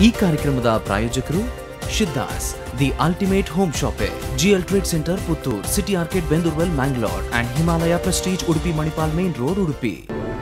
ಈ ಕಾರ್ಯಕ್ರಮದ ಪ್ರಾಯೋಜಕರು ಶಿದ್ದಾಸ್ the ultimate home shoppe GL trade centre Puttur city ಆರ್ಕೆಟ್ ಬೆಂದೂರ್ವೆಲ್ Mangalore and Himalaya prestige Udupi Manipal main road Udupi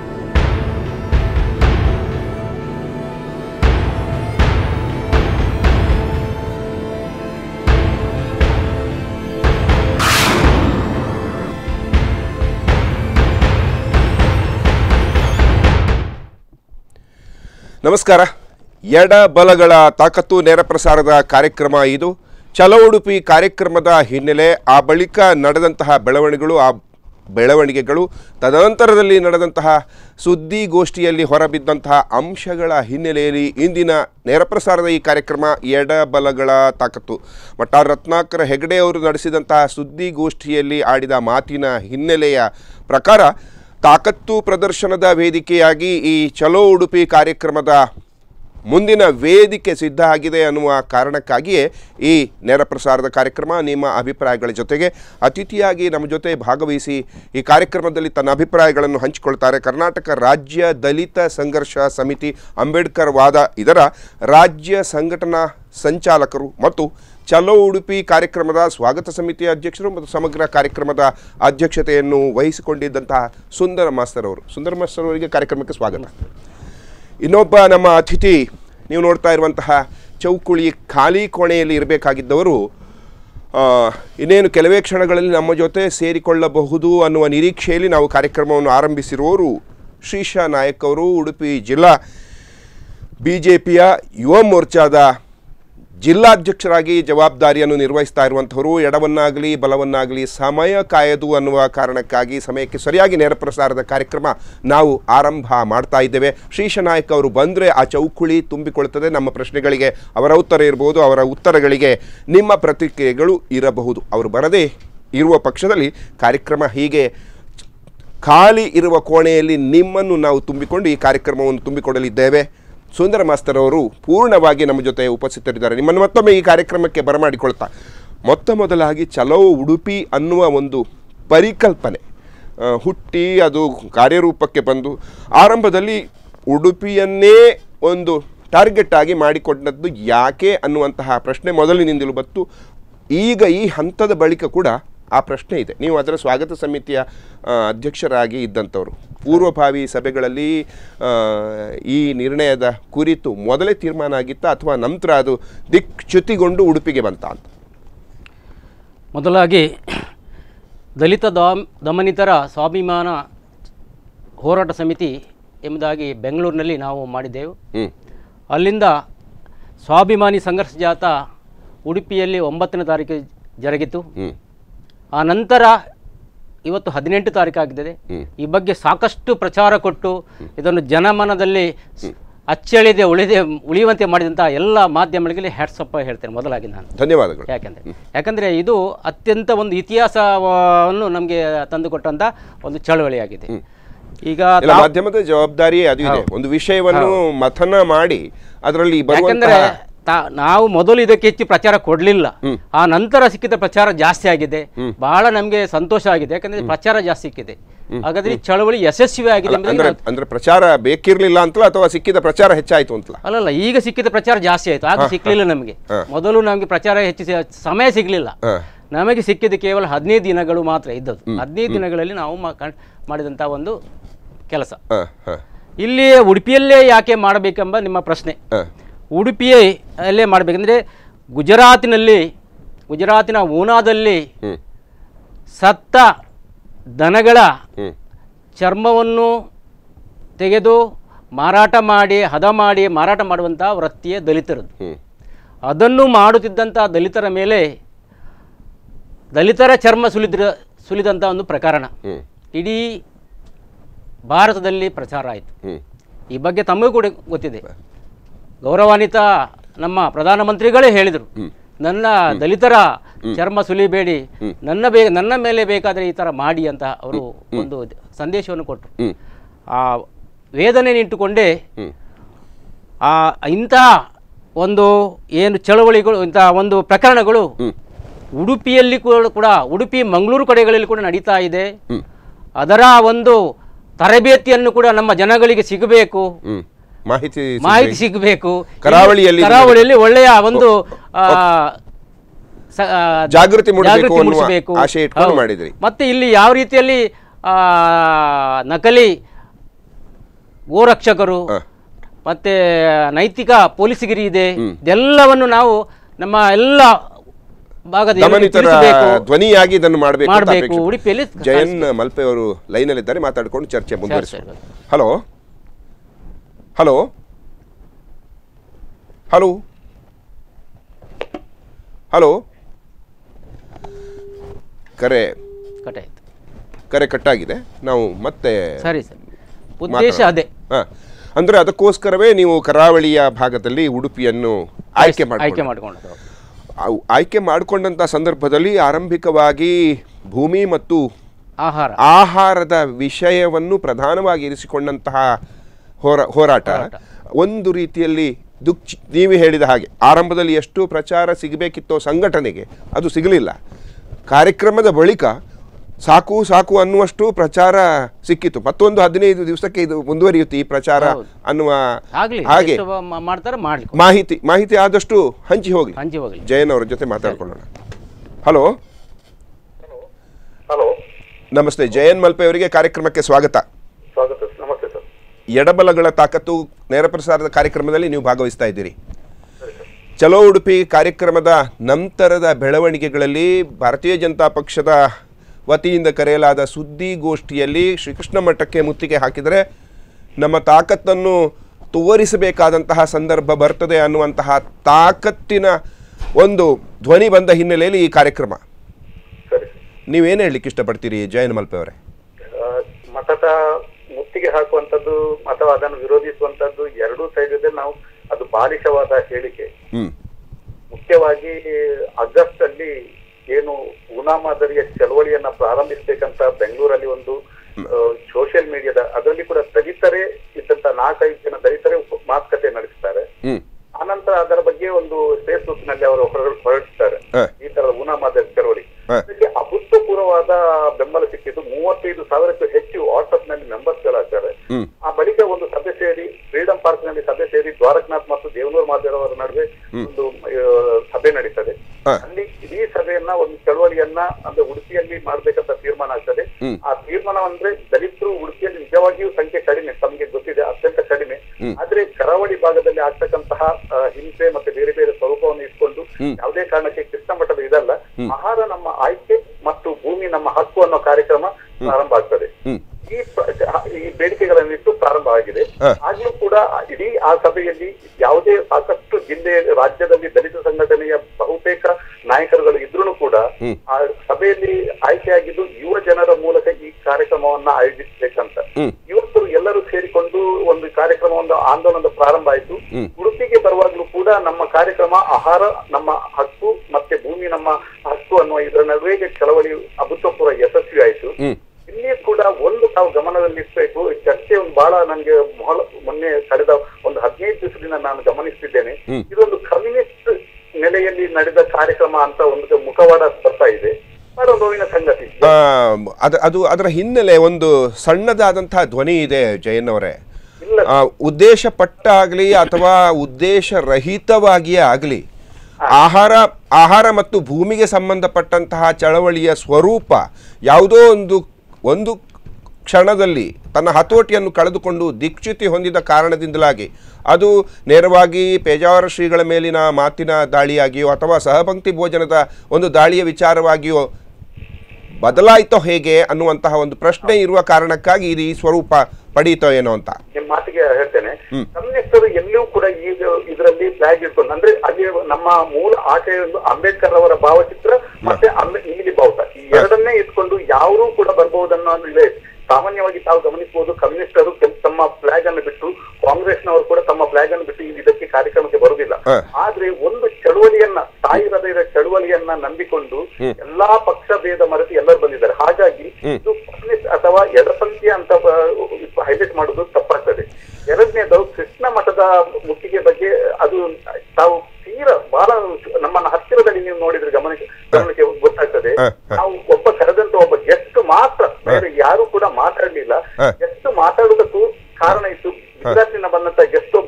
ನಮಸ್ಕಾರ ಎಡ ಬಲಗಳ ತಾಕತ್ತು ನೇರ ಪ್ರಸಾರದ ಕಾರ್ಯಕ್ರಮ ಇದು ಚಲೋ ಉಡುಪಿ ಕಾರ್ಯಕ್ರಮದ ಹಿನ್ನೆಲೆ ಆ ಬಳಿಕ ನಡೆದಂತಹ ಬೆಳವಣಿಗೆಗಳು ಆ ಬೆಳವಣಿಗೆಗಳು ತದನಂತರದಲ್ಲಿ ನಡೆದಂತಹ ಸುದ್ದಿಗೋಷ್ಠಿಯಲ್ಲಿ ಹೊರಬಿದ್ದಂತಹ ಅಂಶಗಳ ಹಿನ್ನೆಲೆಯಲ್ಲಿ ಇಂದಿನ ನೇರ ಪ್ರಸಾರದ ಈ ಕಾರ್ಯಕ್ರಮ ಎಡ ಬಲಗಳ ತಾಕತ್ತು ಮಟ್ಟ ರತ್ನಾಕರ ಹೆಗಡೆ ಅವರು ನಡೆಸಿದಂತಹ ಸುದ್ದಿಗೋಷ್ಠಿಯಲ್ಲಿ ಆಡಿದ ಮಾತಿನ ಹಿನ್ನೆಲೆಯ ಪ್ರಕಾರ ತಾಕತ್ತು ಪ್ರದರ್ಶನದ ವೇದಿಕೆಯಾಗಿ ಈ ಚಲೋ ಉಡುಪಿ ಕಾರ್ಯಕ್ರಮದ ಮುಂದಿನ ವೇದಿಕೆ ಸಿದ್ಧ ಆಗಿದೆ ಅನ್ನುವ ಕಾರಣಕ್ಕಾಗಿಯೇ ಈ ನೇರ ಪ್ರಸಾರದ ಕಾರ್ಯಕ್ರಮ ನಿಮ್ಮ ಅಭಿಪ್ರಾಯಗಳ ಜೊತೆಗೆ ಅತಿಥಿಯಾಗಿ ನಮ್ಮ ಜೊತೆ ಭಾಗವಹಿಸಿ ಈ ಕಾರ್ಯಕ್ರಮದಲ್ಲಿ ತನ್ನ ಅಭಿಪ್ರಾಯಗಳನ್ನು ಹಂಚಿಕೊಳ್ತಾರೆ ಕರ್ನಾಟಕ ರಾಜ್ಯ ದಲಿತ ಸಂಘರ್ಷ ಸಮಿತಿ ಅಂಬೇಡ್ಕರ್ ವಾದ ಇದರ ರಾಜ್ಯ ಸಂಘಟನಾ ಸಂಚಾಲಕರು ಮತ್ತು ಚಲೋ ಉಡುಪಿ ಕಾರ್ಯಕ್ರಮದ ಸ್ವಾಗತ ಸಮಿತಿಯ ಅಧ್ಯಕ್ಷರು ಮತ್ತು ಸಮಗ್ರ ಕಾರ್ಯಕ್ರಮದ ಅಧ್ಯಕ್ಷತೆಯನ್ನು ವಹಿಸಿಕೊಂಡಿದ್ದಂತಹ ಸುಂದರ ಮಾಸ್ತರ್ ಅವರು ಸುಂದರ ಮಾಸ್ತರ್ ಅವರಿಗೆ ಕಾರ್ಯಕ್ರಮಕ್ಕೆ ಸ್ವಾಗತ ಇನ್ನೊಬ್ಬ ನಮ್ಮ ಅತಿಥಿ ನೀವು ನೋಡ್ತಾ ಇರುವಂತಹ ಚೌಕುಳಿ ಖಾಲಿ ಕೋಣೆಯಲ್ಲಿ ಇರಬೇಕಾಗಿದ್ದವರು ಆ, ಇನ್ನೇನು ಕೆಲವೇ ಕ್ಷಣಗಳಲ್ಲಿ ನಮ್ಮ ಜೊತೆ ಸೇರಿಕೊಳ್ಳಬಹುದು ಅನ್ನುವ ನಿರೀಕ್ಷೆಯಲ್ಲಿ ನಾವು ಕಾರ್ಯಕ್ರಮವನ್ನು ಆರಂಭಿಸಿರುವವರು ಶ್ರೀಶಾ ನಾಯಕ್ ಅವರು ಉಡುಪಿ ಜಿಲ್ಲಾ ಬಿ ಜೆ ಪಿಯ ಯುವ ಮೋರ್ಚಾದ ಜಿಲ್ಲಾಧ್ಯಕ್ಷರಾಗಿ ಜವಾಬ್ದಾರಿಯನ್ನು ನಿರ್ವಹಿಸ್ತಾ ಇರುವಂಥವರು ಎಡವನ್ನಾಗಲಿ ಬಲವನ್ನಾಗಲಿ ಸಮಯ ಕಾಯದು ಅನ್ನುವ ಕಾರಣಕ್ಕಾಗಿ ಸಮಯಕ್ಕೆ ಸರಿಯಾಗಿ ನೇರ ಪ್ರಸಾರದ ಕಾರ್ಯಕ್ರಮ ನಾವು ಆರಂಭ ಮಾಡ್ತಾ ಇದ್ದೇವೆ ಶ್ರೀಶ ನಾಯಕ್ ಅವರು ಬಂದರೆ ಆ ಚೌಕುಳಿ ತುಂಬಿಕೊಳ್ತದೆ ನಮ್ಮ ಪ್ರಶ್ನೆಗಳಿಗೆ ಅವರ ಉತ್ತರ ಇರಬಹುದು ಅವರ ಉತ್ತರಗಳಿಗೆ ನಿಮ್ಮ ಪ್ರತಿಕ್ರಿಯೆಗಳು ಇರಬಹುದು ಅವರು ಬರದೇ ಇರುವ ಪಕ್ಷದಲ್ಲಿ ಕಾರ್ಯಕ್ರಮ ಹೀಗೆ ಖಾಲಿ ಇರುವ ಕೋಣೆಯಲ್ಲಿ ನಿಮ್ಮನ್ನು ನಾವು ತುಂಬಿಕೊಂಡು ಈ ಕಾರ್ಯಕ್ರಮವನ್ನು ತುಂಬಿಕೊಡಲಿದ್ದೇವೆ ಸುಂದರ ಮಾಸ್ತರ್ ಅವರು ಪೂರ್ಣವಾಗಿ ನಮ್ಮ ಜೊತೆ ಉಪಸ್ಥಿತರಿದ್ದಾರೆ ನಿಮ್ಮನ್ನು ಮತ್ತೊಮ್ಮೆ ಈ ಕಾರ್ಯಕ್ರಮಕ್ಕೆ ಬರಮಾಡಿಕೊಳ್ತಾ ಮೊತ್ತ ಮೊದಲಾಗಿ ಚಲೋ ಉಡುಪಿ ಅನ್ನುವ ಒಂದು ಪರಿಕಲ್ಪನೆ ಆ, ಹುಟ್ಟಿ ಅದು ಕಾರ್ಯರೂಪಕ್ಕೆ ಬಂದು ಆರಂಭದಲ್ಲಿ ಉಡುಪಿಯನ್ನೇ ಒಂದು ಟಾರ್ಗೆಟ್ ಆಗಿ ಮಾಡಿಕೊಂಡದ್ದು ಯಾಕೆ ಅನ್ನುವಂತಹ ಪ್ರಶ್ನೆ ಮೊದಲಿನಿಂದಲೂ ಬತ್ತು ಈಗ ಈ ಹಂತದ ಬಳಿಕ ಕೂಡ ಆ ಪ್ರಶ್ನೆ ಇದೆ ನೀವು ಅದರ ಸ್ವಾಗತ ಸಮಿತಿಯ ಆ, ಅಧ್ಯಕ್ಷರಾಗಿ ಇದ್ದಂಥವರು ಪೂರ್ವಭಾವಿ ಸಭೆಗಳಲ್ಲಿ ಆ, ಈ ನಿರ್ಣಯದ ಕುರಿತು ಮೊದಲೇ ತೀರ್ಮಾನ ಆಗಿತ್ತಾ ಅಥವಾ ನಂತರ ಅದು ದಿಕ್ಚ್ಯುತಿಗೊಂಡು ಉಡುಪಿಗೆ ಬಂತ ಅಂತ ಮೊದಲಾಗಿ ದಲಿತ ದಾಮ್ ದಮನಿತರ ಸ್ವಾಭಿಮಾನ ಹೋರಾಟ ಸಮಿತಿ ಎಂಬುದಾಗಿ ಬೆಂಗಳೂರಿನಲ್ಲಿ ನಾವು ಮಾಡಿದ್ದೆವು ಹ್ಞೂ ಅಲ್ಲಿಂದ ಸ್ವಾಭಿಮಾನಿ ಸಂಘರ್ಷ ಜಾಥಾ ಉಡುಪಿಯಲ್ಲಿ ಒಂಬತ್ತನೇ ತಾರೀಕು ಜರುಗಿತು ಹ್ಞೂ ಆ ನಂತರ ಇವತ್ತು ಹದಿನೆಂಟು ತಾರೀಕು ಆಗಿದ್ದೇನೆ ಹ್ಮ್. ಈ ಬಗ್ಗೆ ಸಾಕಷ್ಟು ಪ್ರಚಾರ ಕೊಟ್ಟು ಇದನ್ನು ಜನಮನದಲ್ಲಿ ಸ್- ಅಚ್ಚಳಿದೆ ಉಳಿದೆ ಉಳಿಯುವಂತೆ ಮಾಡಿದಂಥ ಎಲ್ಲ ಮಾಧ್ಯಮಗಳಿಗೆ ಹ್ಯಾಟ್ಸಪ್ಪ ಹೇಳ್ತೇನೆ ಮೊದಲಾಗಿ ನಾನು ಧನ್ಯವಾದಗಳು ಯಾಕೆಂದರೆ ಯಾಕಂದರೆ ಇದು ಅತ್ಯಂತ ಒಂದು ಇತಿಹಾಸವನ್ನು ನಮಗೆ ತಂದುಕೊಟ್ಟಂಥ ಒಂದು ಚಳವಳಿಯಾಗಿದೆ ಈಗ ಇಲ್ಲ ತಾವು- ಮಾಧ್ಯಮದ ಜವಾಬ್ದಾರಿ ಅದು ಇದೆ ಒಂದು ವಿಷಯವನ್ನು ಮಥನ ಮಾಡಿ ಅದರಲ್ಲಿ ಯಾಕಂದ್ರೆ ಬರುವಂತಹ ತಾ- ನಾವು ಮೊದಲು ಇದಕ್ಕೆ ಹೆಚ್ಚು ಪ್ರಚಾರ ಕೊಡಲಿಲ್ಲ ಆ ನಂತರ ಸಿಕ್ಕಿದ ಪ್ರಚಾರ ಜಾಸ್ತಿ ಆಗಿದೆ ಬಹಳ ನಮಗೆ ಸಂತೋಷ ಆಗಿದೆ ಯಾಕಂದ್ರೆ ಪ್ರಚಾರ ಜಾಸ್ತಿ ಸಿಕ್ಕಿದೆ ಹಾಗಾದ್ರೆ ಈ ಚಳವಳಿ ಯಶಸ್ವಿ ಆಗಿದೆ ಎಂಬುದಕ್ಕೆ ಅಂದ್ರೆ ನಾವು- ಅಂದ್ರೆ ಪ್ರಚಾರ ಬೇಕಿರ್ಲಿಲ್ಲ ಅಂತಲ ಅಥವಾ ಸಿಕ್ಕಿದ ಪ್ರಚಾರ ಹೆಚ್ಚಾಯ್ತು ಅಂತಲ ಅಲ್ಲಲ್ಲ ಈಗ ಸಿಕ್ಕಿದ ಪ್ರಚಾರ ಜಾಸ್ತಿ ಆಯ್ತು ಆಗ ಸಿಕ್ಲಿಲ್ಲ ನಮಗೆ ಮೊದಲು ನಮಗೆ ಪ್ರಚಾರ ಹೆಚ್ಚು ಸಿ- ಸಮಯ ಸಿಗಲಿಲ್ಲ ಹಾ. ನಮಗೆ ಸಿಕ್ಕಿದ್ದು ಕೇವಲ ಹದಿನೈದು ದಿನಗಳು ಮಾತ್ರ ಇದ್ದದ್ದು ಹದಿನೈದು ದಿನಗಳಲ್ಲಿ ನಾವು ಮಾ- ಕಣ್- ಮಾಡಿದಂಥ ಒಂದು ಕೆಲಸ ಹ, ಹ, ಇಲ್ಲಿ ಉಡುಪಿಯಲ್ಲೇ ಯಾಕೆ ಮಾಡಬೇಕೆಂಬ ನಿಮ್ಮ ಪ್ರಶ್ನೆ ಹ. ಉಡುಪಿಯೇ ಅಲ್ಲೇ ಮಾಡಬೇಕಂದ್ರೆ ಗುಜರಾತಿನಲ್ಲಿ ಗುಜರಾತಿನ ಊನಾದಲ್ಲಿ ಹ್ಮ್ ಸತ್ತ ದನಗಳ ಹ್ಮ್ ಚರ್ಮವನ್ನು ತೆಗೆದು ಮಾರಾಟ ಮಾಡಿ ಹದ ಮಾಡಿ ಮಾರಾಟ ಮಾಡುವಂಥ ವೃತ್ತಿಯೇ ದಲಿತರದ್ದು ಹ್ಮ್ ಅದನ್ನು ಮಾಡುತ್ತಿದ್ದಂಥ ದಲಿತರ ಮೇಲೆ ದಲಿತರ ಚರ್ಮ ಸುಲಿದ್ರ ಸುಲಿದಂಥ ಒಂದು ಪ್ರಕರಣ ಹ್ಮ್ ಇಡೀ ಭಾರತದಲ್ಲಿ ಪ್ರಚಾರ ಆಯಿತು ಹ್ಮ್ ಈ ಬಗ್ಗೆ ತಮಗೂ ಕೂಡ ಗೊತ್ತಿದೆ ಗೌರವಾನ್ವಿತ ನಮ್ಮ ಪ್ರಧಾನಮಂತ್ರಿಗಳೇ ಹೇಳಿದರು ನನ್ನ ದಲಿತರ ಚರ್ಮ ಸುಲಿಬೇಡಿ ನನ್ನ ಬೇ ನನ್ನ ಮೇಲೆ ಬೇಕಾದರೆ ಈ ಥರ ಮಾಡಿ ಅಂತ ಅವರು ಒಂದು ಸಂದೇಶವನ್ನು ಕೊಟ್ಟರು ಹ್ಮ್ ಆ ವೇದನೆ ನಿಂತುಕೊಂಡೇ ಹ್ಮ್ ಆ ಇಂಥ ಒಂದು ಏನು ಚಳವಳಿಗಳು ಇಂಥ ಒಂದು ಪ್ರಕರಣಗಳು ಹ್ಮ್ ಉಡುಪಿಯಲ್ಲಿ ಕೂಡ ಕೂಡ ಉಡುಪಿ ಮಂಗಳೂರು ಕಡೆಗಳಲ್ಲಿ ಕೂಡ ನಡೀತಾ ಇದೆ ಹ್ಮ್ ಅದರ ಒಂದು ತರಬೇತಿಯನ್ನು ಕೂಡ ನಮ್ಮ ಜನಗಳಿಗೆ ಸಿಗಬೇಕು ಹ್ಮ್ ಮಾಹಿತಿ ಮಾಹಿತಿ ಸಿಗ್ಬೇಕು. ಸಿಗಬೇಕು ಕರಾವಳಿಯಲ್ಲಿ ಕರಾವಳಿಯಲ್ಲಿ ಒಳ್ಳೆಯ ಒಂದು ಆ, ಸ- ಆ, ಜಾಗೃತಿ ಮೂಡಿಸ್ಬೇಕು ಜಾಗೃತಿ ಅನ್ನುವ ಮೂಡಿಸ್ಬೇಕು. ಆಶಯ ಇಟ್ಕೊಂಡು ಹೌದು. ಮಾಡಿದ್ರಿ. ಮತ್ತೆ ಇಲ್ಲಿ ಯಾವ ರೀತಿಯಲ್ಲಿ ಆ, ನಕಲಿ ಗೋರಕ್ಷಕರು ಹ. ಮತ್ತೆ ನೈತಿಕ ಪೊಲೀಸಗಿರಿ ಇದೆ ಇದೆಲ್ಲವನ್ನು ನಾವು ನಮ್ಮ ಎಲ್ಲ ಭಾಗದ ಜನರಿಗೆ ಗಮನಿತರ ತಿಳಿಸಬೇಕು. ಧ್ವನಿಯಾಗಿ ಇದನ್ನು ಮಾಡಬೇಕು ಅಂತ ಮಾಡ್ಬೇಕು. ಅಪೇಕ್ಷೆ. ಉಡುಪಿಯಲ್ಲಿ ಜಯನ್ ಮಲ್ಪೆ ಅವರು ಲೈನಲ್ಲಿದ್ದಾರೆ ಮಾತಾಡ್ಕೊಂಡು ಚರ್ಚೆ ಮುಂದುವರಿಸೋಣ ಸರಿ. ಹಲೋ ಹಲೋ ಹಲೋ ಹಲೋ ಕರೆ ಕಟ್ ಆಯ್ತು ಕರೆ ಕಟ್ಟಾಗಿದೆ ನಾವು ಮತ್ತೆ ಸರಿ ಸರಿ ಉದ್ದೇಶ ಅದೇ ಹಾ. ಅಂದ್ರೆ ಅದಕ್ಕೋಸ್ಕರವೇ ನೀವು ಕರಾವಳಿಯ ಭಾಗದಲ್ಲಿ ಉಡುಪಿಯನ್ನು ಆಯ್ಕೆ ಮಾಡಿ ಆಯ್ಕೆ ಮಾಡ್ಕೊಂಡು ಅವ್- ಆಯ್ಕೆ ಮಾಡಿಕೊಂಡಂಥ ಸಂದರ್ಭದಲ್ಲಿ ಆರಂಭಿಕವಾಗಿ ಭೂಮಿ ಮತ್ತು ಆಹಾರ ಆಹಾರದ ವಿಷಯವನ್ನು ಪ್ರಧಾನವಾಗಿ ಇರಿಸಿಕೊಂಡಂತಹ ಹೋರ ಹೋರಾಟ ಒಂದು ರೀತಿಯಲ್ಲಿ ದುಃಖ ನೀವು ಹೇಳಿದ ಹಾಗೆ ಆರಂಭದಲ್ಲಿ ಎಷ್ಟು ಪ್ರಚಾರ ಸಿಗಬೇಕಿತ್ತೋ ಸಂಘಟನೆಗೆ ಅದು ಸಿಗಲಿಲ್ಲ ಕಾರ್ಯಕ್ರಮದ ಬಳಿಕ ಸಾಕು ಸಾಕು ಅನ್ನುವಷ್ಟು ಪ್ರಚಾರ ಸಿಕ್ಕಿತು ಮತ್ತೊಂದು ಹದಿನೈದು ದಿವಸಕ್ಕೆ ಇದು ಮುಂದುವರಿಯುತ್ತೆ ಈ ಪ್ರಚಾರ ಹೌದು. ಅನ್ನುವ ಆಗ್ಲಿ ಹಾಗೆ ಎಷ್ಟು ಮ- ಮಾಡ್ತಾರೆ ಮಾಡ್ಲಿ ಮಾಹಿತಿ ಮಾಹಿತಿ ಆದಷ್ಟು ಹಂಚಿ ಹೋಗಲಿ ಹಂಚಿ ಹೋಗ್ಲಿ ಜಯನ್ ಅವ್ರ ಜೊತೆ ಮಾತಾಡ್ಕೊಳ್ಳೋಣ ಹಲೋ ಹಲೋ ನಮಸ್ತೆ ಜಯನ್ ಮಲ್ಪೆ ಅವರಿಗೆ ಕಾರ್ಯಕ್ರಮಕ್ಕೆ ಸ್ವಾಗತ ಸ್ವಾಗತ ನಮಸ್ತೆ ಸರ್ ಎಡಬಲಗಳ ತಾಕತ್ತು ನೇರ ಪ್ರಸಾರದ ಕಾರ್ಯಕ್ರಮದಲ್ಲಿ ನೀವು ಭಾಗವಹಿಸ್ತಾ ಇದ್ದೀರಿ ಚಲೋ ಉಡುಪಿ ಕಾರ್ಯಕ್ರಮದ ನಂತರದ ಬೆಳವಣಿಗೆಗಳಲ್ಲಿ ಭಾರತೀಯ ಜನತಾ ಪಕ್ಷದ ವತಿಯಿಂದ ಕರೆಯಲಾದ ಸುದ್ದಿಗೋಷ್ಠಿಯಲ್ಲಿ ಶ್ರೀಕೃಷ್ಣ ಮಠಕ್ಕೆ ಮುತ್ತಿಗೆ ಹಾಕಿದರೆ ನಮ್ಮ ತಾಕತ್ತನ್ನು ತೋರಿಸಬೇಕಾದಂತಹ ಸಂದರ್ಭ ಬರ್ತದೆ ಅನ್ನುವಂತಹ ತಾಕತ್ತಿನ ಒಂದು ಧ್ವನಿ ಬಂದ ಹಿನ್ನೆಲೆಯಲ್ಲಿ ಈ ಕಾರ್ಯಕ್ರಮ ಸರಿ ನೀವೇನು ಹೇಳಲಿಕ್ಕೆ ಇಷ್ಟಪಡ್ತೀರಿ ಜಯನ್ ಮಲ್ಪೆ ಅವರೇ ಆ, ಮತದ ಮುತ್ತಿಗೆ ಹಾಕುವಂಥದ್ದು ಅಥವಾ ಅದನ್ನು ವಿರೋಧಿಸುವಂಥದ್ದು ಎರಡೂ ಸೈಡ್ ನಾವು ಅದು ಬಾಲಿಶವಾದ ಹೇಳಿಕೆ ಹ್ಞೂ ಮುಖ್ಯವಾಗಿ ಆಗಸ್ಟ್ ಅಲ್ಲಿ ಏನು ಉನಾ ಮಾದರಿಯ ಚಳವಳಿಯನ್ನ ಪ್ರಾರಂಭಿಸಬೇಕಂತ ಬೆಂಗಳೂರಲ್ಲಿ ಒಂದು ಸೋಷಿಯಲ್ ಮೀಡಿಯಾದ ಅದರಲ್ಲಿ ಕೂಡ ದಲಿತರೇ ಇದ್ದಂತ ನಾಲ್ಕೈದು ಜನ ದಲಿತರೇ ಉಪ- ಮಾತುಕತೆ ನಡೆಸ್ತಾರೆ ಹ್ಞೂ ಆನಂತರ ಅದರ ಬಗ್ಗೆ ಒಂದು ಫೇಸ್ಬುಕ್ ನಲ್ಲಿ ಅವರು ಹೊರ- ಹೊರಡ್ತಾರೆ ಹ. ಈ ತರದ ಉನಾ ಮಾದರಿ ಚಳವಳಿ ಹ. ಅದಕ್ಕೆ ಅಭೂತಪೂರ್ವವಾದ ಬೆಂಬಲ ಸಿಕ್ಕಿದ್ದು ಮೂವತ್ತೈದು ಸಾವಿರಕ್ಕೂ ಹೆಚ್ಚು ವಾಟ್ಸ್ಆಪ್ ನಲ್ಲಿ ಮೆಂಬರ್ಸ್ ಗಳಾಗ್ತಾರೆ ಹ್ಮ್. ಆ ಬಳಿಕ ಒಂದು ಸಭೆ ಸೇರಿ ಫ್ರೀಡಂ ಪಾರ್ಕ್ ನಲ್ಲಿ ಸಭೆ ಸೇರಿ ದ್ವಾರಕನಾಥ್ ಮತ್ತು ದೇವನೂರ್ ಮಾದೇವರ ನಡುವೆ ಒಂದು ಆ, ಸಭೆ ನಡೀತದೆ ಹ. ಅಲ್ಲಿ ಇಡೀ ಸಭೆಯನ್ನ ಒಂದು ಚಳವಳಿಯನ್ನ ಅಂದ್ರೆ ಉಡುಪಿಯಲ್ಲಿ ಮಾಡ್ಬೇಕಂತ ತೀರ್ಮಾನ ಆಗ್ತದೆ ಹ್ಮ್. ಆ ತೀರ್ಮಾನ ಅಂದ್ರೆ ದಲಿತರು ಉಡುಪಿಯಲ್ಲಿ ನಿಜವಾಗಿಯೂ ಸಂಖ್ಯೆ ಕಡಿಮೆ ತಮಗೆ ಗೊತ್ತಿದೆ ಅತ್ಯಂತ ಕಡಿಮೆ ಆದ್ರೆ ಕರಾವಳಿ ಭಾಗದಲ್ಲಿ ಆಗ್ತಕ್ಕಂತಹ ಆ, ಹಿಂಸೆ ಮತ್ತೆ ಬೇರೆ ಬೇರೆ ಸ್ವರೂಪವನ್ನು ಇಟ್ಕೊಂಡು ಯಾವುದೇ ಕಾರಣಕ್ಕೆ ಕೃಷ್ಣ ಮಠದ ಇದಲ್ಲ ಆಹಾರ ನಮ್ಮ ಆಯ್ಕೆ ಮತ್ತು ಭೂಮಿ ನಮ್ಮ ಹಕ್ಕು ಅನ್ನೋ ಕಾರ್ಯಕ್ರಮ ಪ್ರಾರಂಭ ಆಗ್ತದೆ ಹ್ಮ್. ಈ ಪ್ರ- ಈ ಬೇಡಿಕೆಗಳನ್ನು ಇಟ್ಟು ಪ್ರಾರಂಭ ಆಗಿದೆ ಹ. ಆಗ್ಲೂ ಕೂಡ ಇಡೀ ಆ ಸಭೆಯಲ್ಲಿ ಯಾವುದೇ ಸಾಕಷ್ಟು ಜಿಲ್ಲೆ ರಾಜ್ಯದಲ್ಲಿ ದಲಿತ ಸಂಘಟನೆಯ ಬಹುತೇಕ ನಾಯಕರುಗಳು ಇದ್ರೂ ಕೂಡ ಆ ಸಭೆಯಲ್ಲಿ ಆಯ್ಕೆಯಾಗಿದ್ದು ಯುವ ಜನರ ಮೂಲಕ ಈ ಕಾರ್ಯಕ್ರಮವನ್ನ ಆಯೋಜಿಸಬೇಕಂತ ಹ್ಮ್. ಯುವಕರು ಎಲ್ಲರೂ ಸೇರಿಕೊಂಡು ಒಂದು ಕಾರ್ಯಕ್ರಮ ಒಂದು ಆಂದೋಲನದ ಪ್ರಾರಂಭ ಆಯಿತು ಉಡುಪಿಗೆ ಬರುವಾಗ್ಲೂ ಕೂಡ ನಮ್ಮ ಕಾರ್ಯಕ್ರಮ ಆಹಾರ ನಮ್ಮ ಹಕ್ಕು ಮತ್ತೆ ಭೂಮಿ ನಮ್ಮ ಹಕ್ಕು ಅನ್ನುವ ಇದರ ನಡುವೆಗೆ ಚಳವಳಿ ಅಭೂತಪೂರ್ವ ಯಶಸ್ವಿ ಆಯಿತು ಹ್ಮ್. ಇಲ್ಲಿ ಕೂಡ ಒಂದು ತಾವು ಗಮನದಲ್ಲಿರ್ಬೇಕು ಈ ಚರ್ಚೆ ಒಂದು ಬಹಳ ನನಗೆ ಮೊಹಲ ಮೊನ್ನೆ ಕಳೆದ ಒಂದು ಹದಿನೈದು ದಿವಸದಿಂದ ನಾನು ಗಮನಿಸ್ತಿದ್ದೇನೆ ಇದೊಂದು ಕಮ್ಯುನಿಸ್ಟ್ ನೆಲೆಯಲ್ಲಿ ನಡೆದ ಕಾರ್ಯಕ್ರಮ ಅಂತ ಒಂದು ಮುಖವಾಡ ಬರ್ತಾ ಇದೆ ಬಹಳ ನೋವಿನ ಸಂಗತಿ ಆ, ಅದ ಅದು ಅದರ ಹಿನ್ನೆಲೆ ಒಂದು ಸಣ್ಣದಾದಂತಹ ಧ್ವನಿ ಇದೆ ಜಯನ್ ಅವರೇ ಇಲ್ಲ ಆ, ಉದ್ದೇಶ ಪಟ್ಟಾಗಲಿ ಅಥವಾ ಉದ್ದೇಶ ರಹಿತವಾಗಿಯೇ ಆಗಲಿ ಆಹಾರ ಆಹಾರ ಮತ್ತು ಭೂಮಿಗೆ ಸಂಬಂಧಪಟ್ಟಂತಹ ಚಳವಳಿಯ ಸ್ವರೂಪ ಯಾವುದೋ ಒಂದು ಒಂದು ಕ್ಷಣದಲ್ಲಿ ತನ್ನ ಹತೋಟಿಯನ್ನು ಕಳೆದುಕೊಂಡು ದಿಕ್ಚ್ಯುತಿ ಹೊಂದಿದ ಕಾರಣದಿಂದಲಾಗಿ ಅದು ನೇರವಾಗಿ ಪೇಜಾವರ ಶ್ರೀಗಳ ಮೇಲಿನ ಮಾತಿನ ದಾಳಿಯಾಗಿಯೋ ಅಥವಾ ಸಹಪಂಕ್ತಿ ಭೋಜನದ ಒಂದು ದಾಳಿಯ ವಿಚಾರವಾಗಿಯೋ ಬದಲಾಯಿತೋ ಹೇಗೆ ಅನ್ನುವಂತಹ ಒಂದು ಪ್ರಶ್ನೆ ಇರುವ ಕಾರಣಕ್ಕಾಗಿ ಇದು ಈ ಸ್ವರೂಪ ಪಡೀತೋ ಏನೋ ಅಂತ ನಿಮ್ ಮಾತಿಗೆ ಹೇಳ್ತೇನೆ ಕಮ್ಯುನಿಸ್ಟರು ಎಲ್ಲೂ ಕೂಡ ಈ ಇದರಲ್ಲಿ ಫ್ಲಾಗ್ ಇಟ್ಕೊಂಡು ಅಂದ್ರೆ ಅಲ್ಲಿ ನಮ್ಮ ಮೂಲ ಆಶಯ ಒಂದು ಅಂಬೇಡ್ಕರ್ ಅವರ ಭಾವಚಿತ್ರ ಮತ್ತೆ ಅಂಬೆ ನೀಲಿ ಬಾವುಟ ಈ ಎರಡನ್ನೇ ಇಟ್ಕೊಂಡು ಯಾರೂ ಕೂಡ ಬರ್ಬಹುದನ್ನೋ ಒಂದು ಇದೆ ಸಾಮಾನ್ಯವಾಗಿ ತಾವು ಗಮನಿಸಬಹುದು ಕಮ್ಯುನಿಸ್ಟರು ಕೆಲ- ತಮ್ಮ ಫ್ಲಾಗ್ ಅನ್ನು ಬಿಟ್ಟು ಕಾಂಗ್ರೆಸ್ನವರು ಕೂಡ ತಮ್ಮ ಫ್ಲಾಗ್ ಅನ್ನು ಬಿಟ್ಟು ಇದಕ್ಕೆ ಕಾರ್ಯಕ್ರಮಕ್ಕೆ ಬರುವುದಿಲ್ಲ ಹ. ಆದ್ರೆ ಒಂದು ಚಳುವಳಿಯನ್ನ ತಾಯಿ ಹೃದಯದ ಚಳುವಳಿಯನ್ನ ನಂಬಿಕೊಂಡು ಎಲ್ಲಾ ಪಕ್ಷ ಭೇದ ಮರೆತು ಎಲ್ಲರೂ ಬಂದಿದ್ದಾರೆ ಹಾಗಾಗಿ ಇದು ಕಮ್ಯುನಿಸ್ಟ್ ಅಥವಾ ಎಡಪಂಥೀಯ ಅಂತ ಹೈಲೈಟ್ ಮಾಡೋದು ತಪ್ಪಾಗ್ತದೆ ಎರಡನೇದು ಕೃಷ್ಣ ಮಠದ ಮುತ್ತಿಗೆ ಬಗ್ಗೆ ಅದು ತಾವು ತೀರಾ ಬಹಳ ನಮ್ಮನ್ನ ಹತ್ತಿರದಲ್ಲಿ ನೀವು ನೋಡಿದ್ರೆ ಗಮನಕ್ಕೆ ಗಮನಕ್ಕೆ ಗೊತ್ತಾಗ್ತದೆ ಹ, ಹ. ನಾವು ಒಬ್ಬ ಕರೆದಂತ ಒಬ್ಬ ಗೆಸ್ಟ್ ಮಾತ್ರ ಬೇರೆ ಯಾರು ಕೂಡ ಮಾತಾಡ್ಲಿಲ್ಲ ಹ. ಗೆಸ್ಟ್ ಮಾತಾಡುವುದಕ್ಕೂ ಕಾರಣ ಇತ್ತು ಗುಜರಾತಿನ ಬಂದಂತ ಗೆಸ್ಟ್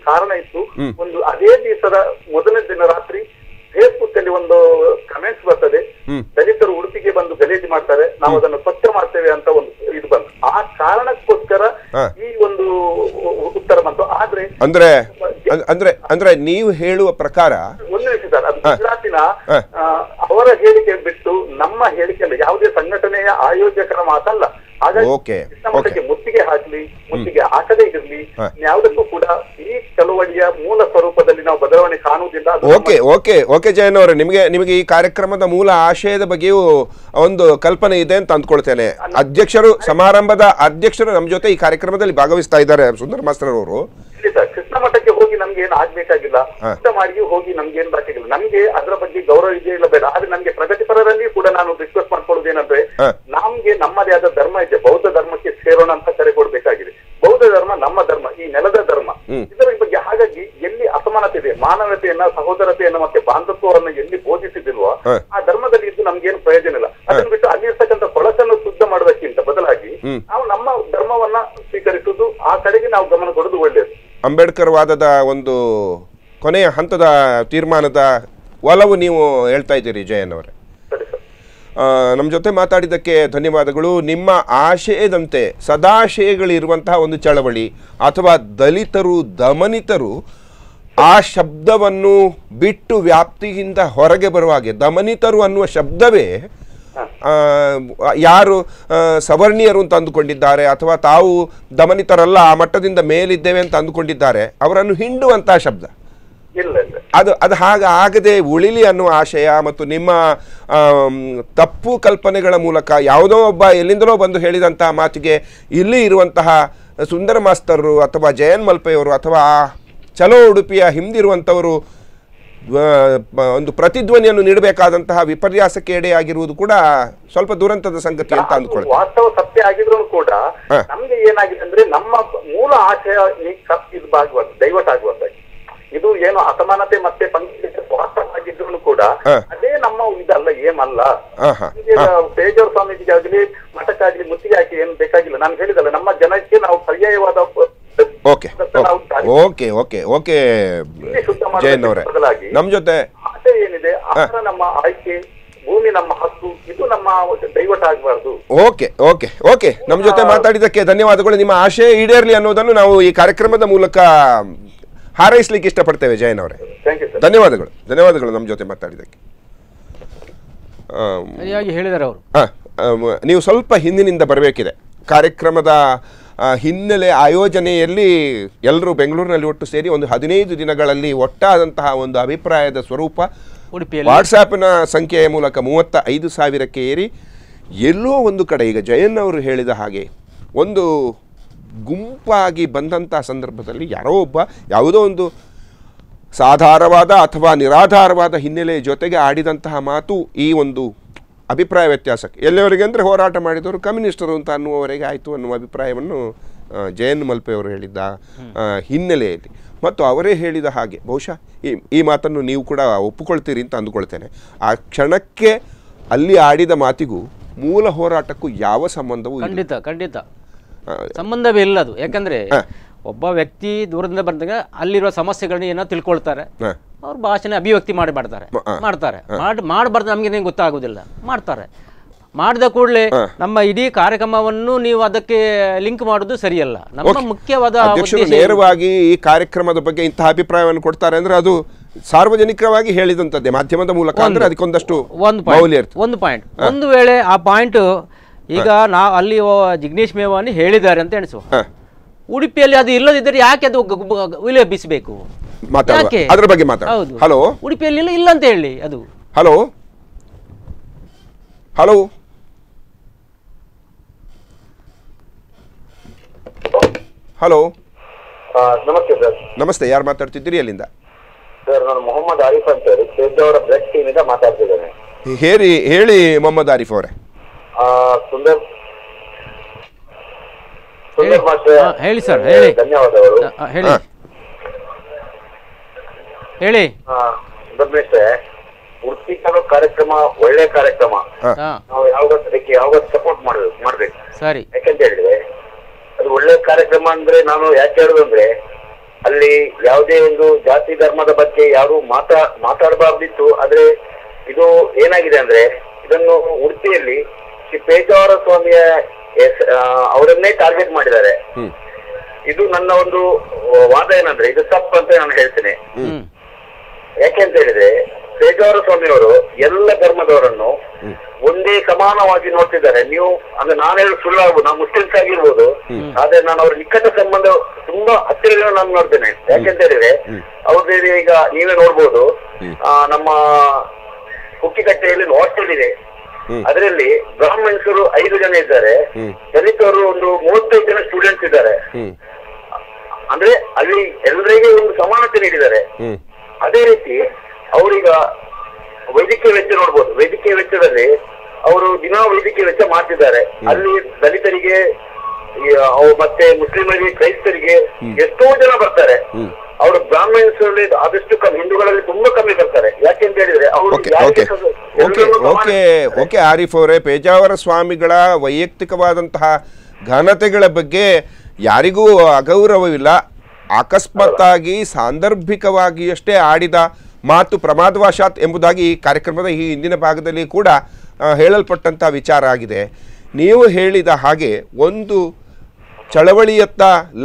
ಕಾರಣ ಇತ್ತು ಒಂದು ಅದೇ ದಿವಸದ ಮೊದಲನೇ ದಿನ ರಾತ್ರಿ ಫೇಸ್ಬುಕ್ ಅಲ್ಲಿ ಒಂದು ಕಮೆಂಟ್ಸ್ ಬರ್ತದೆ ದಲಿತರು ಉಡುಪಿಗೆ ಬಂದು ಗಲೀಜು ಮಾಡ್ತಾರೆ ನಾವು ಅದನ್ನು ಸ್ವಚ್ಛ ಮಾಡ್ತೇವೆ ಅಂತ ಒಂದು ಇದು ಬಂತು ಆ ಕಾರಣಕ್ಕೋಸ್ಕರ ಹಾ. ಈ ಒಂದು ಉತ್ತರ ಬಂತು ಆದ್ರೆ ಅಂದ್ರೆ ಅಂ- ಅಂದ್ರೆ ಅಂದ್ರೆ ನೀವು ಹೇಳುವ ಪ್ರಕಾರ ಒಂದು ನಿಮಿಷ ಸರ್ ಅದು ಗುಜರಾತಿನ ಹಾ. ಆ, ಅವರ ಹೇಳಿಕೆ ಬಿಟ್ಟು ನಮ್ಮ ಹೇಳಿಕೆಯಲ್ಲಿ ಯಾವುದೇ ಸಂಘಟನೆಯ ಆಯೋಜಕರ ಮಾತಲ್ಲ ಹಾಗಾಗಿ Okay, ಕೃಷ್ಣ ಮಠಕ್ಕೆ ಮುತ್ತಿಗೆ ಹಾಕ್ಲಿ ಮುತ್ತಿಗೆ ಹಾಕದೇ ಇರಲಿ ಹಾ. ಯಾವುದಕ್ಕೂ ಕೂಡ ಈ ಚಳುವಳಿಯ ಮೂಲ ಸ್ವರೂಪದಲ್ಲಿ ನಾವು ಬದಲಾವಣೆ ಕಾಣುವುದಿಲ್ಲ ಅದು ನಮ್ಮ- ಓಕೆ ಓಕೆ ಓಕೆ ಜಯನ್ ಅವರೇ ನಿಮಗೆ ನಿಮಗೆ ಈ ಕಾರ್ಯಕ್ರಮದ ಮೂಲ ಆಶಯದ ಬಗ್ಗೆಯೂ ಒಂದು ಕಲ್ಪನೆ ಇದೆ ಅಂತ ಅಂದ್ಕೊಳ್ತೇನೆ ಅಧ್ಯಕ್ಷರು ಸಮಾರಂಭದ ಅಧ್ಯಕ್ಷರು ನಮ್ಮ ಜೊತೆ ಈ ಕಾರ್ಯಕ್ರಮದಲ್ಲಿ ಭಾಗವಹಿಸ್ತಾ ಇದ್ದಾರೆ ಸುಂದರ ಮಾಸ್ತರ್ ಅವರು ಇಲ್ಲಿ ಸರ್ ಕೃಷ್ಣ ಮಠಕ್ಕೆ ಹೋಗಿ ನಮ್ಗೆ ಏನು ಆಗ್ಬೇಕಾಗಿಲ್ಲ ಹಾ. ಊಟ ಮಾಡಿ ಹೋಗಿ ನಮ್ಗೆ ಏನ್ ಬೇಕಾಗಿಲ್ಲ ನಮ್ಗೆ ಅದರ ಬಗ್ಗೆ ಗೌರವ ಇದೆಯೇ ಇಲ್ಲ ಬೇಡ ಆದ್ರೆ ನಮ್ಗೆ ಪ್ರಗತಿಪರರಲ್ಲಿ ಕೂಡ ನಾನು ರಿಕ್ವೆಸ್ಟ್ ಮಾಡ್ಕೊಳ್ಳೋದು ಏನಂದ್ರೆ ಹಾ. ನಮ್ಗೆ ನಮ್ಮದೇ ಆದ ಧರ್ಮ ಇದೆ ಬೌದ್ಧ ಧರ್ಮಕ್ಕೆ ಸೇರೋಣ ಅಂತ ಕರೆ ಕೊಡ್ಬೇಕಾಗಿದೆ ಬೌದ್ಧ ಧರ್ಮ ನಮ್ಮ ಧರ್ಮ ಈ ನೆಲದ ಧರ್ಮ ಇದರ ಬಗ್ಗೆ ಹಾಗಾಗಿ ಎಲ್ಲಿ ಅಸಮಾನತೆ ಇದೆ ಮಾನವತೆಯನ್ನ ಸಹೋದರತೆಯನ್ನ ಮತ್ತೆ ಬಾಂಧತ್ವವನ್ನು ಎಲ್ಲಿ ಬೋಧಿಸಿದಿಲ್ವೋ ಹಾ. ಆ ಧರ್ಮದಲ್ಲಿ ಇದ್ದು ನಮ್ಗೇನು ಪ್ರಯೋಜನ ಇಲ್ಲ ಅದನ್ನ ಬಿಟ್ಟು ಅಲ್ಲಿರ್ತಕ್ಕಂಥ ಕೊಳಕನ್ನು ಶುದ್ಧ ಮಾಡೋದಕ್ಕಿಂತ ಬದಲಾಗಿ ನಾವು ನಮ್ಮ ಧರ್ಮವನ್ನ ಸ್ವೀಕರಿಸುವುದು ಆ ಕಡೆಗೆ ನಾವು ಗಮನ ಕೊಡೋದು ಒಳ್ಳೆಯದು ಅಂಬೇಡ್ಕರ್ ವಾದದ ಒಂದು ಕೊನೆಯ ಹಂತದ ತೀರ್ಮಾನದ ಒಲವು ನೀವು ಹೇಳ್ತಾ ಇದ್ದೀರಿ ಜಯನ್ ಅವರೇ ಸರಿ ಸರ್ ನಮ್ಮ ಜೊತೆ ಮಾತಾಡಿದ್ದಕ್ಕೆ ಧನ್ಯವಾದಗಳು ನಿಮ್ಮ ಆಶಯದಂತೆ ಸದಾಶಯಗಳಿರುವಂತಹ ಒಂದು ಚಳವಳಿ ಅಥವಾ ದಲಿತರು ದಮನಿತರು ಆ ಶಬ್ದವನ್ನು ಬಿಟ್ಟು ವ್ಯಾಪ್ತಿಯಿಂದ ಹೊರಗೆ ಬರುವ ಹಾಗೆ ದಮನಿತರು ಅನ್ನುವ ಶಬ್ದವೇ ಆ, ಯಾರು ಆ, ಸವರ್ಣೀಯರು ಅಂತ ಅಂದುಕೊಂಡಿದ್ದಾರೆ ಅಥವಾ ತಾವು ದಮನಿತರಲ್ಲ ಆ ಮಟ್ಟದಿಂದ ಮೇಲಿದ್ದೇವೆ ಅಂತ ಅಂದುಕೊಂಡಿದ್ದಾರೆ ಅವರನ್ನು ಹಿಂಡುವಂತಹ ಶಬ್ದ ಇಲ್ಲ ಇಲ್ಲ ಅದು ಅದು ಹಾಗೆ ಆಗದೆ ಉಳಿಲಿ ಅನ್ನುವ ಆಶಯ ಮತ್ತು ನಿಮ್ಮ ಆಮ್, ತಪ್ಪು ಕಲ್ಪನೆಗಳ ಮೂಲಕ ಯಾವುದೋ ಒಬ್ಬ ಎಲ್ಲಿಂದಲೋ ಬಂದು ಹೇಳಿದಂತಹ ಮಾತಿಗೆ ಇಲ್ಲಿ ಇರುವಂತಹ ಸುಂದರ ಮಾಸ್ತರರು ಅಥವಾ ಜಯನ್ ಮಲ್ಪೆಯವರು ಅಥವಾ ಆ ಚಲೋ ಉಡುಪಿಯ ಹಿಂದಿರುವಂಥವರು ಆ, ಪ- ಒಂದು ಪ್ರತಿಧ್ವನಿಯನ್ನು ನೀಡಬೇಕಾದಂತಹ ವಿಪರ್ಯಾಸಕ್ಕೆ ಎಡೆಯಾಗಿರುವುದು ಕೂಡ ಸ್ವಲ್ಪ ದುರಂತದ ಸಂಗತಿ ಅಂತ ಅದು ಅಂದ್ಕೊಳ್ತೇನೆ ವಾಸ್ತವ ಸತ್ಯ ಆಗಿದ್ರು ಕೂಡ ಹಾ. ನಮ್ಗೆ ಏನಾಗಿದೆ ಅಂದ್ರೆ ನಮ್ಮ ಮೂಲ ಆಶಯ ಈ ಕ- ಇದು ಆಗಬಾರ್ದು ಡೈವರ್ಟ್ ಆಗಬಾರ್ದಾಗಿ ಇದು ಏನು ಅಸಮಾನತೆ ಮತ್ತೆ ಪಂಚಾಯತ್ ವಾಸ್ತವವಾಗಿದ್ರು ಕೂಡ ಹಾ. ಅದೇ ನಮ್ಮ ಇದಲ್ಲ ಏಮಲ್ಲ ಹಾ, ಹಾ, ನಮ್ಗೆ ಪೇಜಾವರ ಸ್ವಾಮೀಜಿಗಾಗ್ಲಿ ಮಠಕ್ಕಾಗ್ಲಿ ಮುತ್ತಿಗೆ ಹಾಕಿ ಏನು ಬೇಕಾಗಿಲ್ಲ ನಾನು ಹೇಳಿದಲ್ಲ ನಮ್ಮ ಜನಕ್ಕೆ ನಾವು ಪರ್ಯಾಯವಾದ ಓಕೆ ನಾವು ದಾರಿ- ಓಕೆ ಓಕೆ ಓಕೆ ಇಲ್ಲಿ ಶುದ್ಧ ಮಾಡೋದಕ್ಕೆ ಜಯನ್ ಅವರೇ ಬದಲಾಗಿ ನಮ್ಮ ಜೊತೆ ಆಶಯ ಏನಿದೆ ಆಹಾರ ನಮ್ಮ ಆಯ್ಕೆ ಭೂಮಿ ನಮ್ಮ ಹಕ್ಕು ಇದು ನಮ್ಮ ಡೈವರ್ಟ್ ಆಗಬಾರ್ದು ಓಕೆ ಓಕೆ ಓಕೆ ನಮ್ಮ ಜೊತೆ ಮಾತಾಡಿದ್ದಕ್ಕೆ ಧನ್ಯವಾದಗಳು ನಿಮ್ಮ ಆಶಯ ಈಡೇರಲಿ ಅನ್ನೋದನ್ನು ನಾವು ಈ ಕಾರ್ಯಕ್ರಮದ ಮೂಲಕ ಹಾರೈಸ್ಲಿಕ್ಕೆ ಇಷ್ಟಪಡ್ತೇವೆ ಜಯನ್ ಅವರೇ ಥ್ಯಾಂಕ್ ಯು ಸರ್ ಧನ್ಯವಾದಗಳು ಧನ್ಯವಾದಗಳು ನಮ್ಮ ಜೊತೆ ಮಾತಾಡಿದ್ದಕ್ಕೆ ಆಮ್, ಸರಿಯಾಗಿ ಹೇಳಿದ್ದಾರೆ ಅವರು ಆ, ಆಮ್, ನೀವು ಸ್ವಲ್ಪ ಹಿಂದಿನಿಂದ ಬರಬೇಕಿದೆ ಕಾರ್ಯಕ್ರಮದ ಆ, ಹಿನ್ನೆಲೆ ಆಯೋಜನೆಯಲ್ಲಿ ಎಲ್ಲರೂ ಬೆಂಗಳೂರಿನಲ್ಲಿ ಒಟ್ಟು ಸೇರಿ ಒಂದು ಹದಿನೈದು ದಿನಗಳಲ್ಲಿ ಒಟ್ಟಾದಂತಹ ಒಂದು ಅಭಿಪ್ರಾಯದ ಸ್ವರೂಪ ಉಡುಪಿಯಲ್ಲಿ ವಾಟ್ಸಾಪ್ನ ಸಂಖ್ಯೆಯ ಮೂಲಕ ಮೂವತ್ತ ಐದು ಸಾವಿರಕ್ಕೆ ಏರಿ ಎಲ್ಲೋ ಒಂದು ಕಡೆ ಈಗ ಜಯನ್ ಅವರು ಹೇಳಿದ ಹಾಗೆ ಒಂದು ಗುಂಪಾಗಿ ಬಂದಂಥ ಸಂದರ್ಭದಲ್ಲಿ ಯಾರೋ ಒಬ್ಬ ಯಾವುದೋ ಒಂದು ಸಾಧಾರವಾದ ಅಥವಾ ನಿರಾಧಾರವಾದ ಹಿನ್ನೆಲೆಯ ಜೊತೆಗೆ ಆಡಿದಂತಹ ಮಾತು ಈ ಒಂದು ಅಭಿಪ್ರಾಯ ವ್ಯತ್ಯಾಸಕ್ಕೆ ಎಲ್ಲಿವರೆಗೆ ಅಂದರೆ ಹೋರಾಟ ಮಾಡಿದವರು ಕಮ್ಯುನಿಸ್ಟರು ಅಂತ ಅನ್ನುವವರೆಗೆ ಆಯಿತು ಅನ್ನುವ ಅಭಿಪ್ರಾಯವನ್ನು ಆ, ಜಯನ್ ಮಲ್ಪೆ ಅವರು ಹೇಳಿದ್ದ ಆ, ಹಿನ್ನೆಲೆಯಲ್ಲಿ ಮತ್ತು ಅವರೇ ಹೇಳಿದ ಹಾಗೆ ಬಹುಶಃ ಈ ಈ ಮಾತನ್ನು ನೀವು ಕೂಡ ಒಪ್ಪುಕೊಳ್ತೀರಿ ಅಂತ ಅಂದುಕೊಳ್ತೇನೆ ಆ ಕ್ಷಣಕ್ಕೆ ಅಲ್ಲಿ ಆಡಿದ ಮಾತಿಗೂ ಮೂಲ ಹೋರಾಟಕ್ಕೂ ಯಾವ ಸಂಬಂಧವೂ ಇಲ್ಲ ಖಂಡಿತ ಖಂಡಿತ ಆ, ಸಂಬಂಧವೇ ಇಲ್ಲ ಅದು ಯಾಕಂದ್ರೆ ಹಾ. ಒಬ್ಬ ವ್ಯಕ್ತಿ ದೂರದಿಂದ ಬಂದಾಗ ಅಲ್ಲಿರುವ ಸಮಸ್ಯೆಗಳನ್ನ ಏನೋ ತಿಳ್ಕೊಳ್ತಾರೆ ಹ. ಅವ್ರ ಭಾಷೆನ ಅಭಿವ್ಯಕ್ತಿ ಮಾಡಿ ಮಾಡ್ತಾರೆ ಮ- ಆ. ಮಾಡ್ತಾರೆ ಮಾಡಿ ಮಾಡಬಾರ್ದು ನಮಗೆ ಗೊತ್ತಾಗೋದಿಲ್ಲ ಮಾಡ್ತಾರೆ ಮಾಡಿದ ಕೂಡಲೇ ನಮ್ಮ ಇಡೀ ಕಾರ್ಯಕ್ರಮವನ್ನು ನೀವು ಅದಕ್ಕೆ ಲಿಂಕ್ ಮಾಡೋದು ಸರಿಯಲ್ಲ ನಮ್ಮ ಓಕೆ. ಮುಖ್ಯವಾದ ಅಧ್ಯಕ್ಷರು ಉದ್ದೇಶ ಏನು? ನೇರವಾಗಿ ಈ ಕಾರ್ಯಕ್ರಮದ ಬಗ್ಗೆ ಇಂತಹ ಅಭಿಪ್ರಾಯವನ್ನು ಕೊಡ್ತಾರೆ ಅಂದ್ರೆ ಅದು ಸಾರ್ವಜನಿಕವಾಗಿ ಹೇಳಿದಂಥದ್ದೇ ಮಾಧ್ಯಮದ ಮೂಲಕ ಅಂದ್ರೆ ಅದಕ್ಕೊಂದಷ್ಟು ಒಂದು ಮೌಲ್ಯ ಪಾಯಿಂಟ್ ಇರ್ತದೆ ಒಂದು ಪಾಯಿಂಟ್ ಒಂದು ವೇಳೆ ಆ ಪಾಯಿಂಟ್ ಈಗ ನಾವು ಅಲ್ಲಿ ಓ- ಜಿಗ್ನೇಶ್ ಮೇವಾನಿ ಹೇಳಿದ್ದಾರೆ ಅಂತ ಎಣಿಸುವ ಹ. ಉಡುಪಿಯಲ್ಲಿ ಅದು ಇಲ್ಲದಿದ್ದರೆ ಯಾಕೆ ಅದು ಗ- ಗ- ವಿಲೇಪಿಸಬೇಕು ಮಾತಾಡುವ ಯಾಕೆ? ಅದ್ರ ಬಗ್ಗೆ ಮಾತಾಡ ಹೌದು ಹಲೋ ಉಡುಪಿಯಲ್ಲಿ ಇಲ್ಲ ಇಲ್ಲ ಅಂತ ಹೇಳಿ ಅದು ಹಲೋ ಹಲೋ ಹಲೋ ಆ, ನಮಸ್ತೆ ಸರ್ ನಮಸ್ತೆ ಯಾರು ಮಾತಾಡ್ತಿದ್ದೀರಿ ಅಲ್ಲಿಂದ ಸರ್ ನಾನು ಮೊಹಮ್ಮದ್ ಆರಿಫ್ ಅಂತ ಹೇಳಿ ಅವರ ಬ್ಲಡ್ ಟೀಮ್ ಇಂದ ಮಾತಾಡ್ತಿದ್ದೇನೆ ಹೇಳಿ ಹೇಳಿ ಮೊಹಮ್ಮದ್ ಆರಿಫ್ ಅವರೇ ಆ, ಸುಂದರ್ ಹೇಳಿ. ಸುಂದರ್ ಮಾಸ್ಟರ್ ಹಾ, ಹೇಳಿ ಸರ್, ಹೇಳಿ. ಧನ್ಯವಾದಗಳು ಆ, ಆ, ಹೇಳಿ ಹಾ. ಹೇಳಿ ಆ, ಸುಂದರ್ ಮೇಷ್ಟ್ರೆ ಉಡುಪಿ ತಾಲೂಕು ಕಾರ್ಯಕ್ರಮ ಒಳ್ಳೆ ಕಾರ್ಯಕ್ರಮ ಹಾ. ಹಾ ನಾವು ಯಾವಾಗ ಅದಕ್ಕೆ ಯಾವಾಗ ಸಪೋರ್ಟ್ ಮಾಡ್ಬೇಕು ಮಾಡ್ಬೇಕು ಸರಿ ಯಾಕಂತ ಹೇಳಿದ್ರೆ ಅದು ಒಳ್ಳೆ ಕಾರ್ಯಕ್ರಮ ಅಂದ್ರೆ ನಾನು ಯಾಕೆ ಹೇಳುದು ಅಂದ್ರೆ ಅಲ್ಲಿ ಯಾವುದೇ ಒಂದು ಜಾತಿ ಧರ್ಮದ ಬಗ್ಗೆ ಯಾರು ಮಾತಾ ಮಾತಾಡಬಾರ್ದಿತ್ತು ಆದ್ರೆ ಇದು ಏನಾಗಿದೆ ಅಂದ್ರೆ ಇದನ್ನು ಉಡುಪಿಯಲ್ಲಿ ಶ್ರೀ ಪೇಜಾವರ ಸ್ವಾಮಿಯ ಹೆಸ- ಆ, ಅವರನ್ನೇ ಟಾರ್ಗೆಟ್ ಮಾಡಿದ್ದಾರೆ ಹ್ಮ್ ಇದು ನನ್ನ ಒಂದು ವಾದ ಏನಂದ್ರೆ ಇದು ತಪ್ಪು ಅಂತ ನಾನು ಹೇಳ್ತೇನೆ ಹ್ಮ್ ಯಾಕೆ ಅಂತ ಹೇಳಿದ್ರೆ ಪೇಜಾವರ ಸ್ವಾಮಿಯವರು ಎಲ್ಲ ಧರ್ಮದವರನ್ನು ಒಂದೇ ಸಮಾನವಾಗಿ ನೋಡ್ತಿದ್ದಾರೆ ನೀವು ಅಂದ್ರೆ ನಾನು ಹೇಳಿ ಸುಳ್ಳಾಗ್ಬೋದು ನಾವು ಮುಸ್ಲಿಮ್ಸ್ ಆಗಿರ್ಬೋದು ಆದ್ರೆ ನಾನು ಅವ್ರ ನಿಕಟ ಸಂಬಂಧ ತುಂಬಾ ಹತ್ತಿರ ನಾನು ನೋಡ್ತೇನೆ ಯಾಕೆಂತ ಹೇಳಿದ್ರೆ ಅವ್ರದ್ದು ಈಗ ನೀವೇ ನೋಡ್ಬೋದು ಆ, ನಮ್ಮ ಹುಕ್ಕಿಕಟ್ಟೆಯಲ್ಲಿ ಹಾಸ್ಟೆಲ್ ಇದೆ ಹ್ಮ್. ಅದರಲ್ಲಿ ಬ್ರಾಹ್ಮಣಸರು ಐದು ಜನ ಇದ್ದಾರೆ ಹ್ಮ್. ದಲಿತರು ಒಂದು ಮೂವತ್ತೈದು ಜನ ಸ್ಟೂಡೆಂಟ್ಸ್ ಇದ್ದಾರೆ ಹ್ಮ್ ಅಂದ್ರೆ ಅಲ್ಲಿ ಎಲ್ಲರಿಗೆ ಒಂದು ಸಮಾನತೆ ನೀಡಿದ್ದಾರೆ ಹ್ಮ್ ಅದೇ ರೀತಿ ಅವರೀಗ ವೈದ್ಯಕೀಯ ವೆಚ್ಚ ನೋಡ್ಬೋದು ವೈದ್ಯಕೀಯ ವೆಚ್ಚದಲ್ಲಿ ಅವರು ದಿನಾ ವೈದ್ಯಕೀಯ ವೆಚ್ಚ ಮಾಡ್ತಿದ್ದಾರೆ ಅಲ್ಲಿ ದಲಿತರಿಗೆ ಈ, ಅವು ಮತ್ತೆ ಮುಸ್ಲಿಮರಿಗೆ ಕ್ರೈಸ್ತರಿಗೆ ಎಷ್ಟೋ ಜನ ಬರ್ತಾರೆ ಹ್ಮ್. ಅವರು ಬ್ರಾಹ್ಮಣ್ಸ್ ಆದಷ್ಟು ಕಮ್ಮಿ ಹಿಂದೂಗಳಲ್ಲಿ ತುಂಬಾ ಕಮ್ಮಿ ಬರ್ತಾರೆ ಯಾಕೆಂತ ಹೇಳಿದ್ರೆ ಅವರು okay okay okay okay okay Arif ಅವರೇ ಪೇಜಾವರ ಸ್ವಾಮಿಗಳ ವೈಯಕ್ತಿಕವಾದಂತಹ ಘನತೆಗಳ ಬಗ್ಗೆ ಯಾರಿಗೂ ಅಗೌರವವಿಲ್ಲ ಅಕಸ್ಮಾತ್ತಾಗಿ ಸಾಂದರ್ಭಿಕವಾಗಿ ಅಷ್ಟೇ ಆಡಿದ ಮಾತು ಪ್ರಮಾದವಶಾತ್ ಎಂಬುದಾಗಿ ಈ ಕಾರ್ಯಕ್ರಮದ ಈ ಹಿಂದಿನ ಭಾಗದಲ್ಲಿ ಕೂಡ ಆ, ಹೇಳಲ್ಪಟ್ಟಂಥ ವಿಚಾರ ಆಗಿದೆ ನೀವು ಹೇಳಿದ ಹಾಗೆ ಒಂದು ಚಳವಳಿಯತ್ತ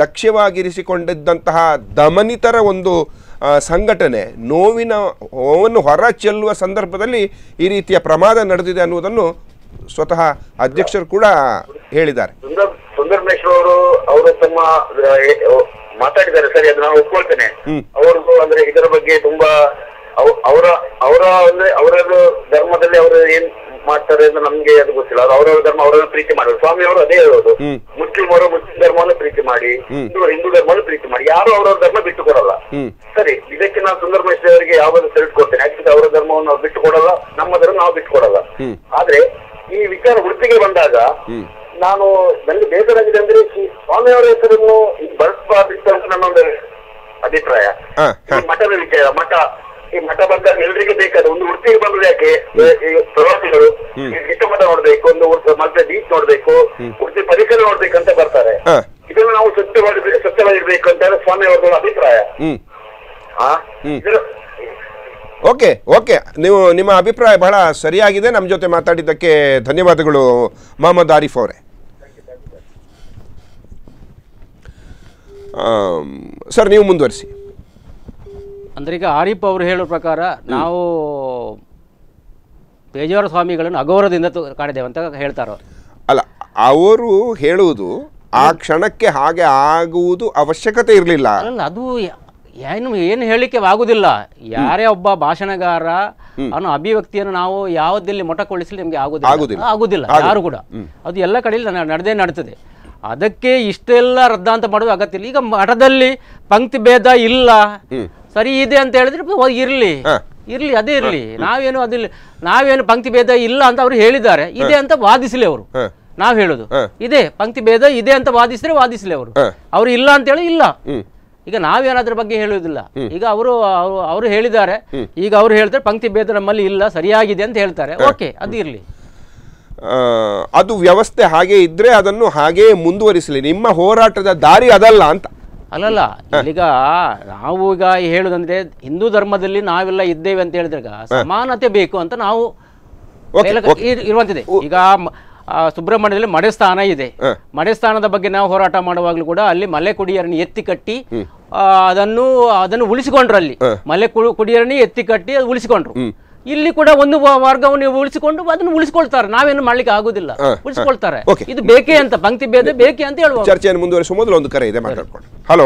ಲಕ್ಷ್ಯವಾಗಿರಿಸಿಕೊಂಡಿದ್ದಂತಹ ದಮನಿತರ ಒಂದು ಆ, ಸಂಘಟನೆ ನೋವಿನ ನೋವನ್ನು ಹೊರ ಚೆಲ್ಲುವ ಸಂದರ್ಭದಲ್ಲಿ ಈ ರೀತಿಯ ಪ್ರಮಾದ ನಡೆದಿದೆ ಅನ್ನುವುದನ್ನು ಸ್ವತಃ ಅಧ್ಯಕ್ಷರು ಕೂಡ ಹೇಳಿದ್ದಾರೆ ಸುಂದರ್ ಸುಂದರ್ ಮೇಶ್ವರ್ ಅವರು ಅವರು ತಮ್ಮ ಆ, ಎ- ಓ, ಮಾತಾಡಿದ್ದಾರೆ ಸರಿ ಅದು ನಾನು ಒಪ್ಕೊಳ್ತೇನೆ ಹ್ಮ್. ಅವ್ರಿಗೂ ಅಂದ್ರೆ ಇದರ ಬಗ್ಗೆ ತುಂಬಾ ಅವ್- ಅವರ ಅವರ ಅಂದ್ರೆ ಅವರದ್ದು ಧರ್ಮದಲ್ಲಿ ಅವರು ಏನ್ ಮಾಡ್ತಾರೆ ಅಂತ ನಮ್ಗೆ ಅದು ಗೊತ್ತಿಲ್ಲ ಅದು ಅವರವರ ಧರ್ಮ ಅವರನ್ನು ಪ್ರೀತಿ ಮಾಡೋದು ಸ್ವಾಮಿ ಅವರು ಅದೇ ಹೇಳೋದು ಹ್ಮ್. ಮುಸ್ಲಿಂ ಅವರು ಮುಸ್ಲಿಂ ಧರ್ಮವನ್ನು ಪ್ರೀತಿ ಮಾಡಿ ಹ್ಮ್. ಹಿಂದೂ ಹಿಂದೂ ಧರ್ಮವನ್ನು ಪ್ರೀತಿ ಮಾಡಿ ಯಾರು ಅವರವರ ಧರ್ಮ ಬಿಟ್ಟು ಕೊಡಲ್ಲ ಹ್ಮ್. ಸರಿ ಇದಕ್ಕೆ ನಾನು ಸುಂದರ್ ಮೇಶ್ವರ್ ಅವರಿಗೆ ಯಾವಾಗ ಸೆಲ್ಟ್ ಕೊಡ್ತೇನೆ ಯಾಕಂದ್ರೆ ಅವರ ಧರ್ಮವನ್ನು ನಾವು ಬಿಟ್ಟು ಕೊಡಲ್ಲ ನಮ್ಮ ಧರ್ಮ ನಾವು ಬಿಟ್ಟು ಕೊಡಲ್ಲ ಹ್ಮ್. ಆದ್ರೆ ಈ ವಿಚಾರ ಉಡುಪಿಗೆ ಬಂದಾಗ ಹ್ಮ್. ನಾನು ನನಗೆ ಬೇಸರಾಗಿದೆ ಅಂದ್ರೆ ಈ ಸ್ವಾಮಿಯವರ ಹೆಸರನ್ನು ಬಳಸಬಾರ್ದಿತ್ತು ಅಂತ ನನ್ನ ಒಂದು ಅಭಿಪ್ರಾಯ ಹಾ, ಹಾ. ಈ ಮಠದ ವಿಚಾರ ಮಠ ಈ ಮಠ ಬಂದಾಗ ಎಲ್ರಿಗೂ ಬೇಕಾದ ಒಂದು ಉಡುಪಿಗೆ ಬಂದ್ರೆ ಯಾಕೆ ಈ ಪ್ರವಾಸಿಗಳು ಈ ಗಿಟ್ಟ ಮಠ ನೋಡ್ಬೇಕು ಒಂದು ಉಡುಪಿ ಮತ್ತೆ ಬೀಚ್ ನೋಡ್ಬೇಕು ಉಡುಪಿ ಪರಿಸರ ನೋಡ್ಬೇಕಂತ ಬರ್ತಾರೆ ಹಾ. ಇದನ್ನು ನಾವು ಸ್ವಚ್ಛವಾಗಿ ಸ್ವಚ್ಛವಾಗಿರ್ಬೇಕು ಅಂತ ಹೇಳಿ ಸ್ವಾಮಿ ಅವರ ಅಭಿಪ್ರಾಯ ಹ್ಮ್ ಆ? ಹ್ಮ್. ಇದರ- ಓಕೆ ಓಕೆ ನೀವು ನಿಮ್ಮ ಅಭಿಪ್ರಾಯ ಬಹಳ ಸರಿಯಾಗಿದೆ ನಮ್ಮ ಜೊತೆ ಮಾತಾಡಿದ್ದಕ್ಕೆ ಧನ್ಯವಾದಗಳು ಮೊಹಮ್ಮದ್ ಆರಿಫ್ ಅವರೇ ಆಮ್, ಸರ್ ನೀವು ಮುಂದುವರಿಸಿ ಅಂದ್ರೆ ಈಗ ಆರಿಫ್ ಅವರು ಹೇಳೋ ಪ್ರಕಾರ ನಾವು ಪೇಜಾವರ ಸ್ವಾಮಿಗಳನ್ನು ಅಗೌರವದಿಂದ ತು- ಕಾಡಿದ್ದೇವೆ ಅಂತ ಹೇಳ್ತಾರೋ ಅಲ್ಲ ಅವರು ಹೇಳುವುದು ಆ ಕ್ಷಣಕ್ಕೆ ಹಾಗೆ ಆಗುವುದು ಅವಶ್ಯಕತೆ ಇರಲಿಲ್ಲ ಅಲ್ಲ ಅದು ಯ- ಏನು ಏನು ಹೇಳಲಿಕ್ಕೆ ಆಗುದಿಲ್ಲ ಯಾರೇ ಒಬ್ಬ ಭಾಷಣಗಾರ ಅವನ ಅಭಿವ್ಯಕ್ತಿಯನ್ನು ನಾವು ಯಾವುದಲ್ಲಿ ಮೊಟಕೊಳಿಸಲಿ ನಮಗೆ ಆಗುದಿಲ್ಲ ಆಗುದಿಲ್ಲ. ಆಗುದಿಲ್ಲ ಆಗುದಿಲ್ಲ. ಯಾರು ಕೂಡ ಅದು ಎಲ್ಲ ಕಡೆಯಲ್ಲಿ ನ- ನಡೆದೇ ನಡ್ತದೆ ಅದಕ್ಕೆ ಇಷ್ಟೆಲ್ಲ ರದ್ದಾಂತ ಮಾಡೋದು ಅಗತ್ಯ ಇಲ್ಲ ಈಗ ಮಠದಲ್ಲಿ ಪಂಕ್ತಿ ಭೇದ ಇಲ್ಲ ಸರಿ ಇದೆ ಅಂತ ಹೇಳಿದ್ರೆ ವ- ಇರ್ಲಿ ಹಾ. ಇರ್ಲಿ ಅದೇ ಇರ್ಲಿ ನಾವೇನು ಅದಿಲ್ಲ ನಾವೇನು ಪಂಕ್ತಿ ಭೇದ ಇಲ್ಲ ಅಂತ ಅವರು ಹೇಳಿದ್ದಾರೆ ಇದೆ ಅಂತ ವಾದಿಸಲಿ ಅವರು ಹಾ. ನಾವ್ ಹೇಳುದು ಹಾ. ಇದೆ ಪಂಕ್ತಿ ಭೇದ ಇದೆ ಅಂತ ವಾದಿಸಿದ್ರೆ ವಾದಿಸಲಿ ಅವರು ಹಾ. ಅವ್ರು ಇಲ್ಲ ಅಂತ ಹೇಳಿ ಇಲ್ಲ ಹ್ಮ್. ಈಗ ನಾವೇನಾದ್ರ ಬಗ್ಗೆ ಹೇಳುವುದಿಲ್ಲ ಈಗ ಅವರು ಅವರು ಹೇಳಿದ್ದಾರೆ ಈಗ ಅವರು ಹೇಳ್ತಾರೆ ಪಂಕ್ತಿ ಭೇದ ನಮ್ಮಲ್ಲಿ ಇಲ್ಲ ಸರಿಯಾಗಿದೆ ಅಂತ ಹೇಳ್ತಾರೆ ಓಕೆ ಅದು ಇರ್ಲಿ ಆ, ಅದು ವ್ಯವಸ್ಥೆ ಹಾಗೆ ಇದ್ರೆ ಅದನ್ನು ಹಾಗೇ ಮುಂದುವರಿಸಲಿ ನಿಮ್ಮ ಹೋರಾಟದ ದಾರಿ ಅದಲ್ಲ ಅಂತ ಅಲ್ಲಲ್ಲ ಈಗ ನಾವು ಈಗ ಹೇಳುದಂದ್ರೆ ಹಿಂದೂ ಧರ್ಮದಲ್ಲಿ ನಾವೆಲ್ಲ ಇದ್ದೇವೆ ಅಂತ ಹೇಳಿದಾಗ ಸಮಾನತೆ ಬೇಕು ಅಂತ ನಾವು ಓಕೆ, ಮೇಲಕ- ಓಕೆ. ಇರ್- ಇರುವಂತಿದೆ ಈಗ ಮ- ಆ, ಸುಬ್ರಹ್ಮಣ್ಯದಲ್ಲಿ ಮಡೆಸ್ಥಾನ ಇದೆ ಹ. ಮಡೆಸ್ಥಾನದ ಬಗ್ಗೆ ನಾವು ಹೋರಾಟ ಮಾಡುವಾಗಲೂ ಕೂಡ ಅಲ್ಲಿ ಮಲೆ ಕುಡಿಯರನ್ನು ಎತ್ತಿ ಕಟ್ಟಿ ಆ, ಅದನ್ನು ಅದನ್ನು ಉಳಿಸಿಕೊಂಡ್ರು ಅಲ್ಲಿ ಮಲೆ ಕುಡು- ಕುಡಿಯರನ್ನೇ ಎತ್ತಿ ಕಟ್ಟಿ ಅದು ಉಳಿಸಿಕೊಂಡ್ರು ಇಲ್ಲಿ ಕೂಡ ಒಂದು ವ- ವರ್ಗವನ್ನು ನೀವು ಉಳಿಸಿಕೊಂಡು ಅದನ್ನು ಉಳಿಸಿಕೊಳ್ತಾರೆ ನಾವೇನು ಮಾಡ್ಲಿಕ್ಕೆ ಆಗುದಿಲ್ಲ ಹ, ಹ. ಉಳಿಸಿಕೊಳ್ತಾರೆ ಓಕೆ. ಇದು ಬೇಕೇ ಅಂತ ಪಂಕ್ತಿ ಭೇದ ಬೇಕೇ ಅಂತ ಹೇಳುವ ಚರ್ಚೆಯನ್ನು ಮುಂದುವರಿಸುವ ಮೊದಲು ಒಂದು ಕರೆ ಇದೆ ಮಾತಾಡ್ಕೊಂಡು ಹಲೋ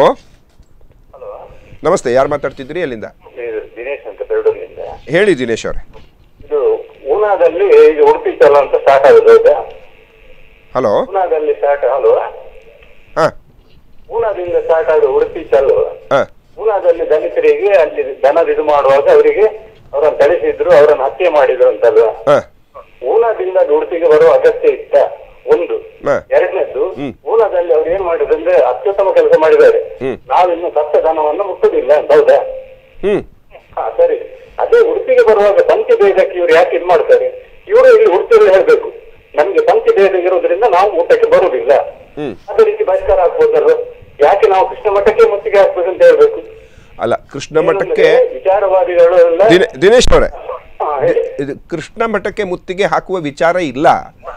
ನಮಸ್ತೆ ಯಾರು ಮಾತಾಡ್ತಿದ್ರಿ ಅಲ್ಲಿಂದ ಇದು ದಿನೇಶ್ ಅಂತ ಬೆರಡೂರಿನಿಂದ ಹೇಳಿ ದಿನೇಶ್ ಅವರೇ ಇದು ಊನಾದಲ್ಲಿ ಈಗ ಉಡುಪಿ ಚಲೋ ಅಂತ ಸ್ಟಾರ್ಟ್ ಆಗುದು ಹೌದಾ ಹಲೋ ಊನಾದಲ್ಲಿ ಸ್ಟಾರ್ಟ್ ಹಲೋ ಹಾಂ ಊನಾದಿಂದ ಸ್ಟಾರ್ಟ್ ಆಗುವ ಉಡುಪಿ ಚಲೋ ಹಾಂ ಊನಾದಲ್ಲಿ ದಲಿತರಿಗೆ ಅಲ್ಲಿ ದನದ ಇದು ಮಾಡುವಾಗ ಅವರಿಗೆ ಅವರನ್ನು ಥಳಿಸಿದ್ರು ಅವರನ್ನು ಹತ್ಯೆ ಮಾಡಿದ್ರು ಅಂತಲ್ವಾ ಹಾಂ ಊನದಿಂದ ಅದು ಉಡುಪಿಗೆ ಬರುವ ಅಗತ್ಯ ಇತ್ತ ಒಂದು ಹಾ. ಎರಡನೇದ್ದು ಹ್ಮ್. ಊನದಲ್ಲಿ ಅವ್ರು ಏನ್ ಮಾಡಿದ್ರು ಅಂದ್ರೆ ಅತ್ಯುತ್ತಮ ಕೆಲಸ ಮಾಡಿದ್ದಾರೆ ಹ್ಮ್. ನಾವಿನ್ನು ಸತ್ತ ದನವನ್ನು ಮುಟ್ಟುದಿಲ್ಲ ಅಂತ ಹೌದಾ ಹ್ಞೂ ಹಾ ಸರಿ ಅದೇ ಉಡುಪಿಗೆ ಬರುವಾಗ ಪಂಕ್ತಿ ಭೇದಕ್ಕೆ ಇವ್ರು ಯಾಕೆ ಇದು ಮಾಡ್ತಾರೆ ಇವರು ಇಲ್ಲಿ ಉಡುಪಿಯಲ್ಲಿ ಹೇಳ್ಬೇಕು ನಮ್ಗೆ ಪಂಕ್ತಿ ಭೇದ ಇರೋದ್ರಿಂದ ನಾವು ಊಟಕ್ಕೆ ಬರುವುದಿಲ್ಲ ಹ್ಮ್. ಅದೇ ರೀತಿ ಬಹಿಷ್ಕಾರ ಹಾಕ್ಬೋದಲ್ಲ ಯಾಕೆ ನಾವು ಕೃಷ್ಣ ಮಠಕ್ಕೆ ಮುತ್ತಿಗೆ ಹಾಕ್ಬೇಕು ಅಂತ ಹೇಳ್ಬೇಕು ಅಲ್ಲ ಕೃಷ್ಣ ಮಠಕ್ಕೆ ಏನಂದ್ರೆ ವಿಚಾರವಾದಿಗಳು ಎಲ್ಲ ದಿನೇ- ದಿನೇಶ್ ಅವರೇ ಹಾ, ಹೇಳಿ. ಇದು ಕೃಷ್ಣ ಮಠಕ್ಕೆ ಮುತ್ತಿಗೆ ಹಾಕುವ ವಿಚಾರ ಇಲ್ಲ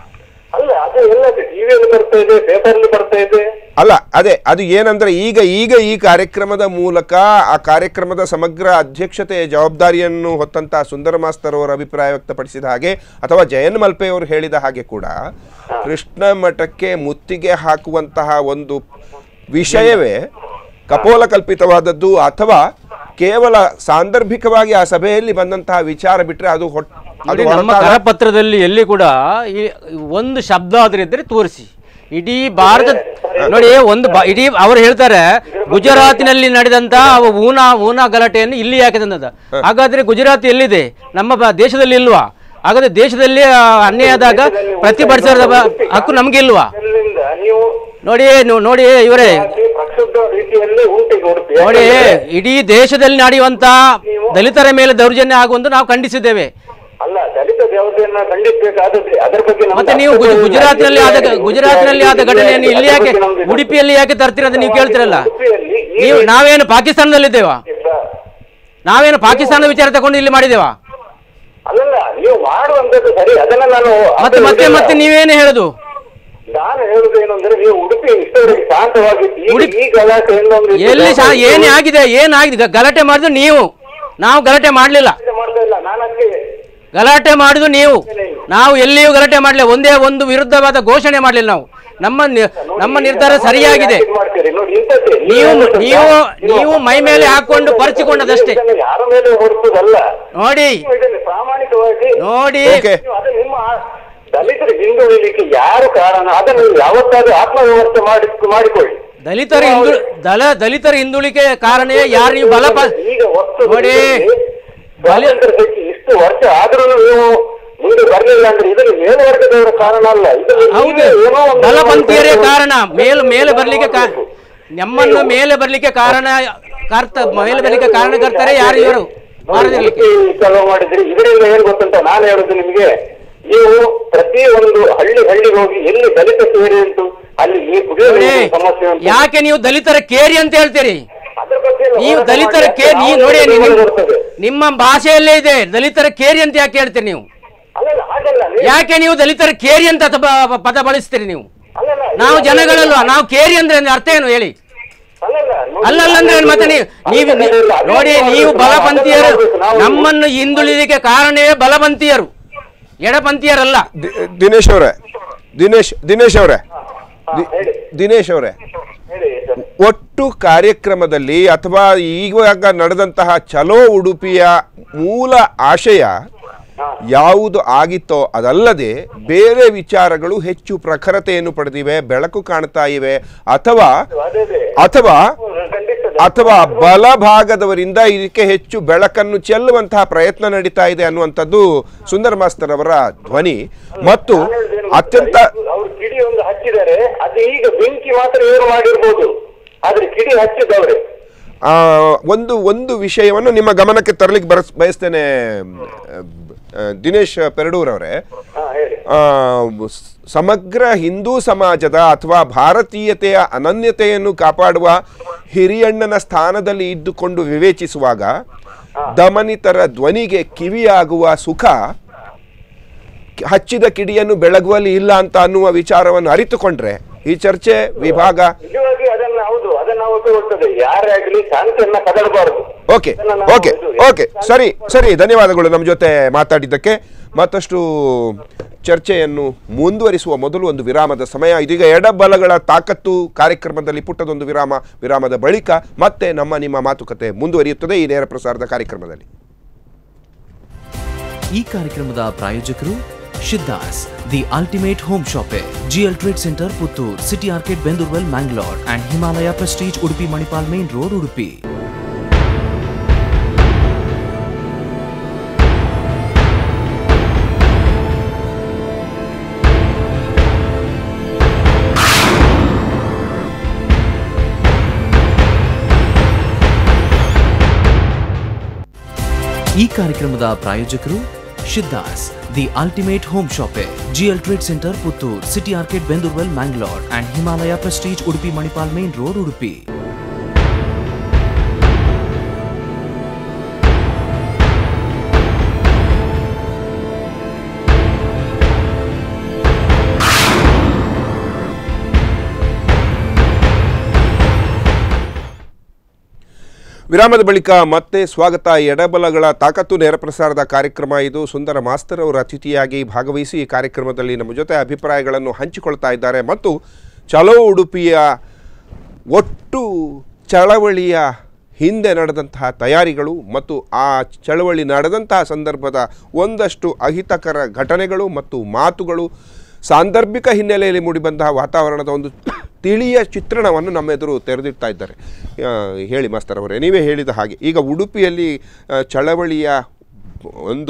ಅಲ್ಲ ಅದು ಎಲ್ಲ ಟಿವಿಯಲ್ಲಿ ಬರ್ತಾ ಇದೆ ಪೇಪರ್ಲಿ ಬರ್ತಾ ಇದೆ ಅಲ್ಲ ಅದೇ ಅದು ಏನಂದ್ರೆ ಈಗ ಈಗ ಈ ಕಾರ್ಯಕ್ರಮದ ಮೂಲಕ ಆ ಕಾರ್ಯಕ್ರಮದ ಸಮಗ್ರ ಅಧ್ಯಕ್ಷತೆಯ ಜವಾಬ್ದಾರಿಯನ್ನು ಹೊತ್ತಂತ ಸುಂದರ ಮಾಸ್ತರ್ ಅವರ ಅಭಿಪ್ರಾಯ ವ್ಯಕ್ತಪಡಿಸಿದ ಹಾಗೆ ಅಥವಾ ಜಯನ್ ಮಲ್ಪೆ ಅವರು ಹೇಳಿದ ಹಾಗೆ ಕೂಡ ಕೃಷ್ಣ ಮಠಕ್ಕೆ ಮುತ್ತಿಗೆ ಹಾಕುವಂತಹ ಒಂದು ವಿಷಯವೇ ಕಪೋಲ ಕಲ್ಪಿತವಾದದ್ದು ಅಥವಾ ಕೇವಲ ಸಾಂದರ್ಭಿಕವಾಗಿ ಆ ಸಭೆಯಲ್ಲಿ ಬಂದಂತಹ ವಿಚಾರ ಬಿಟ್ರೆ ಅದು ಹೊಟ್- ಅದು ನೋಡಿ, ನಮ್ಮ ಹೊರತಾದ- ಕರಪತ್ರದಲ್ಲಿ ಎಲ್ಲಿ ಕೂಡ ಈ ಒಂದು ಶಬ್ದ ಆದ್ರೆ ಇದ್ರೆ ತೋರಿಸಿ ಇಡೀ ಭಾರತ ನೋಡಿ ಒಂದು ಬ- ಇಡೀ ಅವರು ಹೇಳ್ತಾರೆ ಗುಜರಾತಿನಲ್ಲಿ ನಡೆದಂತ ಅವ ಊನಾ ಊನಾ ಗಲಾಟೆಯನ್ನು ಇಲ್ಲಿ ಯಾಕೆ ತಂದದ ಹಾಗಾದ್ರೆ ಗುಜರಾತ್ ಎಲ್ಲಿದೆ ನಮ್ಮ ಬ- ದೇಶದಲ್ಲಿ ಇಲ್ವಾ ಹಾಗಾದ್ರೆ ದೇಶದಲ್ಲಿ ಆ, ಅನ್ಯಾಯ ಆದಾಗ ಪ್ರತಿಭಟಿಸೋದ ಬ- ಹಕ್ಕು ನಮ್ಗೆ ಇಲ್ವಾ ಅಲ್ಲಿಂದ ನೀವು ನೋಡಿ ನೀವು ನೋಡಿ ಇವರೇ ಜಾತಿ ಪ್ರಕ್ಷುಬ್ಧ ರೀತಿಯಲ್ಲಿ ಉಂಟು ಈಗ ಉಡುಪಿ ನೋಡಿ ಯಾಕಂದ್ರೆ ಇಡೀ ದೇಶದಲ್ಲಿ ನಡೆಯುವಂತ ದಲಿತರ ಮೇಲೆ ದೌರ್ಜನ್ಯ ಆಗುವಂತ ನಾವು ಖಂಡಿಸಿದ್ದೇವೆ ಅಲ್ಲ ದಲಿತ ದೇವತೆಯನ್ನ ಖಂಡಿಸಬೇಕಾದ್ರೆ ಅದರ ಬಗ್ಗೆ ನಮ್ಗೆ ಮತ್ತೆ ನೀವು ಗುಜ- ಅರ್ಥವೇ ಇಲ್ಲ. ಗುಜರಾತ್ನಲ್ಲಿ ಆದ ಇಲ್ಲಿ ಗುಜರಾತ್ನಲ್ಲಿ ಆದ ಇಲ್ಲಿ ಘಟನೆಯನ್ನು ಇಲ್ಲಿ ಅದ್ರ ಯಾಕೆ ಬಗ್ಗೆ ನಮ್ಗೆ ಉಡುಪಿಯಲ್ಲಿ ಯಾಕೆ ತರ್ತೀರ ಅಂತ ನೀವು ಕೇಳ್ತಿರಲ್ಲ ಉಡುಪಿಯಲ್ಲಿ ಈ ನೀವು ರೀತಿ ನಾವೇನು ಪಾಕಿಸ್ತಾನದಲ್ಲಿದ್ದೇವಾ ಸರ್, ನಾವೇನು ಪಾಕಿಸ್ತಾನದ ವಿಚಾರ ತಗೊಂಡು ಇಲ್ಲಿ ಮಾಡಿದೇವಾ ಅಲ್ಲಲ್ಲ ನೀವು ಮಾಡುವಂತದ್ದು ಸರಿ ಅದನ್ನ ನಾನು ಮತ್ತೆ ಮತ್ತೆ ಮತ್ತೆ ನೀವೇನು ಹೇಳುದು ನಾನು ಹೇಳುದು ಏನು ಅಂದ್ರೆ ನೀವು ಉಡುಪಿ ಇಷ್ಟವರೆಗೆ ಶಾಂತವಾಗಿತ್ತು ಈಗ ಉಡುಪಿ- ಈ ಗಲಾಟೆ ಇನ್ನೊಂದು ರೀತಿ ಎಲ್ಲಿ ಸಹ ಗಲಾಟೆ ಏನೇ ಆಗಿದೆ ಏನಾಗಿದೆ ಗ- ಗಲಾಟೆ ಮಾಡಿದ್ರು ನೀವು ನಾವು ಗಲಾಟೆ ಮಾಡಲಿಲ್ಲ ಮಾಡ್ತಾ ಇಲ್ಲ ನಾನು ಅದಕ್ಕೆ ಗಲಾಟೆ ಮಾಡಿದ್ರು ನೀವು ನಾವು ಎಲ್ಲಿಯೂ ಗಲಾಟೆ ಮಾಡಲಿಲ್ಲ ಒಂದೇ ಒಂದು ವಿರುದ್ಧವಾದ ಘೋಷಣೆ ಮಾಡಲಿಲ್ಲ ನಾವು ನಮ್ಮ ನಿ- ನಮ್ಮ ನಿರ್ಧಾರ ಸರಿಯಾಗಿದೆ ಯಾಕೆ ಮಾಡ್ತೀರಿ? ನೋಡಿ ಇಂಥದ್ದೇ. ನೀವು ಹೇಳುದು ನೀವು ನೀವು ನೀವು ಮೈ ಮೇಲೆ ಹಾಕೊಂಡು ಪರಿಚಿಕೊಂಡದಷ್ಟೇ ಇದನ್ನು ಯಾರ ಮೇಲೆ ಹೊರತದಲ್ಲ ನೋಡಿ ನೀವು ಇದನ್ನು ಪ್ರಾಮಾಣಿಕವಾಗಿ ನೋಡಿ ಓಕೆ ನೀವು ಅದು ನಿಮ್ಮ ದಲಿತರು ಹಿಂದುಳಿಲಿಕ್ಕೆ ಯಾರು ಕಾರಣ ಅದನ್ನು ನೀವು ಯಾವತ್ತಾದ್ರೂ ಆತ್ಮವ್ಯವಸ್ಥೆ ಮಾಡಿ ಮಾಡಿಕೊಳ್ಳಿ ದಲಿತರ ಹಿಂದು ದಲ ದಲಿತರ ಹಿಂದುಳಿಕೆ ಕಾರಣ ಯಾರು ನೀವು ಬಲ ಪ- ಈಗ ವಸ್ತು ನೋಡಿ ಸ್ವಾತಂತ್ರ್ಯ ಸಿಕ್ಕಿ ಇಷ್ಟು ವರ್ಷ ಆದ್ರೂ ನೀವು ಮುಂದೆ ಬರಲಿಲ್ಲ ಅಂದ್ರೆ ಇದನ್ನು ಮೇಲ್ವರ್ಗದವರ ಕಾರಣ ಅಲ್ಲ ಇದನ್ನು ಹೌದು ನೀವೇ ಏನೋ ಒಂದು ಬಲಪಂಥೀಯರೇ ಮಾಡಿ- ಕಾರಣ ಮೇಲೆ ಮೇಲೆ ಬರ್ಲಿಕ್ಕೆ ಕಾ- ನಮ್ಮನ್ನು ಮೇಲೆ ಬರ್ಲಿಕ್ಕೆ ಕಾರಣ ಕರ್ತ ಮೇಲೆ ಬರ್ಲಿಕ್ಕೆ ಕಾರಣಕರ್ತರೆ ಯಾರು ಇವರು ಮಾಡದಿರ್ಲಿಕ್ಕೆ ಈ ಕೆಲವು ಮಾಡಿದ್ರಿ ಇದರಿಂದ ಏನ್ ಗೊತ್ತಂತ ನಾನು ಹೇಳುದು ನಿಮ್ಗೆ ನೀವು ಪ್ರತಿ ಒಂದು ಹಳ್ಳಿ ಹಳ್ಳಿಗೆ ಹೋಗಿ ಎಲ್ಲಿ ದಲಿತ ಸೇರಿ ಉಂಟು ಅಲ್ಲಿ ಈ ಕುಡಿಯುವ ನೋಡಿ ನೀರಿನ ಸಮಸ್ಯೆ ಉಂಟು ಯಾಕೆ ನೀವು ದಲಿತರ ಕೇರಿ ಅಂತ ಹೇಳ್ತೀರಿ ಅದ್ರ ಬಗ್ಗೆ ಎಲ್ಲ ನೀವು ಹೋರಾಟ ದಲಿತರ ಮಾಡಿ ಕೇ ನೀವು ನಾವು ನೋಡಿ ಹೇಳುದು ನಿಮ್ಮ- ಬರ್ತದೆ. ನಿಮ್ಮ ಭಾಷೆಯಲ್ಲೇ ಇದೆ ದಲಿತರ ಕೇರಿ ಅಂತ ಯಾಕೆ ಹೇಳ್ತೀರಿ ನೀವು ಅಲ್ಲಲ್ಲ ಹಾಗಲ್ಲ ನೀವು- ಯಾಕೆ ನೀವು ದಲಿತರ ಕೇರಿ ಅಂತ ತ- ಪದ ಬಳಸ್ತೀರಿ ನೀವು ಅಲ್ಲಲ್ಲ, ನಾವು ಇದು- ಜನಗಳಲ್ವಾ ನಾವು ಕೇರಿ ಅಂದ್ರೆ ಅರ್ಥ ಏನು ಹೇಳಿ ಅಲ್ಲಲ್ಲ, ನೋಡಿ, ಅಲ್ಲಲ್ಲ ಅಂದ್ರೆ ಏನು ಮತ್ತೆ ನೀವು ನೀವು ಅಲ್ಲಲ್ಲ, ಇಲ್ಲ, ಅದನ್ನ ನೋಡಿ ಮಾಡ್ಬೇಕು, ನೀವು ನಾವು ಬಲಪಂಥೀಯರು ಅದನ್ನ ಮಾಡ್ಬೇಕು, ನಾವು- ನಮ್ಮನ್ನು ಹಿಂದುಳಿದಕ್ಕೆ ಕಾರಣವೇ ಬಲಪಂಥೀಯರು ಎಡಪಂಥೀಯರಲ್ಲ ದಿ- ದಿನೇಶ್ ಅವರೇ ದಿನೇಶ್ ದಿನೇಶ್ ಅವರೇ ಹಾ, ದಿ- ಹೇಳಿ ದಿನೇಶ್ ಅವರೇ ಹೇಳಿ ಸರ್. ಒಟ್ಟು ಕಾರ್ಯಕ್ರಮದಲ್ಲಿ ಅಥವಾ ಈವಾಗ ನಡೆದಂತಹ ಚಲೋ ಉಡುಪಿಯ ಮೂಲ ಆಶಯ ಹಾ. ಯಾವುದು ಆಗಿತ್ತೋ ಅದಲ್ಲದೆ ಬೇರೆ ವಿಚಾರಗಳು ಹೆಚ್ಚು ಪ್ರಖರತೆಯನ್ನು ಪಡೆದಿವೆ ಬೆಳಕು ಕಾಣ್ತಾ ಇವೆ ಅಥವಾ ಅದೇ ಅದೇ. ಅಥವಾ ಖಂಡಿತ ಅಥವಾ ಬಲಭಾಗದವರಿಂದ ಇದಕ್ಕೆ ಹೆಚ್ಚು ಬೆಳಕನ್ನು ಚೆಲ್ಲುವಂತಹ ಪ್ರಯತ್ನ ನಡೀತಾ ಇದೆ ಅನ್ನುವಂಥದ್ದು ಸುಂದರ ಮಾಸ್ತರ್ ಅವರ ಧ್ವನಿ ಮತ್ತು ನಾನು ಹೇಳುದೇನು ಗೊತ್ತಾ? ಅತ್ಯಂತ ಇದು ಅವ್ರು ಕಿಡಿ ಒಂದು ಹಚ್ಚಿದ್ದಾರೆ ಅದು ಈಗ ಬೆಂಕಿ ಮಾತ್ರ ಏನು ಮಾಡಿರ್ಬೋದು ಆದ್ರೆ ಕಿಡಿ ಹಚ್ಚಿದವ್ರೆ ಆ, ಒಂದು ಒಂದು ವಿಷಯವನ್ನು ನಿಮ್ಮ ಗಮನಕ್ಕೆ ತರಲಿಕ್ಕೆ ಬರಸ್ ಬಯಸ್ತೇನೆ ಆ, ದಿನೇಶ್ ಪೆರಡೂರವರೇ ಹಾ ಹೇಳಿ ಆ, ಸ್- ಸಮಗ್ರ ಹಿಂದೂ ಸಮಾಜದ ಅಥವಾ ಭಾರತೀಯತೆಯ ಅನನ್ಯತೆಯನ್ನು ಕಾಪಾಡುವ ಹಿರಿಯಣ್ಣನ ಸ್ಥಾನದಲ್ಲಿ ಇದ್ದುಕೊಂಡು ವಿವೇಚಿಸುವಾಗ ದಮನಿತರ ಧ್ವನಿಗೆ ಕಿವಿಯಾಗುವ ಸುಖ ಕಿ- ಹಚ್ಚಿದ ಕಿಡಿಯನ್ನು ಬೆಳಗುವಲ್ಲಿ ಇಲ್ಲ ಅಂತ ಅನ್ನುವ ವಿಚಾರವನ್ನು ಅರಿತುಕೊಂಡ್ರೆ ಈ ಚರ್ಚೆ ವಿಭಾಗ ನಿಜವಾಗಿ ಅದನ್ನ ಹೌದು ಅದನ್ನ ನಾವು ಒಪ್ಪಿಕೊಳ್ತದೆ ಯಾರೇ ಆಗಲಿ ಶಾಂತಿಯನ್ನ ಕದಡಬಾರದು ಓಕೆ ಅದನ್ನ ನಾವು ಓಕೆ ಇದು- ಓಕೆ ಸರಿ ಸರಿ ಧನ್ಯವಾದಗಳು ನಮ್ಮ ಜೊತೆ ಮಾತಾಡಿದ್ದಕ್ಕೆ ಮತ್ತಷ್ಟು ಚರ್ಚೆಯನ್ನು ಮುಂದುವರಿಸುವ ಮೊದಲು ಒಂದು ವಿರಾಮದ ಸಮಯ ಇದೀಗ ಎಡಬಲಗಳ ತಾಕತ್ತು ಕಾರ್ಯಕ್ರಮದಲ್ಲಿ ಪುಟ್ಟದೊಂದು ವಿರಾಮ ವಿರಾಮದ ಬಳಿಕ ಮತ್ತೆ ನಮ್ಮ ನಿಮ್ಮ ಮಾತುಕತೆ ಮುಂದುವರಿಯುತ್ತದೆ ಈ ನೇರ ಪ್ರಸಾರದ ಕಾರ್ಯಕ್ರಮದಲ್ಲಿ ಈ ಕಾರ್ಯಕ್ರಮದ ಪ್ರಾಯೋಜಕರು ಶಿದ್ದಾಸ್ the ultimate home shoppe GL trade centre Puttur city ಆರ್ಕೆಟ್ ಬೆಂದೂರ್ವೆಲ್ Mangalore and Himalaya prestige Udupi Manipal main road Udupi ಈ ಕಾರ್ಯಕ್ರಮದ ಪ್ರಾಯೋಜಕರು ಶಿದ್ದಾಸ್ the ultimate home shopping. GL Trade Center, Puttur, City Arcade, Bendurwell, Mangalore, and Himalaya Prestige, Udupi Manipal Main Road, Udupi. ವಿರಾಮದ ಬಳಿಕ ಮತ್ತೆ ಸ್ವಾಗತ ಎಡಬಲಗಳ ತಾಕತ್ತು ನೇರ ಪ್ರಸಾರದ ಕಾರ್ಯಕ್ರಮ ಇದು ಸುಂದರ ಮಾಸ್ತರ್ ಅವರ ಅತಿಥಿಯಾಗಿ ಭಾಗವಹಿಸಿ ಈ ಕಾರ್ಯಕ್ರಮದಲ್ಲಿ ನಮ್ಮ ಜೊತೆ ಅಭಿಪ್ರಾಯಗಳನ್ನು ಹಂಚಿಕೊಳ್ತಾ ಇದ್ದಾರೆ ಮತ್ತು ಚಲೋ ಉಡುಪಿಯ ಒಟ್ಟು ಚಳವಳಿಯ ಹಿಂದೆ ನಡೆದಂತಹ ತಯಾರಿಗಳು ಮತ್ತು ಆ ಚಳವಳಿ ನಡೆದಂತಹ ಸಂದರ್ಭದ ಒಂದಷ್ಟು ಅಹಿತಕರ ಘಟನೆಗಳು ಮತ್ತು ಮಾತುಗಳು ಸಾಂದರ್ಭಿಕ ಹಿನ್ನೆಲೆಯಲ್ಲಿ ಮೂಡಿಬಂತಹ ವಾತಾವರಣದ ಒಂದು ತಿಳಿಯ ಚಿತ್ರಣವನ್ನು ನಮ್ಮ ಎದುರು ತೆರೆದಿಡ್ತಾ ಇದ್ದಾರೆ ಆ, ಹೇಳಿ ಮಾಸ್ತರ್ ಅವರೇ ನೀವೇ ಹೇಳಿದ ಹಾಗೆ ಈಗ ಉಡುಪಿಯಲ್ಲಿ ಆ, ಚಳವಳಿಯ ಒಂದು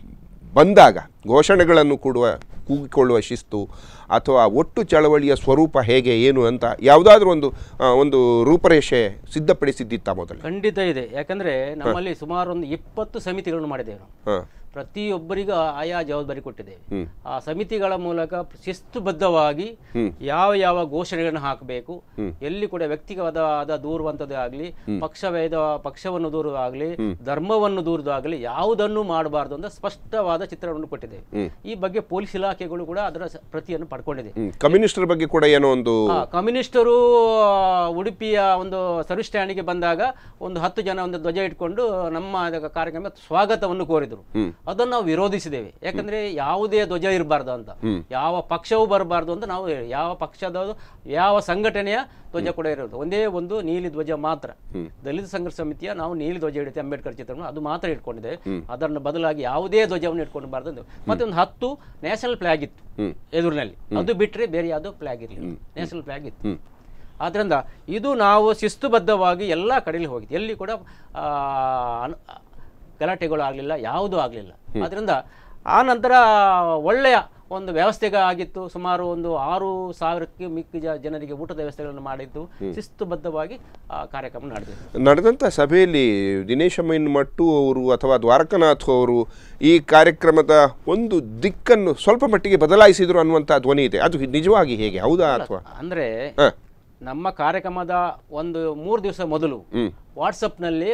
ಬಂದಾಗ ಘೋಷಣೆಗಳನ್ನು ಕೊಡುವ ಕೂಗಿಕೊಳ್ಳುವ ಶಿಸ್ತು ಅಥವಾ ಒಟ್ಟು ಚಳವಳಿಯ ಸ್ವರೂಪ ಹೇಗೆ ಏನು ಅಂತ ಯಾವುದಾದ್ರೂ ಒಂದು ಆ, ಒಂದು ರೂಪರೇಷೆ ಸಿದ್ಧಪಡಿಸಿದ್ದಿತ್ತ ಮೊದಲು ಖಂಡಿತ ಇದೆ ಯಾಕಂದ್ರೆ ನಮ್ಮಲ್ಲಿ ಸುಮಾರು ಒಂದು ಇಪ್ಪತ್ತು ಸಮಿತಿಗಳನ್ನು ಮಾಡಿದ್ದೇವೆ ನಾವು ಹಾಂ ಪ್ರತಿಯೊಬ್ಬರಿಗೂ ಆಯಾ ಜವಾಬ್ದಾರಿ ಕೊಟ್ಟಿದ್ದೇವೆ ಆ ಸಮಿತಿಗಳ ಮೂಲಕ ಶಿಸ್ತುಬದ್ಧವಾಗಿ ಯಾವ ಯಾವ ಘೋಷಣೆಗಳನ್ನು ಹಾಕಬೇಕು ಎಲ್ಲಿ ಕೂಡ ವ್ಯಕ್ತಿಗತವಾದ ದೂರುವಂಥದ್ದೇ ಆಗಲಿ ಪಕ್ಷಭೇದ ಪಕ್ಷವನ್ನು ದೂರುವುದಾಗಲಿ ಧರ್ಮವನ್ನು ದೂರುವುದಾಗಲಿ ಯಾವುದನ್ನು ಮಾಡಬಾರ್ದು ಅಂತ ಸ್ಪಷ್ಟವಾದ ಚಿತ್ರವನ್ನು ಕೊಟ್ಟಿದ್ದೇವೆ ಈ ಬಗ್ಗೆ ಪೊಲೀಸ್ ಇಲಾಖೆಗಳು ಕೂಡ ಅದರ ಸ- ಪ್ರತಿಯನ್ನು ಪಡ್ಕೊಂಡಿದೆ ಹ್ಮ್. ಕಮ್ಯುನಿಸ್ಟರ ಬಗ್ಗೆ ಕೂಡ ಏನೋ ಒಂದು ಆ, ಕಮ್ಯುನಿಸ್ಟರು ಆ, ಉಡುಪಿಯ ಒಂದು ಸರ್ವಿಸ್ ಸ್ಟ್ಯಾಂಡಿಗೆ ಬಂದಾಗ ಒಂದು ಹತ್ತು ಜನ ಒಂದು ಧ್ವಜ ಇಟ್ಕೊಂಡು ನಮ್ಮ ಅದಕ್ಕೆ ಕಾರ್ಯಕ್ರಮ ಸ್ವಾಗತವನ್ನು ಕೋರಿದರು ಅದನ್ನು ನಾವು ವಿರೋಧಿಸಿದ್ದೇವೆ ಯಾಕಂದ್ರೆ ಯಾವುದೇ ಧ್ವಜ ಇರಬಾರ್ದು ಅಂತ ಯಾವ ಪಕ್ಷವೂ ಬರಬಾರ್ದು ಅಂತ ನಾವು ಹೇಳಿ ಯಾವ ಪಕ್ಷದ ಯಾವ ಸಂಘಟನೆಯ ಧ್ವಜ ಕೂಡ ಇರೋದು ಒಂದೇ ಒಂದು ನೀಲಿ ಧ್ವಜ ಮಾತ್ರ ದಲಿತ ಸಂಘರ್ಷ ಸಮಿತಿಯ ನಾವು ನೀಲಿ ಧ್ವಜ ಇಡುತ್ತೆ ಅಂಬೇಡ್ಕರ್ ಚಿತ್ರವನ್ನು ಅದು ಮಾತ್ರ ಇಟ್ಕೊಂಡಿದ್ದೇವೆ ಅದನ್ನು ಬದಲಾಗಿ ಯಾವುದೇ ಧ್ವಜವನ್ನು ಇಟ್ಕೊಳ್ಬಾರ್ದು ಅಂತ. ಮತ್ತೆ ಒಂದು ಹತ್ತು ನ್ಯಾಷನಲ್ ಫ್ಲಾಗ್ ಇತ್ತು ಎದುರಿನಲ್ಲಿ ಅದು ಬಿಟ್ಟರೆ ಬೇರೆ ಯಾವುದೋ ಫ್ಲಾಗ್ ಇರಲಿಲ್ಲ ನ್ಯಾಷನಲ್ ಫ್ಲಾಗ್ ಇತ್ತು ಆದ್ರಿಂದ ಇದು ನಾವು ಶಿಸ್ತುಬದ್ಧವಾಗಿ ಎಲ್ಲ ಕಡೆಯಲ್ಲಿ ಹೋಗಿದ್ದು ಎಲ್ಲಿ ಕೂಡ ಆ, ಅನ್- ಗಲಾಟೆಗಳು ಆಗಲಿಲ್ಲ ಯಾವುದೂ ಆಗಲಿಲ್ಲ ಆದ್ರಿಂದ ಆ ನಂತರ ಒಳ್ಳೆಯ ಒಂದು ವ್ಯವಸ್ಥೆಗೆ ಆಗಿತ್ತು ಸುಮಾರು ಒಂದು ಆರು ಸಾವಿರಕ್ಕೆ ಮಿಕ್ಕಿ ಜ- ಜನರಿಗೆ ಊಟದ ವ್ಯವಸ್ಥೆಗಳನ್ನು ಮಾಡಿದ್ದು ಶಿಸ್ತುಬದ್ಧವಾಗಿ ಆ ಕಾರ್ಯಕ್ರಮ ನಡೆದಿತ್ತು ನಡೆದಂಥ ಸಭೆಯಲ್ಲಿ ದಿನೇಶ ಮೈನ್ ಮಟ್ಟು ಅವರು ಅಥವಾ ದ್ವಾರಕನಾಥ್ ಅವರು ಈ ಕಾರ್ಯಕ್ರಮದ ಒಂದು ದಿಕ್ಕನ್ನು ಸ್ವಲ್ಪ ಮಟ್ಟಿಗೆ ಬದಲಾಯಿಸಿದ್ರು ಅನ್ನುವಂಥ ಧ್ವನಿ ಇದೆ ಅದು ನಿಜವಾಗಿ ಹೇಗೆ ಹೌದಾ ಅಥವಾ ಅಂದ್ರೆ ಹ. ನಮ್ಮ ಕಾರ್ಯಕ್ರಮದ ಒಂದು ಮೂರು ದಿವಸ ಮೊದಲು ಹ್ಮ್. ವಾಟ್ಸಪ್ನಲ್ಲಿ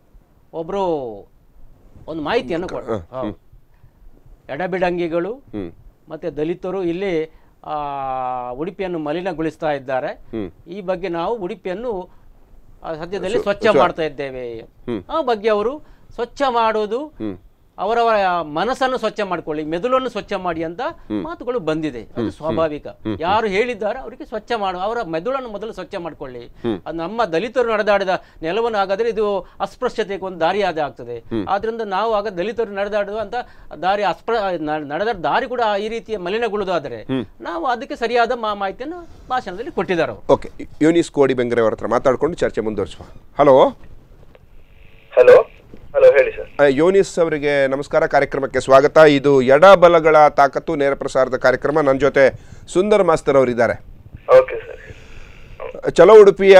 ಒಬ್ಬರು ಒಂದು ಮಾಹಿತಿಯನ್ನು ಕೊಡ ಹೌದು. ಎಡಬಿಡಂಗಿಗಳು ಹ್ಮ್. ಮತ್ತೆ ದಲಿತರು ಇಲ್ಲಿ ಆ, ಉಡುಪಿಯನ್ನು ಮಲಿನಗೊಳಿಸ್ತಾ ಇದ್ದಾರೆ ಈ ಬಗ್ಗೆ ನಾವು ಉಡುಪಿಯನ್ನು ಆ, ಸದ್ಯದಲ್ಲಿ ಸ್ವಚ್ಛ ಮಾಡ್ತಾ ಇದ್ದೇವೆ ಆ ಬಗ್ಗೆ ಅವರು ಸ್ವಚ್ಛ ಮಾಡೋದು ಅವರವರ ಮನಸ್ಸನ್ನು ಸ್ವಚ್ಛ ಮಾಡ್ಕೊಳ್ಳಿ ಮೆದುಳನ್ನು ಸ್ವಚ್ಛ ಮಾಡಿ ಅಂತ ಮಾತುಗಳು ಬಂದಿದೆ ಅದು ಸ್ವಾಭಾವಿಕ ಯಾರು ಹೇಳಿದ್ದಾರೆ ಅವರಿಗೆ ಸ್ವಚ್ಛ ಮಾಡು ಅವರ ಮೆದುಳನ್ನು ಮೊದಲು ಸ್ವಚ್ಛ ಮಾಡ್ಕೊಳ್ಳಿ ಅದು ನಮ್ಮ ದಲಿತರು ನಡೆದಾಡಿದ ನೆಲವನ್ನು ಹಾಗಾದ್ರೆ ಇದು ಅಸ್ಪೃಶ್ಯತೆಗೆ ಒಂದು ದಾರಿ ಆದ ಆಗ್ತದೆ ಆದ್ರಿಂದ ನಾವು ಆಗ ದಲಿತರು ನಡೆದಾಡುವ ಅಂತ ದಾರಿ ಅಸ್ಪ್ರ ನ- ನಡೆದ ದಾರಿ ಕೂಡ ಈ ರೀತಿಯ ಮಲಿನಗೊಳ್ಳುವುದಾದರೆ ನಾವು ಅದಕ್ಕೆ ಸರಿಯಾದ ಮಾ- ಮಾಹಿತಿಯನ್ನು ಭಾಷಣದಲ್ಲಿ ಕೊಟ್ಟಿದ್ದಾರೆ ಅವರು ಓಕೆ ಯೂನಿಸ್ ಕೋಡಿ ಬೆಂಗ್ರೆ ಅವ್ರ ಹತ್ರ ಮಾತಾಡಿಕೊಂಡು ಚರ್ಚೆ ಮುಂದುವರಿಸುವ ಹಲೋ ಹಲೋ ಹಲೋ ಹೇಳಿ ಸರ್ ಯೋನಿಸ್ ಅವರಿಗೆ ನಮಸ್ಕಾರ ಕಾರ್ಯಕ್ರಮಕ್ಕೆ ಸ್ವಾಗತ ಇದು ಎಡಬಲಗಳ ತಾಕತ್ತು ನೇರ ಪ್ರಸಾರದ ಕಾರ್ಯಕ್ರಮ ನನ್ನ ಜೊತೆ ಸುಂದರ್ ಮಾಸ್ತರ್ ಅವರಿದ್ದಾರೆ ಓಕೆ ಸರ್ ಚಲೋ ಉಡುಪಿಯ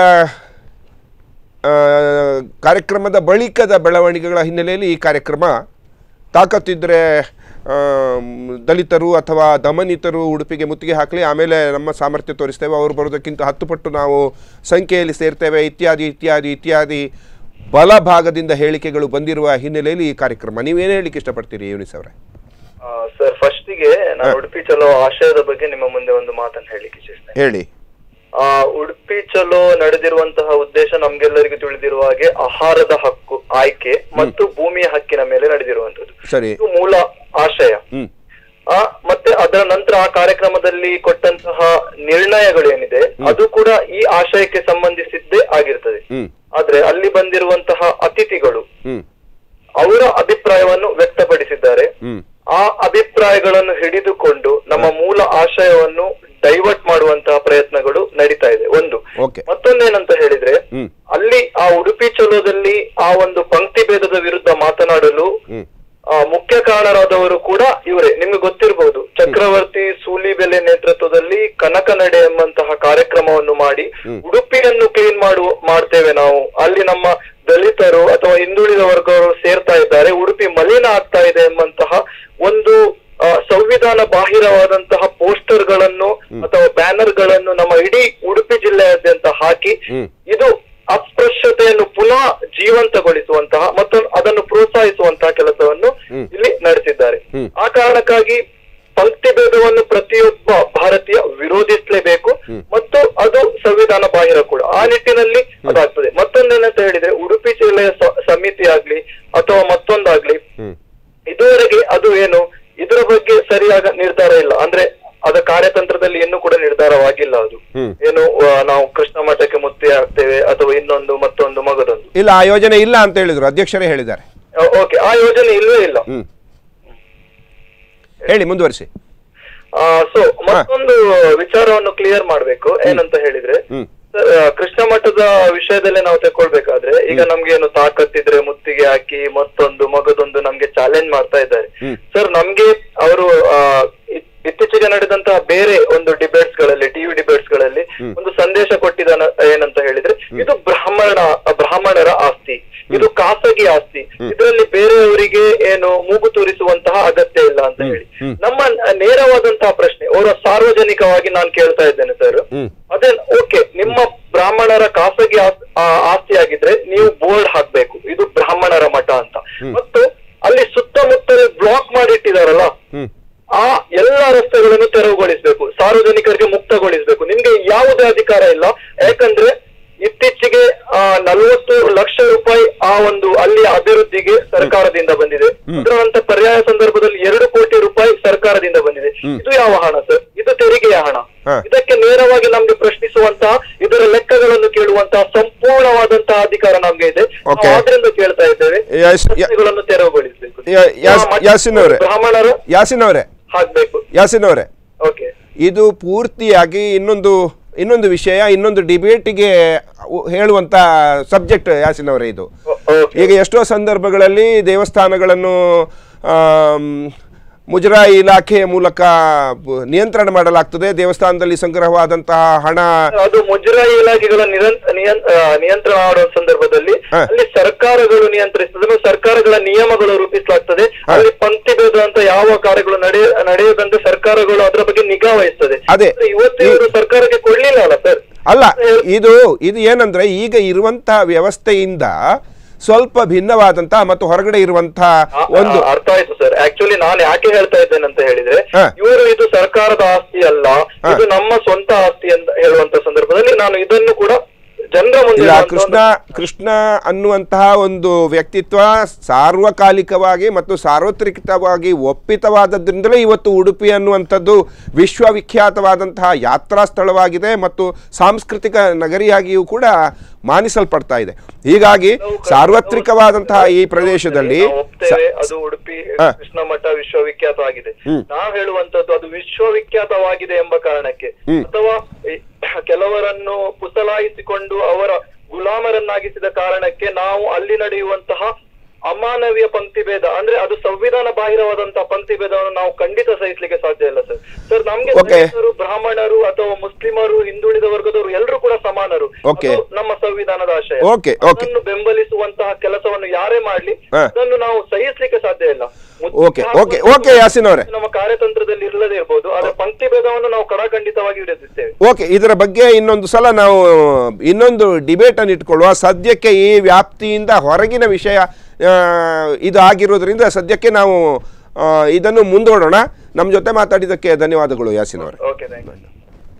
ಆ, ಕಾರ್ಯಕ್ರಮದ ಬಳಿಕದ ಬೆಳವಣಿಗೆಗಳ ಹಿನ್ನೆಲೆಯಲ್ಲಿ ಈ ಕಾರ್ಯಕ್ರಮ ತಾಕತ್ತಿದ್ರೆ ಆಮ್, ದಲಿತರು ಅಥವಾ ದಮನಿತರು ಉಡುಪಿಗೆ ಮುತ್ತಿಗೆ ಹಾಕಲಿ ಆಮೇಲೆ ನಮ್ಮ ಸಾಮರ್ಥ್ಯ ತೋರಿಸ್ತೇವೆ ಅವರು ಬರೋದಕ್ಕಿಂತ ಹತ್ತು ಪಟ್ಟು ನಾವು ಸಂಖ್ಯೆಯಲ್ಲಿ ಸೇರ್ತೇವೆ ಇತ್ಯಾದಿ ಇತ್ಯಾದಿ ಇತ್ಯಾದಿ ಬಲಭಾಗದಿಂದ ಹೇಳಿಕೆಗಳು ಬಂದಿರುವ ಹಿನ್ನೆಲೆಯಲ್ಲಿ ಈ ಕಾರ್ಯಕ್ರಮ ನೀವೇನು ಹೇಳಿಕ್ಕೆ ಇಷ್ಟಪಡ್ತೀರಿ ಯೂನಿಸ್ ಅವರೇ ಸರ್ ಫಸ್ಟಿಗೆ ನಾನು ಉಡುಪಿ ಚಲೋ ಆಶಯದ ಬಗ್ಗೆ ನಿಮ್ಮ ಮುಂದೆ ಒಂದು ಮಾತನ್ನು ಹೇಳಿಕ್ಕೆ ಇಚ್ಛಿಸ್ತೇನೆ ಹೇಳಿ ಆ ಉಡುಪಿ ಚಲೋ ನಡೆದಿರುವಂತಹ ಉದ್ದೇಶ ನಮ್ಗೆಲ್ಲರಿಗೂ ತಿಳಿದಿರುವ ಹಾಗೆ ಆಹಾರದ ಹಕ್ಕು ಆಯ್ಕೆ ಮತ್ತು ಭೂಮಿಯ ಹಕ್ಕಿನ ಮೇಲೆ ನಡೆದಿರುವಂತದ್ದು ಸರಿ ಇದು ಮೂಲ ಆಶಯ ಹ್ಮ್ ಆ ಮತ್ತೆ ಅದರ ನಂತರ ಆ ಕಾರ್ಯಕ್ರಮದಲ್ಲಿ ಕೊಟ್ಟಂತಹ ನಿರ್ಣಯಗಳು ಏನಿದೆ ಅದು ಕೂಡ ಈ ಆಶಯಕ್ಕೆ ಸಂಬಂಧಿಸಿದ್ದೇ ಆಗಿರ್ತದೆ ಹ್ಮ್ ಆದ್ರೆ ಅಲ್ಲಿ ಬಂದಿರುವಂತಹ ಅತಿಥಿಗಳು ಹ್ಮ್ ಅವರ ಅಭಿಪ್ರಾಯವನ್ನು ವ್ಯಕ್ತಪಡಿಸಿದ್ದಾರೆ ಹ್ಮ್ ಆ ಅಭಿಪ್ರಾಯಗಳನ್ನು ಹಿಡಿದುಕೊಂಡು ನಮ್ಮ ಮೂಲ ಆಶಯವನ್ನು ಡೈವರ್ಟ್ ಮಾಡುವಂತಹ ಪ್ರಯತ್ನಗಳು ನಡೀತಾ ಇದೆ ಒಂದು ಓಕೆ ಮತ್ತೊಂದೇನಂತ ಹೇಳಿದ್ರೆ ಹ್ಮ್ ಅಲ್ಲಿ ಆ ಉಡುಪಿ ಚಲೋದಲ್ಲಿ ಆ ಒಂದು ಪಂಕ್ತಿ ಭೇದದ ವಿರುದ್ಧ ಮಾತನಾಡಲು ಹ್ಮ್ ಆ ಮುಖ್ಯ ಕಾರಣರಾದವರು ಕೂಡ ಇವರೇ ನಿಮ್ಗೆ ಗೊತ್ತಿರಬಹುದು ಚಕ್ರವರ್ತಿ ಸೂಲಿಬೆಲೆ ನೇತೃತ್ವದಲ್ಲಿ ಕನಕ ನಡೆ ಎಂಬಂತಹ ಕಾರ್ಯಕ್ರಮವನ್ನು ಮಾಡಿ ಉಡುಪಿಯನ್ನು ಕ್ಲೀನ್ ಮಾಡುವ ಮಾಡ್ತೇವೆ ನಾವು ಅಲ್ಲಿ ನಮ್ಮ ದಲಿತರು ಅಥವಾ ಹಿಂದುಳಿದ ವರ್ಗವರು ಸೇರ್ತಾ ಇದ್ದಾರೆ ಉಡುಪಿ ಮಲಿನ ಆಗ್ತಾ ಇದೆ ಎಂಬಂತಹ ಒಂದು ಆ, ಇದು ಅಸ್ಪೃಶ್ಯತೆಯನ್ನು ಪುನಃ ಜೀವಂತಗೊಳಿಸುವಂತಹ ಮತ್ತು ಅದನ್ನು ಪ್ರೋತ್ಸಾಹಿಸುವಂತಹ ಕೆಲಸವನ್ನು ಇಲ್ಲಿ ನಡೆಸಿದ್ದಾರೆ ಆ ಕಾರಣಕ್ಕಾಗಿ ಪಂಕ್ತಿ ಭೇದವನ್ನು ಪ್ರತಿಯೊಬ್ಬ ಭಾರತೀಯ ವಿರೋಧಿಸಲೇಬೇಕು ಮತ್ತು ಅದು ಸಂವಿಧಾನ ಬಾಹಿರ ಕೂಡ ಆ ನಿಟ್ಟಿನಲ್ಲಿ ಅದಾಗ್ತದೆ ಮತ್ತೊಂದೇನಂತ ಹೇಳಿದ್ರೆ ಉಡುಪಿ ಜಿಲ್ಲೆಯ ಸ- ಸಮಿತಿ ಆಗ್ಲಿ ಅಥವಾ ಮತ್ತೊಂದಾಗ್ಲಿ ಇದುವರೆಗೆ ಅದು ಏನು ಇದರ ಬಗ್ಗೆ ಸರಿಯಾದ ನಿರ್ಧಾರ ಇಲ್ಲ ಅಂದ್ರೆ ಅದ ಕಾರ್ಯತಂತ್ರದಲ್ಲಿ ಇನ್ನೂ ಕೂಡ ನಿರ್ಧಾರವಾಗಿಲ್ಲ ಅದು ಏನು ಆ, ನಾವು ಕೃಷ್ಣ ಮಠಕ್ಕೆ ಮುತ್ತಿ ಹಾಕ್ತೇವೆ ಅಥವಾ ಇನ್ನೊಂದು ಮತ್ತೊಂದು ಮಗದೊಂದು ಇಲ್ಲ ಆ ಯೋಜನೆ ಇಲ್ಲ ಅಂತ ಹೇಳಿದ್ರು ಅಧ್ಯಕ್ಷರೇ ಹೇಳಿದ್ದಾರೆ ಓಕೆ ಆ ಯೋಜನೆ ಇಲ್ಲವೇ ಇಲ್ಲ ಹ್ಮ್ ಹೇಳಿ ಮುಂದುವರಿಸಿ ಸೊ ಮತ್ತೊಂದು ವಿಚಾರವನ್ನು ಕ್ಲಿಯರ್ ಮಾಡ್ಬೇಕು ಏನಂತ ಹೇಳಿದ್ರೆ ಹ್ಮ್. ಸರ್, ಆ, ಕೃಷ್ಣ ಮಠದ ವಿಷಯದಲ್ಲೇ ನಾವು ತಕೊಳ್ಬೇಕಾದ್ರೆ ಈಗ ನಮ್ಗೆ ಏನು ತಾಕತ್ತಿದ್ರೆ ಮುತ್ತಿಗೆ ಹಾಕಿ ಮತ್ತೊಂದು ಮಗದೊಂದು ನಮ್ಗೆ ಚಾಲೆಂಜ್ ಮಾಡ್ತಾ ಇದ್ದಾರೆ ಸರ್ ನಮ್ಗೆ ಅವರು ಇತ್ತೀಚೆಗೆ ನಡೆದಂತಹ ಬೇರೆ ಒಂದು ಡಿಬೇಟ್ಸ್ ಗಳಲ್ಲಿ ಟಿವಿ ಡಿಬೇಟ್ಸ್ ಗಳಲ್ಲಿ ಒಂದು ಸಂದೇಶ ಕೊಟ್ಟಿದ್ದಾನ ಏನಂತ ಹೇಳಿದ್ರೆ ಇದು ಬ್ರಾಹ್ಮಣ ಬ್ರಾಹ್ಮಣರ ಆಸ್ತಿ ಇದು ಖಾಸಗಿ ಆಸ್ತಿ ಇದರಲ್ಲಿ ಬೇರೆಯವರಿಗೆ ಏನು ಮೂಗು ತೂರಿಸುವಂತಹ ಅಗತ್ಯ ಇಲ್ಲ ಅಂತ ಹೇಳಿ ನಮ್ಮ ನೇರವಾದಂತಹ ಪ್ರಶ್ನೆ ಅವರ ಸಾರ್ವಜನಿಕವಾಗಿ ನಾನು ಕೇಳ್ತಾ ಇದ್ದೇನೆ ಸರ್ ಅದೇ ಓಕೆ ನಿಮ್ಮ ಬ್ರಾಹ್ಮಣರ ಖಾಸಗಿ ಆಸ್- ಆ, ಆಸ್ತಿ ಆಗಿದ್ರೆ ನೀವು ಬೋರ್ಡ್ ಹಾಕ್ಬೇಕು ಇದು ಬ್ರಾಹ್ಮಣರ ಮಠ ಅಂತ ಮತ್ತು ಅಲ್ಲಿ ಸುತ್ತಮುತ್ತಲು ಬ್ಲಾಕ್ ಮಾಡಿಟ್ಟಿದಾರಲ್ಲ ಆ ಎಲ್ಲ ರಸ್ತೆಗಳನ್ನು ತೆರವುಗೊಳಿಸಬೇಕು ಸಾರ್ವಜನಿಕರಿಗೆ ಮುಕ್ತಗೊಳಿಸಬೇಕು ನಿಮ್ಗೆ ಯಾವುದೇ ಅಧಿಕಾರ ಇಲ್ಲ ಯಾಕಂದ್ರೆ ಇತ್ತೀಚೆಗೆ ಆ ನಲವತ್ತು ಲಕ್ಷ ರೂಪಾಯಿ ಆ ಒಂದು ಅಲ್ಲಿಯ ಅಭಿವೃದ್ಧಿಗೆ ಸರ್ಕಾರದಿಂದ ಬಂದಿದೆ ಅದರಂತ ಪರ್ಯಾಯ ಸಂದರ್ಭದಲ್ಲಿ ಎರಡು ಕೋಟಿ ರೂಪಾಯಿ ಸರ್ಕಾರದಿಂದ ಬಂದಿದೆ ಇದು ಯಾವ ಹಣ ಸರ್ ಇದು ತೆರಿಗೆಯ ಹಣ ಹಾ. ಇದಕ್ಕೆ ನೇರವಾಗಿ ನಮ್ಗೆ ಪ್ರಶ್ನಿಸುವಂತಹ ಇದರ ಲೆಕ್ಕಗಳನ್ನು ಕೇಳುವಂತಹ ಸಂಪೂರ್ಣವಾದಂತಹ ಅಧಿಕಾರ ನಮ್ಗೆ ಇದೆ ನಾವು Okay. ಆದ್ರಿಂದ ಕೇಳ್ತಾ ಇದ್ದೇವೆ Yes, yeah. ರಸ್ತೆಗಳನ್ನು ತೆರವುಗೊಳಿಸಬೇಕು ಯಾ- ಯಾಸ್- ಆ ಮಠ- ಯಾಸಿನ್ ಅವರೇ. ಬ್ರಾಹ್ಮಣರು ಯಾಸಿನ್ ಅವರೇ ಹಾಕ್ಬೇಕು ಯಾಸಿನ್ ಅವರೇ ಓಕೆ ಇದು ಪೂರ್ತಿಯಾಗಿ ಇನ್ನೊಂದು ಇನ್ನೊಂದು ವಿಷಯ ಇನ್ನೊಂದು ಡಿಬೇಟಿಗೆ ಹೇಳುವಂತ ಸಬ್ಜೆಕ್ಟ್ ಯಾಸಿನ್ ಅವರೇ ಇದು ಓಕೆ ಈಗ ಎಷ್ಟೋ ಸಂದರ್ಭಗಳಲ್ಲಿ ದೇವಸ್ಥಾನಗಳನ್ನು ಆಮ್, ಮುಜರಾಯಿ ಇಲಾಖೆಯ ಮೂಲಕ ಬ- ನಿಯಂತ್ರಣ ಮಾಡಲಾಗ್ತದೆ ದೇವಸ್ಥಾನದಲ್ಲಿ ಸಂಗ್ರಹವಾದಂತಹ ಹಣ ಅದು ಮುಜರಾಯಿ ಇಲಾಖೆಗಳ ನಿರಂ- ನಿಯಂ- ಆ, ನಿಯಂತ್ರಣ ಮಾಡುವ ಸಂದರ್ಭದಲ್ಲಿ ಹಾ. ಅಲ್ಲಿ ಸರ್ಕಾರಗಳು ನಿಯಂತ್ರಿಸ್ತದೆ ಮತ್ತು ಸರ್ಕಾರಗಳ ನಿಯಮಗಳು ರೂಪಿಸಲಾಗ್ತದೆ ಅಲ್ಲಿ ಪಂಕ್ತಿ ಭೇದ ಅಂತ ಯಾವ ಕಾರ್ಯಗಳು ನಡೆಯ ನಡೆಯದಂತೆ ಸರ್ಕಾರಗಳು ಅದರ ಬಗ್ಗೆ ನಿಗಾ ವಹಿಸ್ತದೆ ಅದೇ. ಆದ್ರೆ ಇವತ್ತು ಇವರು ಸರ್ಕಾರಕ್ಕೆ ಕೊಡ್ಲಿಲ್ಲ ಅಲ್ಲ ಸರ್ ಅಲ್ಲ ಇದು ಇದು ಏನಂದ್ರೆ ಈಗ ಇರುವಂತಹ ವ್ಯವಸ್ಥೆಯಿಂದ ಸ್ವಲ್ಪ ಭಿನ್ನವಾದಂತಹ ಮತ್ತು ಹೊರಗಡೆ ಇರುವಂತಹ ಆ- ಒಂದು ಆ, ಅರ್ಥ ಆಯ್ತು ಸರ್ ಆಕ್ಚುಲಿ ನಾನು ಯಾಕೆ ಹೇಳ್ತಾ ಇದ್ದೇನೆ ಅಂತ ಹೇಳಿದ್ರೆ ಹಾ. ಇವರು ಇದು ಸರ್ಕಾರದ ಆಸ್ತಿ ಅಲ್ಲ ಹಾ. ಇದು ನಮ್ಮ ಸ್ವಂತ ಆಸ್ತಿ ಅಂತ ಹೇಳುವಂತ ಸಂದರ್ಭದಲ್ಲಿ ನಾನು ಇದನ್ನು ಕೂಡ ಜನರ ಮುಂದೆ ಇಲ್ಲ ಇರುವಂತ ಕೃಷ್ಣ ಒಂದು- ಕೃಷ್ಣ ಅನ್ನುವಂತಹ ಒಂದು ವ್ಯಕ್ತಿತ್ವ ಸಾರ್ವಕಾಲಿಕವಾಗಿ ಮತ್ತು ಸಾರ್ವತ್ರಿಕವಾಗಿ ಒಪ್ಪಿತವಾದದ್ರಿಂದಲೇ ಇವತ್ತು ಉಡುಪಿ ಅನ್ನುವಂಥದ್ದು ವಿಶ್ವವಿಖ್ಯಾತವಾದಂತಹ ಯಾತ್ರಾ ಸ್ಥಳವಾಗಿದೆ ಮತ್ತು ಸಾಂಸ್ಕೃತಿಕ ನಗರಿಯಾಗಿಯೂ ಕೂಡ ಮಾನಿಸಲ್ಪಡ್ತಾ ಇದೆ ಹೀಗಾಗಿ ಸಾರ್ವತ್ರಿಕವಾದಂತಹ ಈ ಪ್ರದೇಶದಲ್ಲಿ ನಾವು ಒಪ್ತೇವೆ ಅದು ಉಡುಪಿ ಹಾ. ಕೃಷ್ಣ ಮಠ ವಿಶ್ವವಿಖ್ಯಾತವಾಗಿದೆ ನಾವು ಹೇಳುವಂತದ್ದು ಅದು ವಿಶ್ವವಿಖ್ಯಾತವಾಗಿದೆ ಎಂಬ ಕಾರಣಕ್ಕೆ ಅಥವಾ ಈ ಕೆಲವರನ್ನು ಪುಸಲಾಯಿಸಿಕೊಂಡು ಅವರ ಗುಲಾಮರನ್ನಾಗಿಸಿದ ಕಾರಣಕ್ಕೆ ನಾವು ಅಲ್ಲಿ ನಡೆಯುವಂತಹ ಅಮಾನವೀಯ ಪಂಕ್ತಿ ಭೇದ ಅಂದ್ರೆ ಅದು ಸಂವಿಧಾನ ಬಾಹಿರವಾದಂತಹ ಪಂಕ್ತಿ ಭೇದವನ್ನು ನಾವು ಖಂಡಿತ ಸಹಿಸಲಿಕ್ಕೆ ಸಾಧ್ಯ ಇಲ್ಲ ಸರ್ ಸರ್ ನಮ್ಗೆ Okay. ದಲಿತರು, ಬ್ರಾಹ್ಮಣರು ಅಥವಾ ಮುಸ್ಲಿಮರು ಹಿಂದುಳಿದ ವರ್ಗದವರು ಎಲ್ಲರೂ ಕೂಡ ಸಮಾನರು Okay. ಅದು ನಮ್ಮ ಸಂವಿಧಾನದ ಆಶಯ Okay, okay. ಅದನ್ನು ಬೆಂಬಲಿಸುವಂತಹ ಕೆಲಸವನ್ನು ಯಾರೇ ಮಾಡ್ಲಿ ಹಾ. ಅದನ್ನು ನಾವು ಸಹಿಸಲಿಕ್ಕೆ ಸಾಧ್ಯ ಇಲ್ಲ ಮುದ್ದೆ Okay, ಹಾಕುವಂಥದ್ದು okay, okay, ಯಾಸಿನ್ ಅವರೇ. ನಮ್ಮ ಕಾರ್ಯತಂತ್ರದಲ್ಲಿ ಇರದೇ ಇರಬಹುದು ಆದ್ರೆ ಪಂಕ್ತಿ ಭೇದವನ್ನು ನಾವು ಕಡಾಖಂಡಿತವಾಗಿ ವಿರೋಧಿಸ್ತೇವೆ ಓಕೆ ಇದರ ಬಗ್ಗೆ ಇನ್ನೊಂದು ಸಲ ನಾವು ಇನ್ನೊಂದು ಡಿಬೇಟ್ ಅನ್ನು ಇಟ್ಕೊಳ್ಳುವ ಸದ್ಯಕ್ಕೆ ಈ ವ್ಯಾಪ್ತಿಯಿಂದ ಹೊರಗಿನ ವಿಷಯ ಆ, ಇದು ಆಗಿರೋದ್ರಿಂದ ಸದ್ಯಕ್ಕೆ ನಾವು ಆ, ಇದನ್ನು ಮುಂದೂಡೋಣ ನಮ್ಮ ಜೊತೆ ಮಾತಾಡಿದ್ದಕ್ಕೆ ಧನ್ಯವಾದಗಳು ಯಾಸಿನ್ ಅವರೇ ಓಕೆ ಥ್ಯಾಂಕ್ ಯು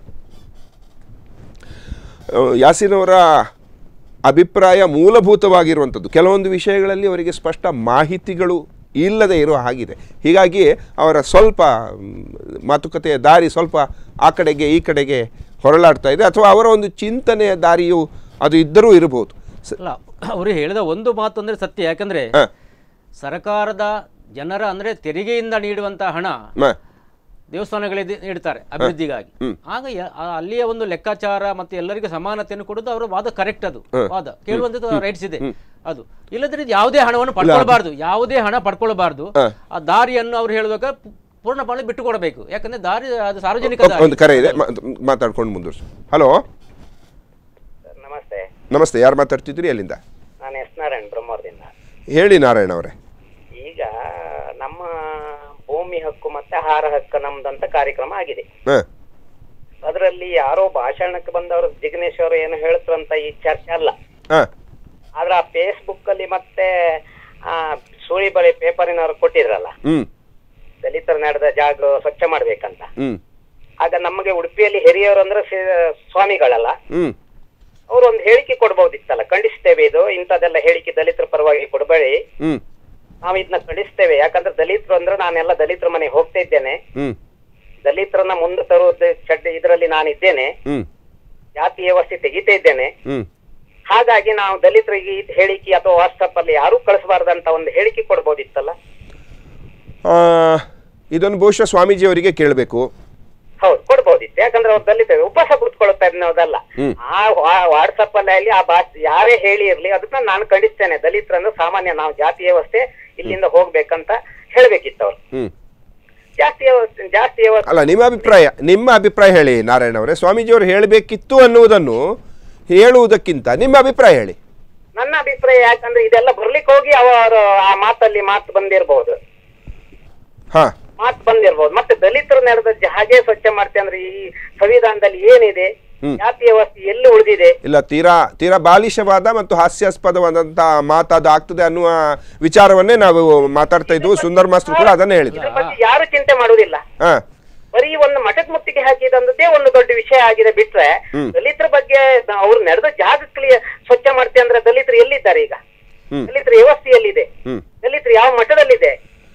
ಆ, ಯಾಸಿನ್ ಅವರ ಅಭಿಪ್ರಾಯ ಮೂಲಭೂತವಾಗಿರುವಂಥದ್ದು ಕೆಲವೊಂದು ವಿಷಯಗಳಲ್ಲಿ ಅವರಿಗೆ ಸ್ಪಷ್ಟ ಮಾಹಿತಿಗಳು ಇಲ್ಲದೆ ಇರುವ ಹಾಗಿದೆ ಹೀಗಾಗಿ ಅವರ ಸ್ವಲ್ಪ ಮ್, ಮಾತುಕತೆಯ ದಾರಿ ಸ್ವಲ್ಪ ಆ ಕಡೆಗೆ ಈ ಕಡೆಗೆ ಹೊರಳಾಡ್ತಾ ಇದೆ ಅಥವಾ ಅವರ ಒಂದು ಚಿಂತನೆಯ ದಾರಿಯು ಅದು ಇದ್ದರೂ ಇರಬಹುದು ಸ- ಅಲ್ಲ ಅವರು ಹೇಳಿದ ಒಂದು ಮಾತು ಅಂದರೆ ಸತ್ಯ ಯಾಕಂದ್ರೆ ಹ, ಸರ್ಕಾರದ ಜನರ ಅಂದ್ರೆ ತೆರಿಗೆಯಿಂದ ನೀಡುವಂತ ಹಣ ಮ- ದೇವಸ್ಥಾನಗಳಿಗೆ ನೀಡ್ತಾರೆ ಅಭಿವೃದ್ಧಿಗಾಗಿ ಆಗ ಯ- ಆ ಅಲ್ಲಿಯ ಒಂದು ಲೆಕ್ಕಾಚಾರ ಮತ್ತೆ ಎಲ್ಲರಿಗೂ ಸಮಾನತೆಯನ್ನು ಕೊಡುದು ಅವರ ವಾದ ಕರೆಕ್ಟ್ ಅದು ವಾದ ಕೇಳುವಂಥದ್ದು ರೈಟ್ಸ್ ಇದೆ ಅದು ಇಲ್ಲದ್ರೆ ಇದು ಯಾವುದೇ ಹಣವನ್ನು ಪಡ್ಕೊಳ್ಬಾರ್ದು ಯಾವುದೇ ಹಣ ಪಡ್ಕೊಳ್ಬಾರ್ದು ಆ ದಾರಿಯನ್ನು ಅವ್ರು ಹೇಳುವಾಗ ಪು- ಪೂರ್ಣಪणे ಬಿಟ್ಟು ಕೊಡಬೇಕು ಯಾಕಂದ್ರೆ ದಾರಿ ಅದು ಸಾರ್ವಜನಿಕ ಒಂದು- ದಾರಿ. ಒಂದು ಕರೆ ಇದೆ ಮಾ- ಮಾತಾಡ್ಕೊಂಡು ಮುಂದುವರ್ಸು ಹಲೋ ನಮಸ್ತೆ ನಮಸ್ತೆ ಯಾರು ಮಾತಾಡ್ತಿದ್ದೀರಿ ಅಲ್ಲಿಂದ ನಾನು ಎಸ್ ನಾರಾಯಣ್ ಬ್ರಹ್ಮವರದಿಂದ ಹೇಳಿ ನಾರಾಯಣ ಅವರೇ ಈಗ ನಮ್ಮ ಭೂಮಿ ಹಕ್ಕು ಮತ್ತೆ ಆಹಾರ ಹಕ್ಕು ನಮ್ದಂತ ಕಾರ್ಯಕ್ರಮ ಆಗಿದೆ ಹಾಂ ಅದರಲ್ಲಿ ಯಾರೋ ಭಾಷಣಕ್ಕೆ ಬಂದವರು ಜಿಗ್ನೇಶ್ ಅವರು ಏನು ಹೇಳ್ತಾರಂತ ಈ ಚರ್ಚೆ ಅಲ್ಲ ಹಾ ಆದ್ರೆ ಆ ಫೇಸ್ಬುಕ್ ಅಲ್ಲಿ ಮತ್ತೆ ಆ ಸೂಳಿ ಬಳಿ ಪೇಪರಿನವರು ಕೊಟ್ಟಿದ್ರಲ್ಲ ಹ್ಮ್ ದಲಿತರು ನಡೆದ ಜಾಗ ಸ್ವಚ್ಛ ಮಾಡ್ಬೇಕಂತ ಹ್ಮ್ ಆಗ ನಮಗೆ ಉಡುಪಿಯಲ್ಲಿ ಹಿರಿಯವರು ಅಂದ್ರೆ ಶ್ರೀ- ಸ್ವಾಮಿಗಳಲ್ಲ ಹ್ಮ್ ಅವರು ಒಂದು ಹೇಳಿಕೆ ಕೊಡ್ಬೋದಿತ್ತಲ್ಲ ಖಂಡಿಸ್ತೇವೆ ಇದು ಇಂಥದ್ದೆಲ್ಲ ಹೇಳಿಕೆ ದಲಿತರ ಪರವಾಗಿ ಕೊಡಬೇಡಿ ಹ್ಮ್ ನಾವು ಇದನ್ನ ಖಂಡಿಸ್ತೇವೆ ಯಾಕಂದ್ರೆ ದಲಿತರು ಅಂದ್ರೆ ನಾನೆಲ್ಲ ದಲಿತರ ಮನೆಗೆ ಹೋಗ್ತಾ ಇದ್ದೇನೆ ಹ್ಮ್ ದಲಿತರನ್ನ ಮುಂದೆ ತರುವುದು ಚಡ್ಡ ಇದರಲ್ಲಿ ನಾನಿದ್ದೇನೆ ಹ್ಮ್ ಜಾತಿ ವ್ಯವಸ್ಥೆ ತೆಗಿತಾ ಇದ್ದೇನೆ ಹ್ಮ್ ಹಾಗಾಗಿ ನಾವು ದಲಿತರಿಗೆ ಈ ಹೇಳಿಕೆ ಅಥವಾ ವಾಟ್ಸಪ್ ಅಲ್ಲಿ ಯಾರು ಕಳಿಸಬಾರ್ದಂತ ಒಂದು ಹೇಳಿಕೆ ಕೊಡ್ಬೋದಿತ್ತಲ್ಲ ಆ, ಇದೊಂದು ಬಹುಶಃ ಸ್ವಾಮೀಜಿ ಅವರಿಗೆ ಕೇಳಬೇಕು ಹೌದು ಕೊಡ್ಬೋದಿತ್ತು ಯಾಕಂದ್ರೆ ಅವ್ರು ದಲಿತ ಉಪವಾಸ ಕುತ್ಕೊಳ್ತಾ ಇದ್ನೋದಲ್ಲ ಹ್ಮ್. ಆ ವಾಟ್ಸಪ್ ಅಲ್ಲಿ ಆಗಲಿ ಆ ಭಾಷೆ ಯಾರೇ ಹೇಳಿ ಇರ್ಲಿ ಅದನ್ನ ನಾನು ಖಂಡಿಸ್ತೇನೆ ದಲಿತರನ್ನು ಸಾಮಾನ್ಯ ನಾವು ಜಾತಿ ವ್ಯವಸ್ಥೆ ಇಲ್ಲಿಂದ ಹೋಗ್ಬೇಕಂತ ಹೇಳ್ಬೇಕಿತ್ತು ಅವ್ರು ಹ್ಮ್ ಜಾಸ್ತಿ ವ್ಯವಸ್ಥೆ ಜಾಸ್ತಿ ವ್ಯವಸ್ಥೆ ಅಲ್ಲ ನಿಮ್ಮ ಅಭಿಪ್ರಾಯ ನಿಮ್ಮ ಅಭಿಪ್ರಾಯ ಹೇಳಿ ನಾರಾಯಣ ಅವರೇ ಸ್ವಾಮೀಜಿಯವರು ಹೇಳಬೇಕಿತ್ತು ಅನ್ನುವುದನ್ನು ಹೇಳುವುದಕ್ಕಿಂತ ನಿಮ್ಮ ಅಭಿಪ್ರಾಯ ಹೇಳಿ ನನ್ನ ಅಭಿಪ್ರಾಯ ಯಾಕಂದ್ರೆ ಇದೆಲ್ಲ ಬರ್ಲಿಕ್ಕೆ ಹೋಗಿ ಅವರು ಆ ಮಾತಲ್ಲಿ ಮಾತು ಬಂದಿರಬಹುದು ಹಾ ಮಾತು ಬಂದಿರಬಹುದು ಮತ್ತೆ ದಲಿತರು ನಡೆದ ಜ- ಹಾಗೆ ಸ್ವಚ್ಛ ಮಾಡ್ತೆ ಅಂದ್ರೆ ಈ ಸಂವಿಧಾನದಲ್ಲಿ ಏನಿದೆ ಹ್ಮ್. ಜಾತಿ ವ್ಯವಸ್ಥೆ ಎಲ್ಲಿ ಉಳಿದಿದೆ ಇಲ್ಲ ತೀರಾ ತೀರಾ ಬಾಲಿಶವಾದ ಮತ್ತು ಹಾಸ್ಯಾಸ್ಪದವಾದಂಥ ಮಾತಾದ ಆಗ್ತದೆ ಅನ್ನುವ ವಿಚಾರವನ್ನೇ ನಾವು ಮಾತಾಡ್ತಾ ಇದ್ವು ಸುಂದರ್ ಮಾಸ್ಟರ್ ಕೂಡ ಅದನ್ನೇ ಹೇಳಿದ್ರು ಇದ್ರ ಬಗ್ಗೆ ಯಾರು ಚಿಂತೆ ಮಾಡುವುದಿಲ್ಲ ಹಾ ಬರೀ ಒಂದು ಮಠದ ಮುತ್ತಿಗೆ ಹಾಕಿದಂತದ್ದೇ ಒಂದು ದೊಡ್ಡ ವಿಷಯ ಆಗಿದೆ ಬಿಟ್ರೆ ಹ್ಮ್. ದಲಿತರ ಬಗ್ಗೆ ನ- ಅವ್ರು ನಡೆದ ಜಾಗ ಕ್ಲಿಯರ್ ಸ್ವಚ್ಛ ಮಾಡ್ತೆ ಅಂದ್ರೆ ದಲಿತರು ಎಲ್ಲಿದ್ದಾರೆ ಈಗ ಹ್ಮ್. ದಲಿತರ ವ್ಯವಸ್ಥೆ ಎಲ್ಲಿದೆ ಹ್ಮ್ ದಲಿತರು ಯಾವ ಮಠದಲ್ಲಿದೆ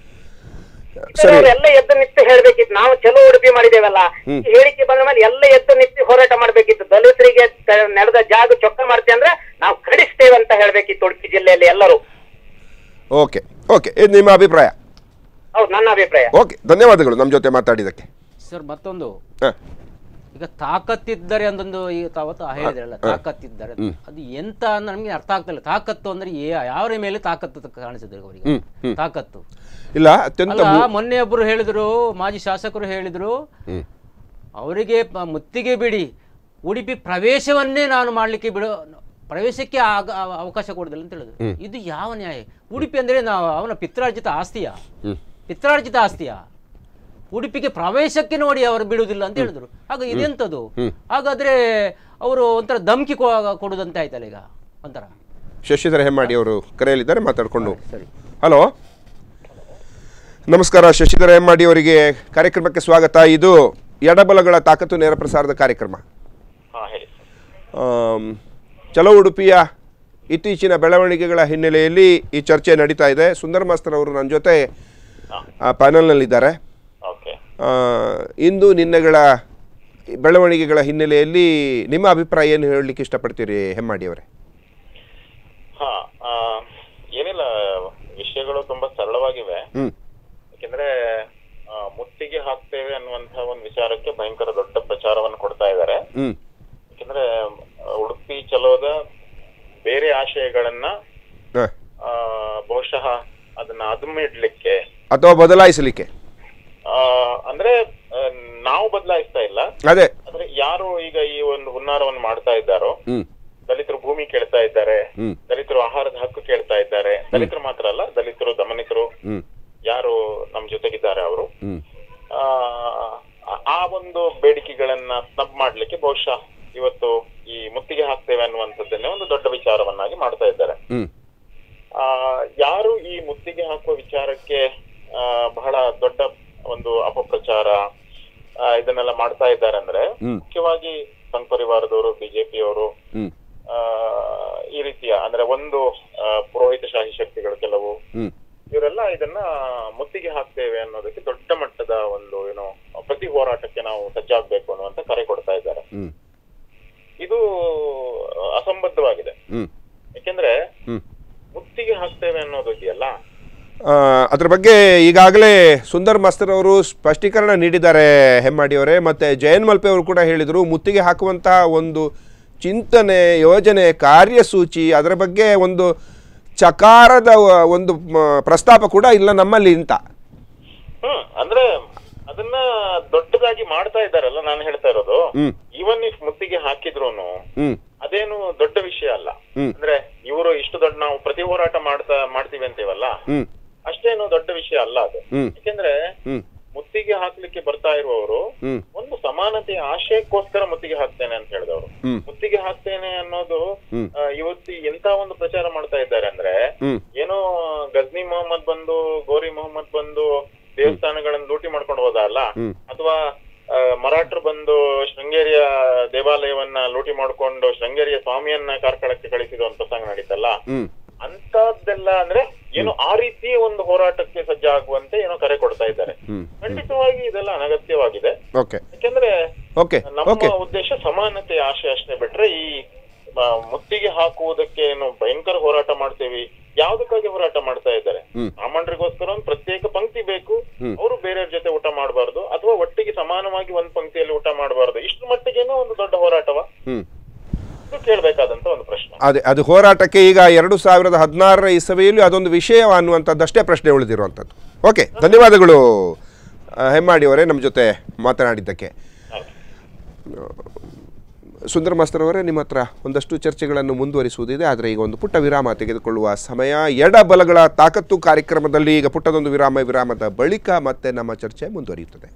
ಸರಿ ಎಲ್ಲ ಎದ್ದು ನಿಂತು ಹೇಳ್ಬೇಕಿತ್ತು ನಾವು ಚಲೋ ಉಡುಪಿ ಮಾಡಿದೇವಲ್ಲ ಹ್ಮ್. ಈ ಹೇಳಿಕೆ ಬಂದ ಮೇಲೆ ಎಲ್ಲ ಎದ್ದು ನಿಂತು ಹೋರಾಟ ಮಾಡ್ಬೇಕಿತ್ತು ದಲಿತರಿಗೆ ತ- ನಡೆದ ಜಾಗ ಚೊಕ್ಕ ಮಾಡ್ತೆ ಅಂದ್ರೆ ನಾವು ಖಂಡಿಸ್ತೇವೆ ಅಂತ ಹೇಳ್ಬೇಕಿತ್ತು ಉಡುಪಿ ಜಿಲ್ಲೆಯಲ್ಲಿ ಎಲ್ಲರೂ ಓಕೆ ಓಕೆ ಇದು ನಿಮ್ಮ ಅಭಿಪ್ರಾಯ ಹೌದು ನನ್ನ ಅಭಿಪ್ರಾಯ ಓಕೆ ಧನ್ಯವಾದಗಳು ನಮ್ಮ ಜೊತೆ ಮಾತಾಡಿದ್ದಕ್ಕೆ ಸರ್ ಮತ್ತೊಂದು ಹಾಂ ಈಗ ತಾಕತ್ತಿದ್ದರೆ ಅಂದೊಂದು ಈಗ ತಾವತ್ತು ಹೇಳಿದ್ರಲ್ಲ ತಾಕತ್ತಿದ್ದರೆ ಅಂತ. ಅದು ಎಂತ ಅಂತ ನಮಗೆ ಅರ್ಥ ಆಗ್ತಿಲ್ಲ ತಾಕತ್ತು ಅಂದ್ರೆ ಯಾ- ಯಾರ ಮೇಲೆ ತಾಕತ್ತು ತ- ಕಾಣಿಸಿದ್ರು ಅವರಿಗೆ ಹ್ಮ್, ಹ್ಮ್. ತಾಕತ್ತು ಇಲ್ಲ ಅತ್ಯಂತ ಅಲ್ಲ ಮೂ- ಮೊನ್ನೆ ಒಬ್ಬರು ಹೇಳಿದ್ರು ಮಾಜಿ ಶಾಸಕರು ಹೇಳಿದ್ರು ಹ್ಮ್. ಅವರಿಗೆ ಪ- ಮುತ್ತಿಗೆ ಬಿಡಿ ಉಡುಪಿ ಪ್ರವೇಶವನ್ನೇ ನಾನು ಮಾಡಲಿಕ್ಕೆ ಬಿಡೋ ಪ್ರವೇಶಕ್ಕೆ ಆಗ ಅವ- ಅವಕಾಶ ಕೊಡುದಿಲ್ಲ ಅಂತ ಹೇಳಿದ್ರು ಇದು ಯಾವ ನ್ಯಾಯ ಉಡುಪಿ ಅಂದ್ರೆ ನಾವು ಅವನ ಪಿತ್ರಾರ್ಜಿತ ಆಸ್ತಿಯ ಹ್ಮ್. ಪಿತ್ರಾರ್ಜಿತ ಆಸ್ತಿಯ ಉಡುಪಿಗೆ ಪ್ರವೇಶಕ್ಕೆ ನೋಡಿ ಅವರು ಬಿಡುವುದಿಲ್ಲ ಅಂತ ಹೇಳಿದ್ರು ಆಗ ಇದೆಂತದು ಹಾಗಾದ್ರೆ ಅವರು ಒಂಥರ ಧಮ್ಕಿ ಕೊ- ಕೊಡುದಂತೆ ಆಯ್ತಲ್ಲ ಈಗ ಒಂಥರ ಶಶಿಧರ ಹೆಮ್ಮಾಡಿ ಅವರು ಕರೆಯಲಿದ್ದಾರೆ ಮಾತಾಡ್ಕೊಂಡು ಸರಿ ಹಲೋ ನಮಸ್ಕಾರ ಶಶಿಧರ ಹೆಮ್ಮಾಡಿ ಅವರಿಗೆ ಕಾರ್ಯಕ್ರಮಕ್ಕೆ ಸ್ವಾಗತ ಇದು ಎಡಬಲಗಳ ತಾಕತ್ತು ನೇರ ಪ್ರಸಾರದ ಕಾರ್ಯಕ್ರಮ ಹಾ ಹೇಳಿ ಆಮ್, ಚಲೋ ಉಡುಪಿಯ ಇತ್ತೀಚಿನ ಬೆಳವಣಿಗೆಗಳ ಹಿನ್ನೆಲೆಯಲ್ಲಿ ಈ ಚರ್ಚೆ ನಡೀತಾ ಇದೆ ಸುಂದರ್ ಮಾಸ್ತರ್ ಅವರು ನನ್ನ ಜೊತೆ ಆ ಪ್ಯಾನಲ್ನಲ್ಲಿದ್ದಾರೆ ಓಕೆ ಆ, ಇಂದು ನಿನ್ನೆಗಳ ಬೆಳವಣಿಗೆಗಳ ಹಿನ್ನೆಲೆಯಲ್ಲಿ ನಿಮ್ಮ ಅಭಿಪ್ರಾಯ ಏನು ಹೇಳಲಿಕ್ಕೆ ಇಷ್ಟಪಡ್ತೀರಿ ಹೆಮ್ಮಾಡಿ ಅವರೇ ಹಾ ಆ, ಏನಿಲ್ಲ ವಿಷಯಗಳು ತುಂಬಾ ಸರಳವಾಗಿವೆ ಹ್ಮ್ ಯಾಕೆಂದ್ರೆ ಆ, ಮುತ್ತಿಗೆ ಹಾಕ್ತೇವೆ ಅನ್ನುವಂತಹ ಒಂದು ವಿಚಾರಕ್ಕೆ ಭಯಂಕರ ದೊಡ್ಡ ಪ್ರಚಾರವನ್ನು ಕೊಡ್ತಾ ಇದ್ದಾರೆ ಹ್ಮ್ ಯಾಕೆಂದ್ರೆ ಆ, ಉಡುಪಿ ಚಲೋದ ಬೇರೆ ಆಶಯಗಳನ್ನ ಹ. ಆ, ಬಹುಶಃ ಅದನ್ನ ಅದುಮಿಡ್ಲಿಕ್ಕೆ ಅಥವಾ ಬದಲಾಯಿಸಲಿಕ್ಕೆ ಆ, ಅಂದ್ರೆ ಆ, ನಾವು ಬದಲಾಯಿಸ್ತಾ ಇಲ್ಲ ಅದೇ ಆದ್ರೆ ಯಾರು ಈಗ ಈ ಒಂದು ಹುನ್ನಾರವನ್ನು ಮಾಡ್ತಾ ಇದ್ದಾರೋ ಹ್ಮ್ ದಲಿತರು ಭೂಮಿ ಕೇಳ್ತಾ ಇದ್ದಾರೆ ಹ್ಮ್. ದಲಿತರು ಆಹಾರದ ಹಕ್ಕು ಕೇಳ್ತಾ ಇದ್ದಾರೆ ದಲಿತರು ಮಾತ್ರ ಅಲ್ಲ ದಲಿತರು ದಮನಿತರು ಹ್ಮ್ ಯಾರು ನಮ್ ಜೊತೆಗಿದ್ದಾರೆ ಅವರು ಹ್ಮ್ ಆ ಆ ಒಂದು ಬೇಡಿಕೆಗಳನ್ನ ಸ್ನಬ್ ಮಾಡ್ಲಿಕ್ಕೆ ಬಹುಶಃ ಇವತ್ತು ಈ ಮುತ್ತಿಗೆ ಹಾಕ್ತೇವೆ ಅನ್ನುವಂಥದ್ದನ್ನೇ ಒಂದು ದೊಡ್ಡ ವಿಚಾರವನ್ನಾಗಿ ಮಾಡ್ತಾ ಇದ್ದಾರೆ ಹ್ಮ್ ಆ ಯಾರು ಈ ಮುತ್ತಿಗೆ ಹಾಕುವ ವಿಚಾರಕ್ಕೆ ಆ, ಬಹಳ ದೊಡ್ಡ ಒಂದು ಅಪಪ್ರಚಾರ ಆ, ಇದನ್ನೆಲ್ಲ ಮಾಡ್ತಾ ಇದ್ದಾರೆ ಅಂದ್ರೆ ಹ್ಮ್. ಮುಖ್ಯವಾಗಿ ಸಂಘ ಪರಿವಾರದವರು ಬಿಜೆಪಿಯವರು ಹ್ಮ್ ಆ, ಈ ರೀತಿಯ ಅಂದ್ರೆ ಒಂದು ಆ, ಪುರೋಹಿತಶಾಹಿ ಶಕ್ತಿಗಳು ಕೆಲವು ಹ್ಮ್ ಇವರೆಲ್ಲ ಇದನ್ನ ಮುತ್ತಿಗೆ ಹಾಕ್ತೇವೆ ಅನ್ನೋದಕ್ಕೆ ದೊಡ್ಡ ಮಟ್ಟದ ಒಂದು ಏನೋ ಪ್ರತಿ ಹೋರಾಟಕ್ಕೆ ನಾವು ಸಜ್ಜಾಗ್ಬೇಕು ಅನ್ನುವಂತ ಕರೆ ಕೊಡ್ತಾ ಇದ್ದಾರೆ ಹ್ಮ್ ಇದು ಅಸಂಬದ್ಧವಾಗಿದೆ ಹ್ಮ್ ಯಾಕೆಂದ್ರೆ ಹ್ಮ್ ಮುತ್ತಿಗೆ ಹಾಕ್ತೇವೆ ಅನ್ನೋದು ಇದೆಯಲ್ಲ ಆ, ಅದ್ರ ಬಗ್ಗೆ ಈಗಾಗಲೇ ಸುಂದರ್ ಮಾಸ್ತರ್ ಅವರು ಸ್ಪಷ್ಟೀಕರಣ ನೀಡಿದ್ದಾರೆ ಹೆಮ್ಮಾಡಿ ಅವರೇ ಮತ್ತು ಜಯನ್ ಮಲ್ಪೆ ಅವರು ಕೂಡ ಹೇಳಿದರು ಮುತ್ತಿಗೆ ಹಾಕುವಂತಹ ಒಂದು ಚಿಂತನೆ ಯೋಜನೆ ಕಾರ್ಯಸೂಚಿ ಅದರ ಬಗ್ಗೆ ಒಂದು ಚಕಾರದ ಒಂದು ಮ, ಪ್ರಸ್ತಾಪ ಕೂಡ ಇಲ್ಲ ನಮ್ಮಲ್ಲಿ ಅಂತ ಹ್ಮ್ ಅಂದ್ರೆ ಅದನ್ನ ದೊಡ್ಡದಾಗಿ ಮಾಡ್ತಾ ಇದ್ದಾರಲ್ಲ ನಾನು ಹೇಳ್ತಾ ಇರೋದು ಹ್ಮ್. ಈವನ್ ಇಫ್ ಮುತ್ತಿಗೆ ಹಾಕಿದ್ರೂನು ಹ್ಮ್ ಅದೇನು ದೊಡ್ಡ ವಿಷಯ ಅಲ್ಲ ಹ್ಮ್. ಅಂದ್ರೆ ಇವರು ಇಷ್ಟು ದೊಡ್ಡ ನಾವು ಪ್ರತಿ ಹೋರಾಟ ಮಾಡ್ತಾ ಮಾಡ್ತೀವಿ ಅಂತೀವಲ್ಲ ಹ್ಮ್ ಅಷ್ಟೇನು ದೊಡ್ಡ ವಿಷಯ ಅಲ್ಲ ಅದು ಹ್ಮ್. ಯಾಕೆಂದ್ರೆ ಹ್ಮ್ ಮುತ್ತಿಗೆ ಹಾಕ್ಲಿಕ್ಕೆ ಬರ್ತಾ ಇರುವವರು ಹ್ಮ್ ಒಂದು ಸಮಾನತೆಯ ಆಶಯಕ್ಕೋಸ್ಕರ ಮುತ್ತಿಗೆ ಹಾಕ್ತೇನೆ ಅಂತ ಹೇಳಿದವರು ಹ್ಮ್ ಮುತ್ತಿಗೆ ಹಾಕ್ತೇನೆ ಅನ್ನೋದು ಹ್ಮ್. ಆ, ಇವತ್ತು ಎಂತ ಒಂದು ಪ್ರಚಾರ ಮಾಡ್ತಾ ಇದ್ದಾರೆ ಅಂದ್ರೆ ಹ್ಮ್ ಏನೋ ಗಜ್ನಿ ಮೊಹಮ್ಮದ್ ಬಂದು ಗೋರಿ ಮೊಹಮ್ಮದ್ ಬಂದು ದೇವಸ್ಥಾನಗಳನ್ನು ಲೂಟಿ ಮಾಡ್ಕೊಂಡು ಹೋದ ಅಲ್ಲ ಹ್ಮ್. ಅಥವಾ ಆ, ಮರಾಠರು ಬಂದು ಶೃಂಗೇರಿಯ ದೇವಾಲಯವನ್ನ ಲೂಟಿ ಮಾಡ್ಕೊಂಡು ಶೃಂಗೇರಿಯ ಸ್ವಾಮಿಯನ್ನ ಕಾರ್ಕಳಕ್ಕೆ ಕಳಿಸಿದ ಒಂದು ಪ್ರಸಂಗ ನಡೀತಲ್ಲ ಹ್ಮ್ ಅಂತದ್ದೆಲ್ಲ ಅಂದ್ರೆ ಏನು ಆ ರೀತಿ ಒಂದು ಹೋರಾಟಕ್ಕೆ ಸಜ್ಜಾಗುವಂತೆ ಏನೋ ಕರೆ ಕೊಡ್ತಾ ಇದ್ದಾರೆ ಹ್ಮ್ ಖಂಡಿತವಾಗಿ ಇದೆಲ್ಲ ಅನಗತ್ಯವಾಗಿದೆ ಓಕೆ ಯಾಕೆಂದ್ರೆ ಓಕೆ ನಮ್ಮ ಓಕೆ ಉದ್ದೇಶ ಸಮಾನತೆ ಆಶೆ ಅಷ್ಟೇ ಬಿಟ್ರೆ ಈ ಆ, ಮುತ್ತಿಗೆ ಹಾಕುವುದಕ್ಕೆ ಏನು ಭಯಂಕರ ಹೋರಾಟ ಮಾಡ್ತೇವಿ ಯಾವ್ದಕ್ಕಾಗಿ ಹೋರಾಟ ಮಾಡ್ತಾ ಇದ್ದಾರೆ ಹ್ಮ್. ಬ್ರಾಹ್ಮಣರಿಗೋಸ್ಕರ ಒಂದು ಪ್ರತ್ಯೇಕ ಪಂಕ್ತಿ ಬೇಕು ಹ್ಮ್. ಅವರು ಬೇರೆಯವ್ರ ಜೊತೆ ಊಟ ಮಾಡಬಾರ್ದು ಅಥವಾ ಒಟ್ಟಿಗೆ ಸಮಾನವಾಗಿ ಒಂದ್ ಪಂಕ್ತಿಯಲ್ಲಿ ಊಟ ಮಾಡಬಾರ್ದು ಇಷ್ಟು ಮಟ್ಟಿಗೇನೋ ಒಂದು ದೊಡ್ಡ ಹೋರಾಟವ ಹ್ಮ್ ಇದು ಕೇಳ್ಬೇಕಾದಂತ ಒಂದು ಪ್ರಶ್ನೆ ಅದೇ ಅದು ಹೋರಾಟಕ್ಕೆ ಈಗ ಎರಡು ಸಾವಿರದ ಹದಿನಾರರ ಇಸವಿಯಲ್ಲಿ ಅದೊಂದು ವಿಷಯ ಅನ್ನುವಂಥದ್ದಷ್ಟೇ ಪ್ರಶ್ನೆ ಉಳಿದಿರುವಂಥದ್ದು ಓಕೆ ಧನ್ಯವಾದಗಳು ಆ, ಹೆಮ್ಮಾಡಿ ಅವರೇ ನಮ್ಮ ಜೊತೆ ಮಾತನಾಡಿದ್ದಕ್ಕೆ ಸುಂದರ ಮಾಸ್ತರ್ ಅವರೇ ನಿಮ್ಮ ಹತ್ರ ಒಂದಷ್ಟು ಚರ್ಚೆಗಳನ್ನು ಮುಂದುವರಿಸುವುದಿದೆ ಆದರೆ ಈಗ ಒಂದು ಪುಟ್ಟ ವಿರಾಮ ತೆಗೆದುಕೊಳ್ಳುವ ಸಮಯ ಎಡಬಲಗಳ ತಾಕತ್ತು ಕಾರ್ಯಕ್ರಮದಲ್ಲಿ ಈಗ ಪುಟ್ಟದೊಂದು ವಿರಾಮ ವಿರಾಮದ ಬಳಿಕ ಮತ್ತೆ ನಮ್ಮ ಚರ್ಚೆ ಮುಂದುವರಿಯುತ್ತದೆ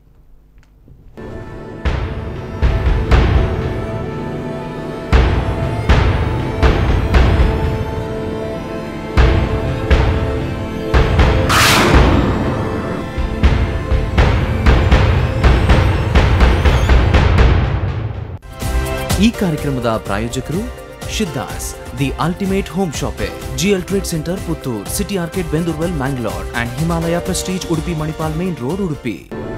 ಈ ಕಾರ್ಯಕ್ರಮದ ಪ್ರಾಯೋಜಕರು ಶಿದ್ದಾಸ್ the ultimate home shoppe GL trade centre Puttur city ಆರ್ಕೆಟ್ ಬೆಂದೂರ್ವೆಲ್ Mangalore and Himalaya prestige Udupi Manipal main road Udupi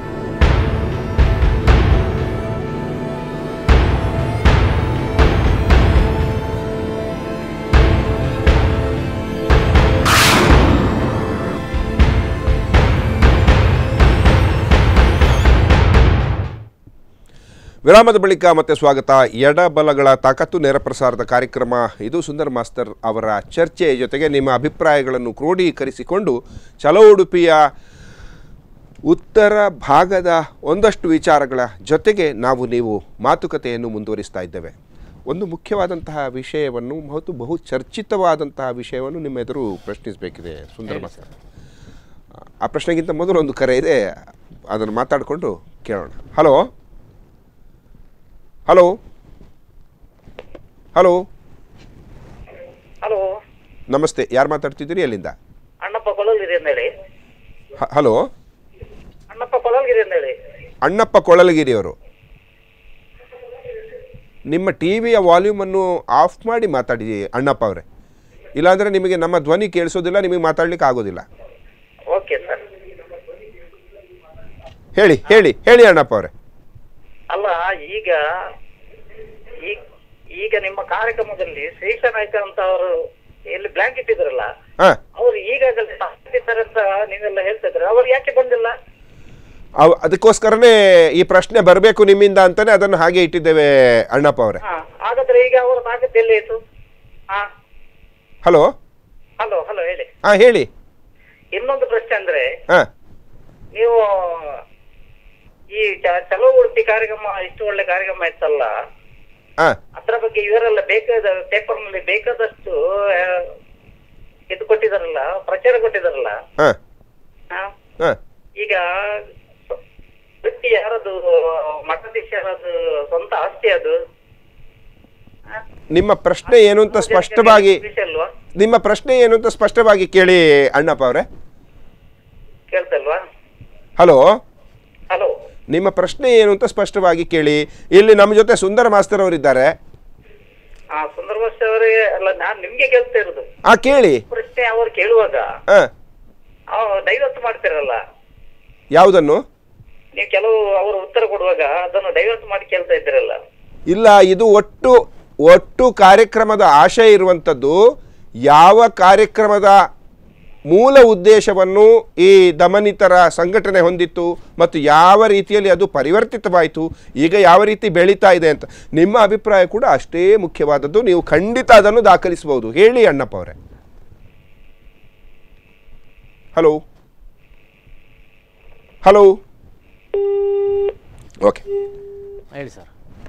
ವಿರಾಮದ ಬಳಿಕ ಮತ್ತೆ ಸ್ವಾಗತ ಎಡಬಲಗಳ ತಾಕತ್ತು ನೇರ ಪ್ರಸಾರದ ಕಾರ್ಯಕ್ರಮ ಇದು ಸುಂದರ್ ಮಾಸ್ತರ್ ಅವರ ಚರ್ಚೆ ಜೊತೆಗೆ ನಿಮ್ಮ ಅಭಿಪ್ರಾಯಗಳನ್ನು ಕ್ರೋಢೀಕರಿಸಿಕೊಂಡು ಚಲೋ ಉಡುಪಿಯ ಉತ್ತರ ಭಾಗದ ಒಂದಷ್ಟು ವಿಚಾರಗಳ ಜೊತೆಗೆ ನಾವು ನೀವು ಮಾತುಕತೆಯನ್ನು ಮುಂದುವರಿಸ್ತಾ ಇದ್ದೇವೆ ಒಂದು ಮುಖ್ಯವಾದಂತಹ ವಿಷಯವನ್ನು ಮತ್ತು ಬಹು ಚರ್ಚಿತವಾದಂತಹ ವಿಷಯವನ್ನು ನಿಮ್ಮ ಎದುರು ಪ್ರಶ್ನಿಸಬೇಕಿದೆ ಸುಂದರ್ ಮಾಸ್ತರ್ ಆ ಪ್ರಶ್ನೆಗಿಂತ ಮೊದಲು ಒಂದು ಕರೆ ಇದೆ ಅದನ್ನು ಮಾತಾಡಿಕೊಂಡು ಕೇಳೋಣ ಹಲೋ ಹಲೋ ಹಲೋ ಹಲೋ ನಮಸ್ತೆ ಯಾರು ಮಾತಾಡ್ತಿದ್ದೀರಿ ಎಲ್ಲಿಂದ ಅಣ್ಣಪ್ಪ ಕೊಳಲ್ಗಿರಿ ಅಂದೇಳಿ ಹ- ಹಲೋ ಅಣ್ಣಪ್ಪ ಕೊಳಲ್ಗಿರಿ ಅಂದೇಳಿ ಅಣ್ಣಪ್ಪ ಕೊಳಲಗಿರಿಯವರು ನಿಮ್ಮ ಟಿ ವಿಯ ವಾಲ್ಯೂಮನ್ನು ಆಫ್ ಮಾಡಿ ಮಾತಾಡಿ ಅಣ್ಣಪ್ಪ ಅವರೇ ಇಲ್ಲಾಂದರೆ ನಿಮಗೆ ನಮ್ಮ ಧ್ವನಿ ಕೇಳಿಸೋದಿಲ್ಲ ನಿಮಗೆ ಮಾತಾಡ್ಲಿಕ್ಕೆ ಆಗೋದಿಲ್ಲ ಓಕೆ ಸರ್ ಹೇಳಿ ಹೇಳಿ ಹೇಳಿ ಅಣ್ಣಪ್ಪ ಅವರೇ ಅಲ್ಲ ಈಗ ಈ- ಈಗ ನಿಮ್ಮ ಕಾರ್ಯಕ್ರಮದಲ್ಲಿ ಶ್ರೀಶ ನಾಯ್ಕ ಅಂತ ಅವರು ಎಲ್ಲಿ ಬ್ಲಾಂಕ್ ಇಟ್ಟಿದ್ರಲ್ಲ ಹಾಂ ಅವ್ರು ಈಗಾಗಲೇ ಇದ್ದಾರೆ ಅಂತ ನೀವೆಲ್ಲ ಹೇಳ್ತಾ ಇದ್ರೆ ಅವ್ರು ಯಾಕೆ ಬಂದಿಲ್ಲ ಅವ್ ಅದಕ್ಕೋಸ್ಕರನೇ ಈ ಪ್ರಶ್ನೆ ಬರಬೇಕು ನಿಮ್ಮಿಂದ ಅಂತಾನೆ ಅದನ್ನು ಹಾಗೆ ಇಟ್ಟಿದ್ದೇವೆ ಅಣ್ಣಪ್ಪ ಅವರೇ ಹಾ ಹಾಗಾದ್ರೆ ಈಗ ಅವರ ತಾಕತ್ತು ಎಲ್ಲಿ ಆಯ್ತು ಹಾ ಹಲೋ ಹಲೋ ಹಲೋ ಹೇಳಿ ಹಾಂ ಹೇಳಿ ಇನ್ನೊಂದು ಪ್ರಶ್ನೆ ಅಂದ್ರೆ ಹಾಂ ನೀವು ಈ ಚ- ಚಲೋ ಉಡುಪಿ ಕಾರ್ಯಕ್ರಮ ಇಷ್ಟು ಒಳ್ಳೆ ಕಾರ್ಯಕ್ರಮ ಇತ್ತಲ್ಲ ಹಾಂ ಅದ್ರ ಬಗ್ಗೆ ಇವರೆಲ್ಲ ಬೇಕಾದ ಪೇಪರ್ ನಲ್ಲಿ ಬೇಕಾದಷ್ಟು ಆ, ಇದು ಕೊಟ್ಟಿದಾರಲ್ಲ ಪ್ರಚಾರ ಕೊಟ್ಟಿದಾರಲ್ಲ ಹಾಂ ಆ, ಹಾಂ ಈಗ ವೃತ್ತಿ ಯಾರದು ಮಠಾಧೀಶ ಯಾರದು ಸ್ವಂತ ಆಸ್ತಿ ಅದು ಆ, ನಿಮ್ಮ ಪ್ರಶ್ನೆ ಏನು ಅಂತ ಸ್ಪಷ್ಟವಾಗಿ ವಿಷಯ ಅಲ್ವಾ ನಿಮ್ಮ ಪ್ರಶ್ನೆ ಏನು ಅಂತ ಸ್ಪಷ್ಟವಾಗಿ ಕೇಳಿ ಅಣ್ಣಪ್ಪ ಅವರೇ ಕೇಳ್ತಲ್ವಾ ಹಲೋ ಹಲೋ ನಿಮ್ಮ ಪ್ರಶ್ನೆ ಏನು ಅಂತ ಸ್ಪಷ್ಟವಾಗಿ ಕೇಳಿ ಇಲ್ಲಿ ನಮ್ಮ ಜೊತೆ ಸುಂದರ ಮಾಸ್ತರ್ ಅವರಿದ್ದಾರೆ ಆ ಸುಂದರವಾಸ ಅವರಿಗೆ ಅಲ್ಲ ನಾನ್ ನಿಮ್ಗೆ ಕೇಳ್ತಾ ಇರೋದು ಆ ಕೇಳಿ ಪ್ರಶ್ನೆ ಅವ್ರು ಕೇಳುವಾಗ ಹಾಂ ಡೈವರ್ಟ್ ಮಾಡ್ತಿರಲ್ಲ ಯಾವುದನ್ನು ನೀವು ಕೆಲವು ಅವರು ಉತ್ತರ ಕೊಡುವಾಗ ಅದನ್ನು ಡೈವರ್ಟ್ ಮಾಡಿ ಕೇಳ್ತಾ ಇದ್ದೀರಲ್ಲ ಇಲ್ಲ ಇದು ಒಟ್ಟು ಒಟ್ಟು ಕಾರ್ಯಕ್ರಮದ ಆಶಯ ಇರುವಂಥದ್ದು ಯಾವ ಕಾರ್ಯಕ್ರಮದ ಮೂಲ ಉದ್ದೇಶವನ್ನು ಈ ದಮನಿತರ ಸಂಘಟನೆ ಹೊಂದಿತ್ತು ಮತ್ತು ಯಾವ ರೀತಿಯಲ್ಲಿ ಅದು ಪರಿವರ್ತಿತವಾಯಿತು ಈಗ ಯಾವ ರೀತಿ ಬೆಳೀತಾ ಇದೆ ಅಂತ ನಿಮ್ಮ ಅಭಿಪ್ರಾಯ ಕೂಡ ಅಷ್ಟೇ ಮುಖ್ಯವಾದದ್ದು ನೀವು ಖಂಡಿತ ಅದನ್ನು ದಾಖಲಿಸಬಹುದು ಹೇಳಿ ಅಣ್ಣಪ್ಪ ಅವರೇ ಹಲೋ ಹಲೋ ಓಕೆ ಹೇಳಿ ಸರ್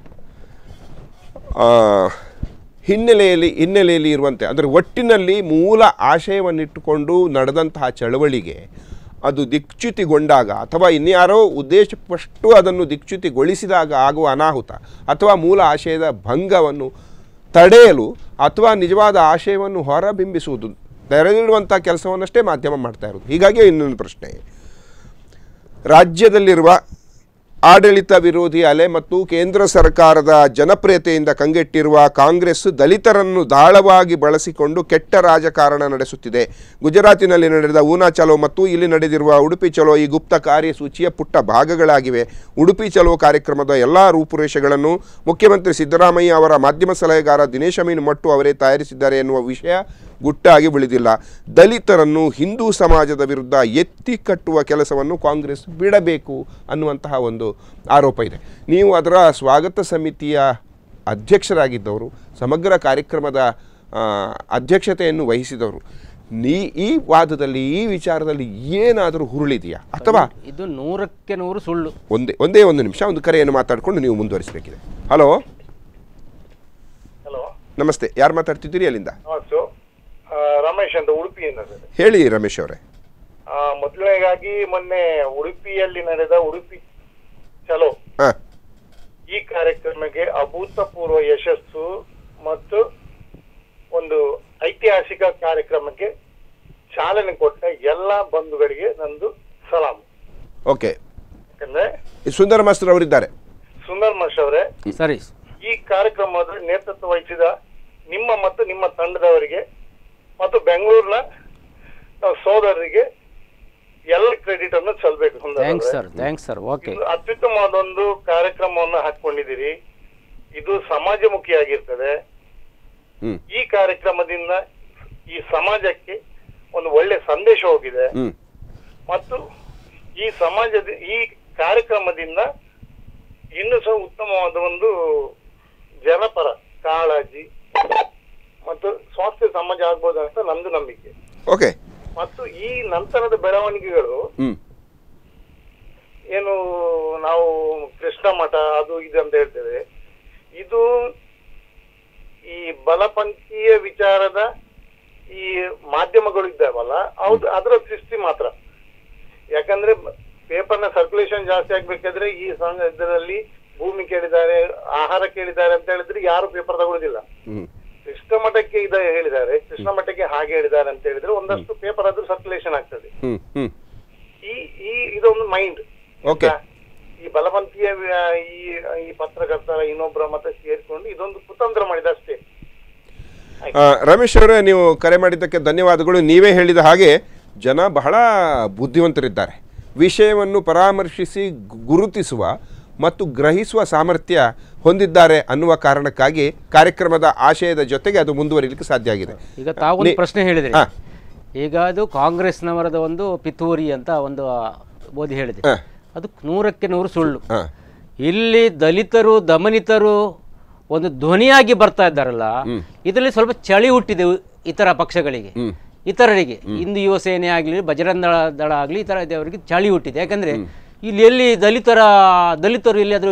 ಆ, ಹಿನ್ನೆಲೆಯಲ್ಲಿ ಹಿನ್ನೆಲೆಯಲ್ಲಿ ಇರುವಂತೆ ಅಂದರೆ ಒಟ್ಟಿನಲ್ಲಿ ಮೂಲ ಆಶಯವನ್ನಿಟ್ಟುಕೊಂಡು ನಡೆದಂತಹ ಚಳವಳಿಗೆ ಅದು ದಿಕ್ಚ್ಯುತಿಗೊಂಡಾಗ ಅಥವಾ ಇನ್ಯಾರೋ ಉದ್ದೇಶಪಷ್ಟು ಅದನ್ನು ದಿಕ್ಚ್ಯುತಿಗೊಳಿಸಿದಾಗ ಆಗುವ ಅನಾಹುತ ಅಥವಾ ಮೂಲ ಆಶಯದ ಭಂಗವನ್ನು ತಡೆಯಲು ಅಥವಾ ನಿಜವಾದ ಆಶಯವನ್ನು ಹೊರಬಿಂಬಿಸುವುದು ತೆರೆದಿಡುವಂಥ ಕೆಲಸವನ್ನಷ್ಟೇ ಮಾಧ್ಯಮ ಮಾಡ್ತಾ ಇರೋದು ಹೀಗಾಗಿ ಇನ್ನೊಂದು ಪ್ರಶ್ನೆ ರಾಜ್ಯದಲ್ಲಿರುವ ಆಡಳಿತ ವಿರೋಧಿ ಅಲೆ ಮತ್ತು ಕೇಂದ್ರ ಸರ್ಕಾರದ ಜನಪ್ರಿಯತೆಯಿಂದ ಕಂಗೆಟ್ಟಿರುವ ಕಾಂಗ್ರೆಸ್ ದಲಿತರನ್ನು ದಾಳವಾಗಿ ಬಳಸಿಕೊಂಡು ಕೆಟ್ಟ ರಾಜಕಾರಣ ನಡೆಸುತ್ತಿದೆ ಗುಜರಾತಿನಲ್ಲಿ ನಡೆದ ಊನಾ ಚಲೋ ಮತ್ತು ಇಲ್ಲಿ ನಡೆದಿರುವ ಉಡುಪಿ ಚಲೋ ಈ ಗುಪ್ತ ಕಾರ್ಯಸೂಚಿಯ ಪುಟ್ಟ ಭಾಗಗಳಾಗಿವೆ ಉಡುಪಿ ಚಲೋ ಕಾರ್ಯಕ್ರಮದ ಎಲ್ಲ ರೂಪುರೇಷೆಗಳನ್ನು ಮುಖ್ಯಮಂತ್ರಿ ಸಿದ್ದರಾಮಯ್ಯ ಅವರ ಮಾಧ್ಯಮ ಸಲಹೆಗಾರ ದಿನೇಶ್ ಅಮೀನ್ ಮಟ್ಟು ಅವರೇ ತಯಾರಿಸಿದ್ದಾರೆ ಎನ್ನುವ ವಿಷಯ ಗುಟ್ಟಾಗಿ ಉಳಿದಿಲ್ಲ ದಲಿತರನ್ನು ಹಿಂದೂ ಸಮಾಜದ ವಿರುದ್ಧ ಎತ್ತಿ ಕಟ್ಟುವ ಕೆಲಸವನ್ನು ಕಾಂಗ್ರೆಸ್ ಬಿಡಬೇಕು ಅನ್ನುವಂತಹ ಒಂದು ಆರೋಪ ಇದೆ ನೀವು ಅದರ ಸ್ವಾಗತ ಸಮಿತಿಯ ಅಧ್ಯಕ್ಷರಾಗಿದ್ದವರು ಸಮಗ್ರ ಕಾರ್ಯಕ್ರಮದ ಆ, ಅಧ್ಯಕ್ಷತೆಯನ್ನು ವಹಿಸಿದವರು ನೀ ಈ ವಾದದಲ್ಲಿ ಈ ವಿಚಾರದಲ್ಲಿ ಏನಾದರೂ ಹುರುಳಿದೆಯಾ ಅಥವಾ ಇದು ನೂರಕ್ಕೆ ನೂರು ಸುಳ್ಳು ಒಂದೇ ಒಂದೇ ಒಂದು ನಿಮಿಷ ಒಂದು ಕರೆಯನ್ನು ಮಾತಾಡಿಕೊಂಡು ನೀವು ಮುಂದುವರಿಸಬೇಕಿದೆ ಹಲೋ ಹಲೋ ನಮಸ್ತೆ ಯಾರು ಮಾತಾಡ್ತಿದ್ದೀರಿ ಅಲ್ಲಿಂದ ನಮಸ್ತು ಆ, ರಮೇಶ್ ಅಂತ ಉಡುಪಿಯಿಂದ ಸರ್ ಹೇಳಿ ರಮೇಶ್ ಅವರೇ ಆ, ಮೊದಲನೇದಾಗಿ ಮೊನ್ನೆ ಉಡುಪಿಯಲ್ಲಿ ನಡೆದ ಉಡುಪಿ ಚಲೋ ಹಾಂ ಈ ಕಾರ್ಯಕ್ರಮಕ್ಕೆ ಅಭೂತಪೂರ್ವ ಯಶಸ್ಸು ಮತ್ತು ಒಂದು ಐತಿಹಾಸಿಕ ಕಾರ್ಯಕ್ರಮಕ್ಕೆ ಚಾಲನೆ ಕೊಟ್ಟ ಎಲ್ಲ ಬಂಧುಗಳಿಗೆ ನಂದು ಸಲಾಂ ಓಕೆ ಯಾಕಂದ್ರೆ ಸುಂದರ ಮಾಸ್ತರ್ ಅವರಿದ್ದಾರೆ ಸುಂದರ್ ಮಶ್ ಅವರೇ ಸರಿ ಈ ಕಾರ್ಯಕ್ರಮದ ನೇತೃತ್ವ ವಹಿಸಿದ ನಿಮ್ಮ ಮತ್ತು ನಿಮ್ಮ ತಂಡದವರಿಗೆ ಮತ್ತು ಬೆಂಗಳೂರಿನ ಆ, ಸೋದರರಿಗೆ ಎಲ್ಲ ಕ್ರೆಡಿಟ್ ಅನ್ನು ಸಲ್ಬೇಕು ಸುಂದರ್ ಥ್ಯಾಂಕ್ಸ್ ಅವರೇ. ಸರ್ ಥ್ಯಾಂಕ್ಸ್ ಸರ್ ಓಕೆ ಇದು ಅತ್ಯುತ್ತಮವಾದೊಂದು ಕಾರ್ಯಕ್ರಮವನ್ನು ಹಾಕೊಂಡಿದ್ದೀರಿ ಇದು ಸಮಾಜಮುಖಿಯಾಗಿರ್ತದೆ ಹ್ಮ್ ಈ ಕಾರ್ಯಕ್ರಮದಿಂದ ಈ ಸಮಾಜಕ್ಕೆ ಒಂದು ಒಳ್ಳೆ ಸಂದೇಶ ಹೋಗಿದೆ ಹ್ಮ್ ಮತ್ತು ಈ ಸಮಾಜದ ಈ ಕಾರ್ಯಕ್ರಮದಿಂದ ಇನ್ನೂ ಸಹ ಉತ್ತಮವಾದ ಒಂದು ಜನಪರ ಕಾಳಜಿ ಮತ್ತು ಸ್ವಾಸ್ಥ್ಯ ಸಮಾಜ ಆಗ್ಬೋದು ಅಂತ ನಂದು ನಂಬಿಕೆ ಓಕೆ ಮತ್ತು ಈ ನಂತರದ ಬೆಳವಣಿಗೆಗಳು ಹ್ಮ್ ಏನು ನಾವು ಕೃಷ್ಣ ಮಠ ಅದು ಇದು ಅಂತ ಹೇಳ್ತೇವೆ ಇದು ಈ ಬಲಪಂಥೀಯ ವಿಚಾರದ ಈ ಮಾಧ್ಯಮಗಳು ಇದ್ದಾವಲ್ಲ ಹೌದು ಅದರ ಸೃಷ್ಟಿ ಮಾತ್ರ ಯಾಕಂದ್ರೆ ಪೇಪರ್ನ ಸರ್ಕ್ಯುಲೇಷನ್ ಜಾಸ್ತಿ ಆಗ್ಬೇಕಾದ್ರೆ ಈ ಸಂಘ ಇದರಲ್ಲಿ ಭೂಮಿ ಕೇಳಿದ್ದಾರೆ ಆಹಾರ ಕೇಳಿದ್ದಾರೆ ಅಂತ ಹೇಳಿದ್ರೆ ಯಾರು ಪೇಪರ್ ತಗೊಳ್ಳೋದಿಲ್ಲ ಹ್ಮ್ ಕೃಷ್ಣ ಮಠಕ್ಕೆ ಇದ ಹೇಳಿದ್ದಾರೆ ಕೃಷ್ಣ ಮಠಕ್ಕೆ ಹಾಗೆ ಹೇಳಿದ್ದಾರೆ ಅಂತ ಹೇಳಿದ್ರೆ ಒಂದಷ್ಟು ಪೇಪರ್ ಅದು ಸರ್ಕ್ಯುಲೇಷನ್ ಆಗ್ತದೆ ಹ್ಮ್ ಹ್ಮ್ ಈ ಈ ಇದೊಂದು ಮೈಂಡ್ Okay. ಈ ಬಲವಂತಿಯ ವ್ಯ- ಈ ಈ ಪತ್ರಕರ್ತರ ಇನ್ನೊಬ್ಬರ ಮತ ಸೇರಿಕೊಂಡು ಇದೊಂದು ಕುತಂತ್ರ ಮಾಡಿದ ಅಷ್ಟೇ ಆ, ರಮೇಶ್ ಅವರೇ ನೀವು ಕರೆ ಮಾಡಿದ್ದಕ್ಕೆ ಧನ್ಯವಾದಗಳು ನೀವೇ ಹೇಳಿದ ಹಾಗೆ ಜನ ಬಹಳ ಬುದ್ಧಿವಂತರಿದ್ದಾರೆ ವಿಷಯವನ್ನು ಪರಾಮರ್ಶಿಸಿ ಗು- ಗುರುತಿಸುವ ಮತ್ತು ಗ್ರಹಿಸುವ ಸಾಮರ್ಥ್ಯ ಹೊಂದಿದ್ದಾರೆ ಅನ್ನುವ ಕಾರಣಕ್ಕಾಗಿ ಕಾರ್ಯಕ್ರಮದ ಆಶಯದ ಜೊತೆಗೆ ಅದು ಮುಂದುವರಿಲಿಕ್ಕೆ ಸಾಧ್ಯ ಆಗಿದೆ ಈಗ ತಾವೊಂದು ನೀ- ಪ್ರಶ್ನೆ ಹೇಳಿದ್ರಿ ಹಾ. ಈಗ ಅದು ಕಾಂಗ್ರೆಸ್ನವರದ ಒಂದು ಪಿತೂರಿ ಅಂತ ಒಂದು ಓದಿ ಹೇಳಿದೆ ಹಾ. ಅದು ನೂರಕ್ಕೆ ನೂರು ಸುಳ್ಳು ಹಾ. ಇಲ್ಲಿ ದಲಿತರು ದಮನಿತರು ಒಂದು ಧ್ವನಿಯಾಗಿ ಬರ್ತಾ ಇದ್ದಾರಲ್ಲ ಇದರಲ್ಲಿ ಸ್ವಲ್ಪ ಚಳಿ ಹುಟ್ಟಿದೆ ಇತರ ಪಕ್ಷಗಳಿಗೆ ಇತರರಿಗೆ ಹಿಂದೂ ಯುವ ಸೇನೆ ಆಗಲಿ ಬಜರಂಗ ದಳ ದಳ ಆಗಲಿ ಈ ಥರ ಅವರಿಗೆ ಚಳಿ ಹುಟ್ಟಿದೆ ಯಾಕಂದ್ರೆ ಇಲ್ಲಿ ಎಲ್ಲಿ ದಲಿತರ ದಲಿತರು ಎಲ್ಲಿಯಾದರೂ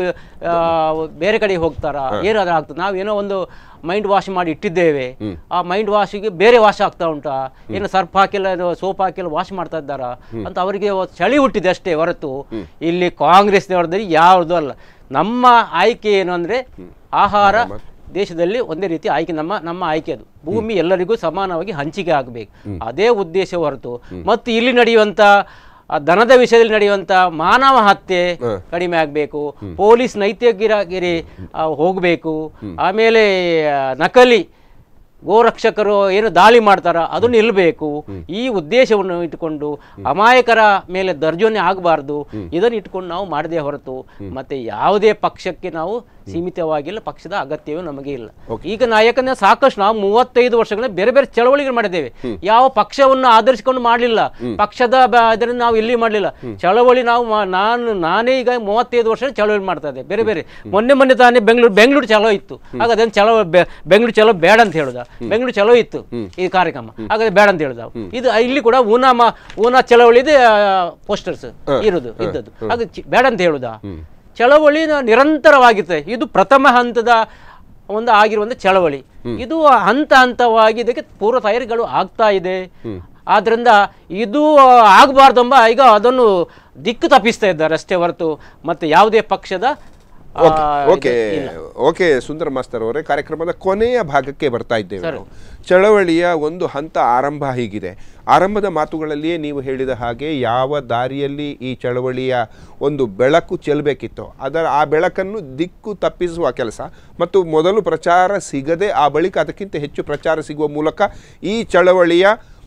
ಬೇರೆ ಕಡೆ ಹೋಗ್ತಾರಾ ಏನಾದ್ರೂ ಆಗ್ತದೆ ನಾವೇನೋ ಒಂದು ಮೈಂಡ್ ವಾಶ್ ಮಾಡಿ ಇಟ್ಟಿದ್ದೇವೆ ಆ ಮೈಂಡ್ ವಾಶಿಗೆ ಬೇರೆ ವಾಶ್ ಆಗ್ತಾ ಉಂಟಾ ಏನು ಸರ್ಫ್ ಹಾಕಿಲ್ಲ ಸೋಪ್ ಹಾಕಿಲ್ಲ ವಾಶ್ ಮಾಡ್ತಾ ಇದ್ದಾರಾ ಅಂತ ಅವರಿಗೆ ಒಂದು ಚಳಿ ಹುಟ್ಟಿದೆ ಅಷ್ಟೇ ಹೊರತು ಇಲ್ಲಿ ಕಾಂಗ್ರೆಸ್ನವ್ರದ್ದು ಯಾವುದು ಅಲ್ಲ ನಮ್ಮ ಆಯ್ಕೆ ಏನು ಅಂದ್ರೆ ಆಹಾರ ದೇಶದಲ್ಲಿ ಒಂದೇ ರೀತಿ ಆಯ್ಕೆ ನಮ್ಮ ನಮ್ಮ ಆಯ್ಕೆ ಅದು ಭೂಮಿ ಎಲ್ಲರಿಗೂ ಸಮಾನವಾಗಿ ಹಂಚಿಕೆ ಆಗಬೇಕು ಅದೇ ಉದ್ದೇಶ ಹೊರತು ಮತ್ತು ಇಲ್ಲಿ ನಡೆಯುವಂತ ಆ ದನದ ವಿಷಯದಲ್ಲಿ ನಡೆಯುವಂತ ಮಾನವ ಹತ್ಯೆ ಕಡಿಮೆ ಆಗಬೇಕು ಪೊಲೀಸ್ ನೈತಿಕಗಿರಿ ಹೋಗಬೇಕು ಆಮೇಲೆ ಆ, ನಕಲಿ ಗೋರಕ್ಷಕರು ಏನು ದಾಳಿ ಮಾಡ್ತಾರ ಅದು ನಿಲ್ಲಬೇಕು ಈ ಉದ್ದೇಶವನ್ನು ಇಟ್ಟುಕೊಂಡು ಅಮಾಯಕರ ಮೇಲೆ ದರ್ಜನೆ ಆಗಬಾರ್ದು ಇದನ್ನು ಇಟ್ಕೊಂಡು ನಾವು ಮಾಡದೇ ಹೊರತು ಮತ್ತೆ ಯಾವುದೇ ಪಕ್ಷಕ್ಕೆ ನಾವು ಸೀಮಿತವಾಗಿಲ್ಲ ಪಕ್ಷದ ಅಗತ್ಯವೂ ನಮಗೆ ಇಲ್ಲ ಈಗ ನಾ ಯಾಕಂದ್ರೆ ಸಾಕಷ್ಟು ನಾವು ಮೂವತ್ತೈದು ವರ್ಷಗಳ ಬೇರೆ ಬೇರೆ ಚಳವಳಿಗಳು ಮಾಡಿದ್ದೇವೆ ಯಾವ ಪಕ್ಷವನ್ನು ಆಧರಿಸಿಕೊಂಡು ಮಾಡಲಿಲ್ಲ ಪಕ್ಷದ ಬ- ಇದನ್ನು ನಾವು ಇಲ್ಲಿ ಮಾಡಲಿಲ್ಲ ಚಳವಳಿ ನಾವು ಮಾ- ನಾನು ನಾನೇ ಈಗ ಮೂವತ್ತೈದು ವರ್ಷ ಚಳವಳಿ ಮಾಡ್ತಾ ಇದ್ದೆ ಬೇರೆ ಬೇರೆ ಮೊನ್ನೆ ಮೊನ್ನೆ ತಾನೇ ಬೆಂಗಳೂರು ಬೆಂಗಳೂರು ಚಲೋ ಇತ್ತು ಆಗ ಅದನ್ನು ಚಲೋ ಬೆ- ಬೆಂಗಳೂರು ಚಲೋ ಬೇಡ ಅಂತ ಹೇಳುದ ಬೆಂಗಳೂರು ಚಲೋ ಇತ್ತು ಈ ಕಾರ್ಯಕ್ರಮ ಹಾಗಾದ್ರೆ ಬೇಡ ಅಂತ ಹೇಳುದ ಇದು ಇಲ್ಲಿ ಕೂಡ ಊನಾ ಮ ಊನಾ ಚಳವಳಿದೆ ಪೋಸ್ಟರ್ಸ್ ಇರುದು ಇದ್ದದ್ದು ಆಗ ಚಿ- ಬೇಡ ಅಂತ ಹೇಳುದ ಚಳವಳಿ ನಿರಂತರವಾಗಿರ್ತದೆ ಇದು ಪ್ರಥಮ ಹಂತದ ಒಂದು ಆಗಿರುವಂಥ ಚಳವಳಿ ಇದು ಹಂತ ಹಂತವಾಗಿ ಇದಕ್ಕೆ ಪೂರ್ವ ತಯಾರಿಗಳು ಆಗ್ತಾ ಇದೆ ಆದ್ದರಿಂದ ಇದು ಆಗಬಾರ್ದೆಂಬ ಈಗ ಅದನ್ನು ದಿಕ್ಕು ತಪ್ಪಿಸ್ತಾ ಇದ್ದಾರೆ ಅಷ್ಟೇ ಹೊರತು ಮತ್ತೆ ಯಾವುದೇ ಪಕ್ಷದ ಆ, ಓಕೆ ಇದು ಇಲ್ಲ. ಓಕೆ ಸುಂದರ ಮಾಸ್ತರ್ ಅವರೇ ಕಾರ್ಯಕ್ರಮದ ಕೊನೆಯ ಭಾಗಕ್ಕೆ ಬರ್ತಾ ಇದ್ದೇವೆ ನಾವು ಚಳವಳಿಯ ಒಂದು ಹಂತ ಆರಂಭ ಹೀಗಿದೆ ಆರಂಭದ ಮಾತುಗಳಲ್ಲಿಯೇ ನೀವು ಹೇಳಿದ ಹಾಗೆ ಯಾವ ದಾರಿಯಲ್ಲಿ ಈ ಚಳವಳಿಯ ಒಂದು ಬೆಳಕು ಚೆಲ್ಲಬೇಕಿತ್ತೋ ಅದರ ಆ ಬೆಳಕನ್ನು ದಿಕ್ಕು ತಪ್ಪಿಸುವ ಕೆಲಸ ಮತ್ತು ಮೊದಲು ಪ್ರಚಾರ ಸಿಗದೆ ಆ ಬಳಿಕ ಅದಕ್ಕಿಂತ ಹೆಚ್ಚು ಪ್ರಚಾರ ಸಿಗುವ ಮೂಲಕ ಈ ಚಳವಳಿಯ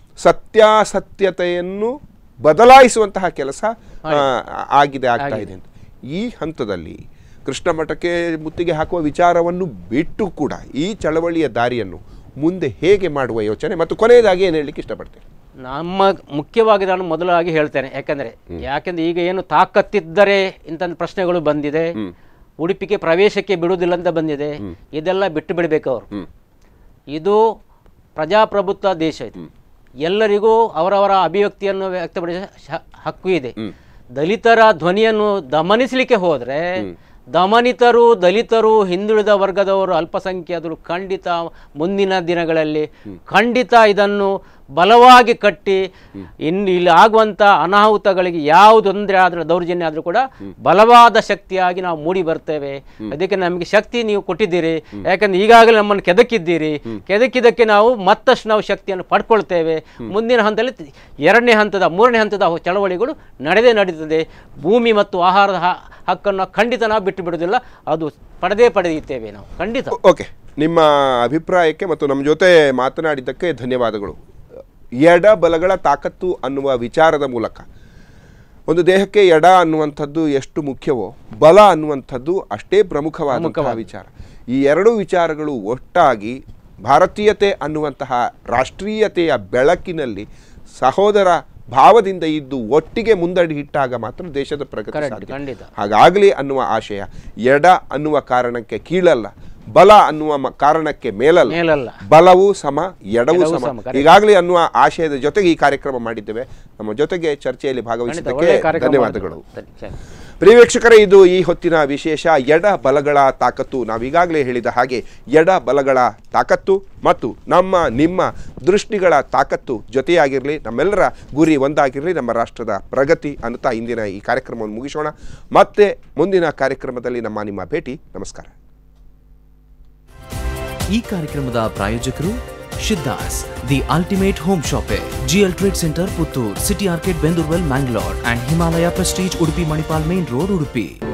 ಸತ್ಯಾಸತ್ಯತೆಯನ್ನು ಬದಲಾಯಿಸುವಂತಹ ಕೆಲಸ ಆ, ಆಗಿದೆ ಆಗ್ತಾ ಇದೆ ಅಂತ ಈ ಹಂತದಲ್ಲಿ ಕೃಷ್ಣ ಮಠಕ್ಕೆ ಮುತ್ತಿಗೆ ಹಾಕುವ ವಿಚಾರವನ್ನು ಬಿಟ್ಟು ಕೂಡ ಈ ಚಳವಳಿಯ ದಾರಿಯನ್ನು ಮುಂದೆ ಹೇಗೆ ಮಾಡುವ ಯೋಚನೆ ಮತ್ತು ಕೊನೆಯದಾಗಿ ಏನು ಹೇಳಲಿಕ್ಕೆ ಇಷ್ಟಪಡ್ತೇನೆ ನಮ್ಮ ಮುಖ್ಯವಾಗಿ ನಾನು ಮೊದಲಾಗಿ ಹೇಳ್ತೇನೆ ಯಾಕಂದ್ರೆ ಯಾಕಂದ್ರೆ ಈಗ ಏನು ತಾಕತ್ತಿದ್ದರೆ ಇಂಥ ಪ್ರಶ್ನೆಗಳು ಬಂದಿದೆ ಉಡುಪಿಗೆ ಪ್ರವೇಶಕ್ಕೆ ಬಿಡುವುದಿಲ್ಲ ಅಂತ ಬಂದಿದೆ ಇದೆಲ್ಲ ಬಿಟ್ಟು ಬಿಡಬೇಕು ಅವರು ಇದು ಪ್ರಜಾಪ್ರಭುತ್ವ ದೇಶ ಇದು ಎಲ್ಲರಿಗೂ ಅವರವರ ಅಭಿವ್ಯಕ್ತಿಯನ್ನು ವ್ಯಕ್ತಪಡಿಸ ಶ- ಹಕ್ಕು ಇದೆ ದಲಿತರ ಧ್ವನಿಯನ್ನು ದಮನಿಸಲಿಕ್ಕೆ ಹೋದ್ರೆ ದಮನಿತರು ದಲಿತರು ಹಿಂದುಳಿದ ವರ್ಗದವರು ಅಲ್ಪಸಂಖ್ಯಾತರು ಖಂಡಿತ ಮುಂದಿನ ದಿನಗಳಲ್ಲಿ ಖಂಡಿತ ಇದನ್ನು ಬಲವಾಗಿ ಕಟ್ಟಿ ಇನ್ನು ಇಲ್ಲಿ ಆಗುವಂಥ ಅನಾಹುತಗಳಿಗೆ ಯಾವ ತೊಂದರೆ ಆದರೂ ದೌರ್ಜನ್ಯ ಆದರೂ ಕೂಡ ಬಲವಾದ ಶಕ್ತಿಯಾಗಿ ನಾವು ಮೂಡಿ ಬರ್ತೇವೆ ಅದಕ್ಕೆ ನಮಗೆ ಶಕ್ತಿ ನೀವು ಕೊಟ್ಟಿದ್ದೀರಿ ಯಾಕಂದ್ರೆ ಈಗಾಗಲೇ ನಮ್ಮನ್ನು ಕೆದಕಿದ್ದೀರಿ ಕೆದಕಿದ್ದಕ್ಕೆ ನಾವು ಮತ್ತಷ್ಟು ನಾವು ಶಕ್ತಿಯನ್ನು ಪಡ್ಕೊಳ್ತೇವೆ ಮುಂದಿನ ಹಂತದಲ್ಲಿ ತಿ- ಎರಡನೇ ಹಂತದ ಮೂರನೇ ಹಂತದ ಚಳವಳಿಗಳು ನಡೆದೇ ನಡೀತದೆ ಭೂಮಿ ಮತ್ತು ಆಹಾರದ ಹ- ಹಕ್ಕನ್ನು ಖಂಡಿತ ನಾವು ಬಿಟ್ಟು ಬಿಡುವುದಿಲ್ಲ ಅದು ಪಡೆದೇ ಪಡೆಯುತ್ತೇವೆ ನಾವು ಖಂಡಿತ ಓಕೆ ನಿಮ್ಮ ಅಭಿಪ್ರಾಯಕ್ಕೆ ಮತ್ತು ನಮ್ಮ ಜೊತೆ ಮಾತನಾಡಿದ್ದಕ್ಕೆ ಧನ್ಯವಾದಗಳು ಎಡ ಬಲಗಳ ತಾಕತ್ತು ಅನ್ನುವ ವಿಚಾರದ ಮೂಲಕ ಒಂದು ದೇಹಕ್ಕೆ ಎಡ ಅನ್ನುವಂಥದ್ದು ಎಷ್ಟು ಮುಖ್ಯವೋ ಬಲ ಅನ್ನುವಂಥದ್ದು ಅಷ್ಟೇ ಪ್ರಮುಖವಾದಂತಹ ವಿಚಾರ ಈ ಎರಡು ವಿಚಾರಗಳು ಒಟ್ಟಾಗಿ ಭಾರತೀಯತೆ ಅನ್ನುವಂತಹ ರಾಷ್ಟ್ರೀಯತೆಯ ಬೆಳಕಿನಲ್ಲಿ ಸಹೋದರ ಭಾವದಿಂದ ಇದ್ದು ಒಟ್ಟಿಗೆ ಮುಂದಡಿ ಇಟ್ಟಾಗ ಮಾತ್ರ ದೇಶದ ಪ್ರಗತಿ Correct, ಸಾಧ್ಯ ಖಂಡಿತ. ಹಾಗಾಗಲಿ ಅನ್ನುವ ಆಶಯ ಎಡ ಅನ್ನುವ ಕಾರಣಕ್ಕೆ ಕೀಳಲ್ಲ ಬಲ ಅನ್ನುವ ಮ- ಕಾರಣಕ್ಕೆ ಮೇಲಲ್ಲ ಮೇಲಲ್ಲ. ಬಲವೂ ಸಮ ಎಡವೂ ಎಡವೂ ಸಮ ಸಮ, correct. ಈಗಾಗಲೇ ಅನ್ನುವ ಆಶಯದ ಜೊತೆಗೆ ಈ ಕಾರ್ಯಕ್ರಮ ಮಾಡಿದ್ದೇವೆ ನಮ್ಮ ಜೊತೆಗೆ ಚರ್ಚೆಯಲ್ಲಿ ಖಂಡಿತ ಭಾಗವಹಿಸಿದ್ದಕ್ಕೆ ಒಳ್ಳೆಯ ಕಾರ್ಯಕ್ರಮ ಧನ್ಯವಾದಗಳು ಮಾಡಿದ್ರು. ಸರಿ. ಪ್ರಿಯ ವೀಕ್ಷಕರೇ ಇದು ಈ ಹೊತ್ತಿನ ವಿಶೇಷ ಎಡ ಬಲಗಳ ತಾಕತ್ತು ನಾವೀಗಾಗಲೇ ಹೇಳಿದ ಹಾಗೆ ಎಡ ಬಲಗಳ ತಾಕತ್ತು ಮತ್ತು ನಮ್ಮ ನಿಮ್ಮ ದೃಷ್ಟಿಗಳ ತಾಕತ್ತು ಜೊತೆಯಾಗಿರಲಿ ನಮ್ಮೆಲ್ಲರ ಗುರಿ ಒಂದಾಗಿರಲಿ ನಮ್ಮ ರಾಷ್ಟ್ರದ ಪ್ರಗತಿ ಅನ್ನುತ್ತಾ ಇಂದಿನ ಈ ಕಾರ್ಯಕ್ರಮವನ್ನು ಮುಗಿಸೋಣ ಮತ್ತೆ ಮುಂದಿನ ಕಾರ್ಯಕ್ರಮದಲ್ಲಿ ನಮ್ಮ ನಿಮ್ಮ ಭೇಟಿ ನಮಸ್ಕಾರ ಈ ಕಾರ್ಯಕ್ರಮದ ಪ್ರಾಯೋಜಕರು ಶಿದ್ದಾಸ್ the ultimate home shoppe GL trade centre Puttur city ಆರ್ಕೆಟ್ ಬೆಂದೂರ್ವೆಲ್ Mangalore and Himalaya prestige Udupi Manipal main road Udupi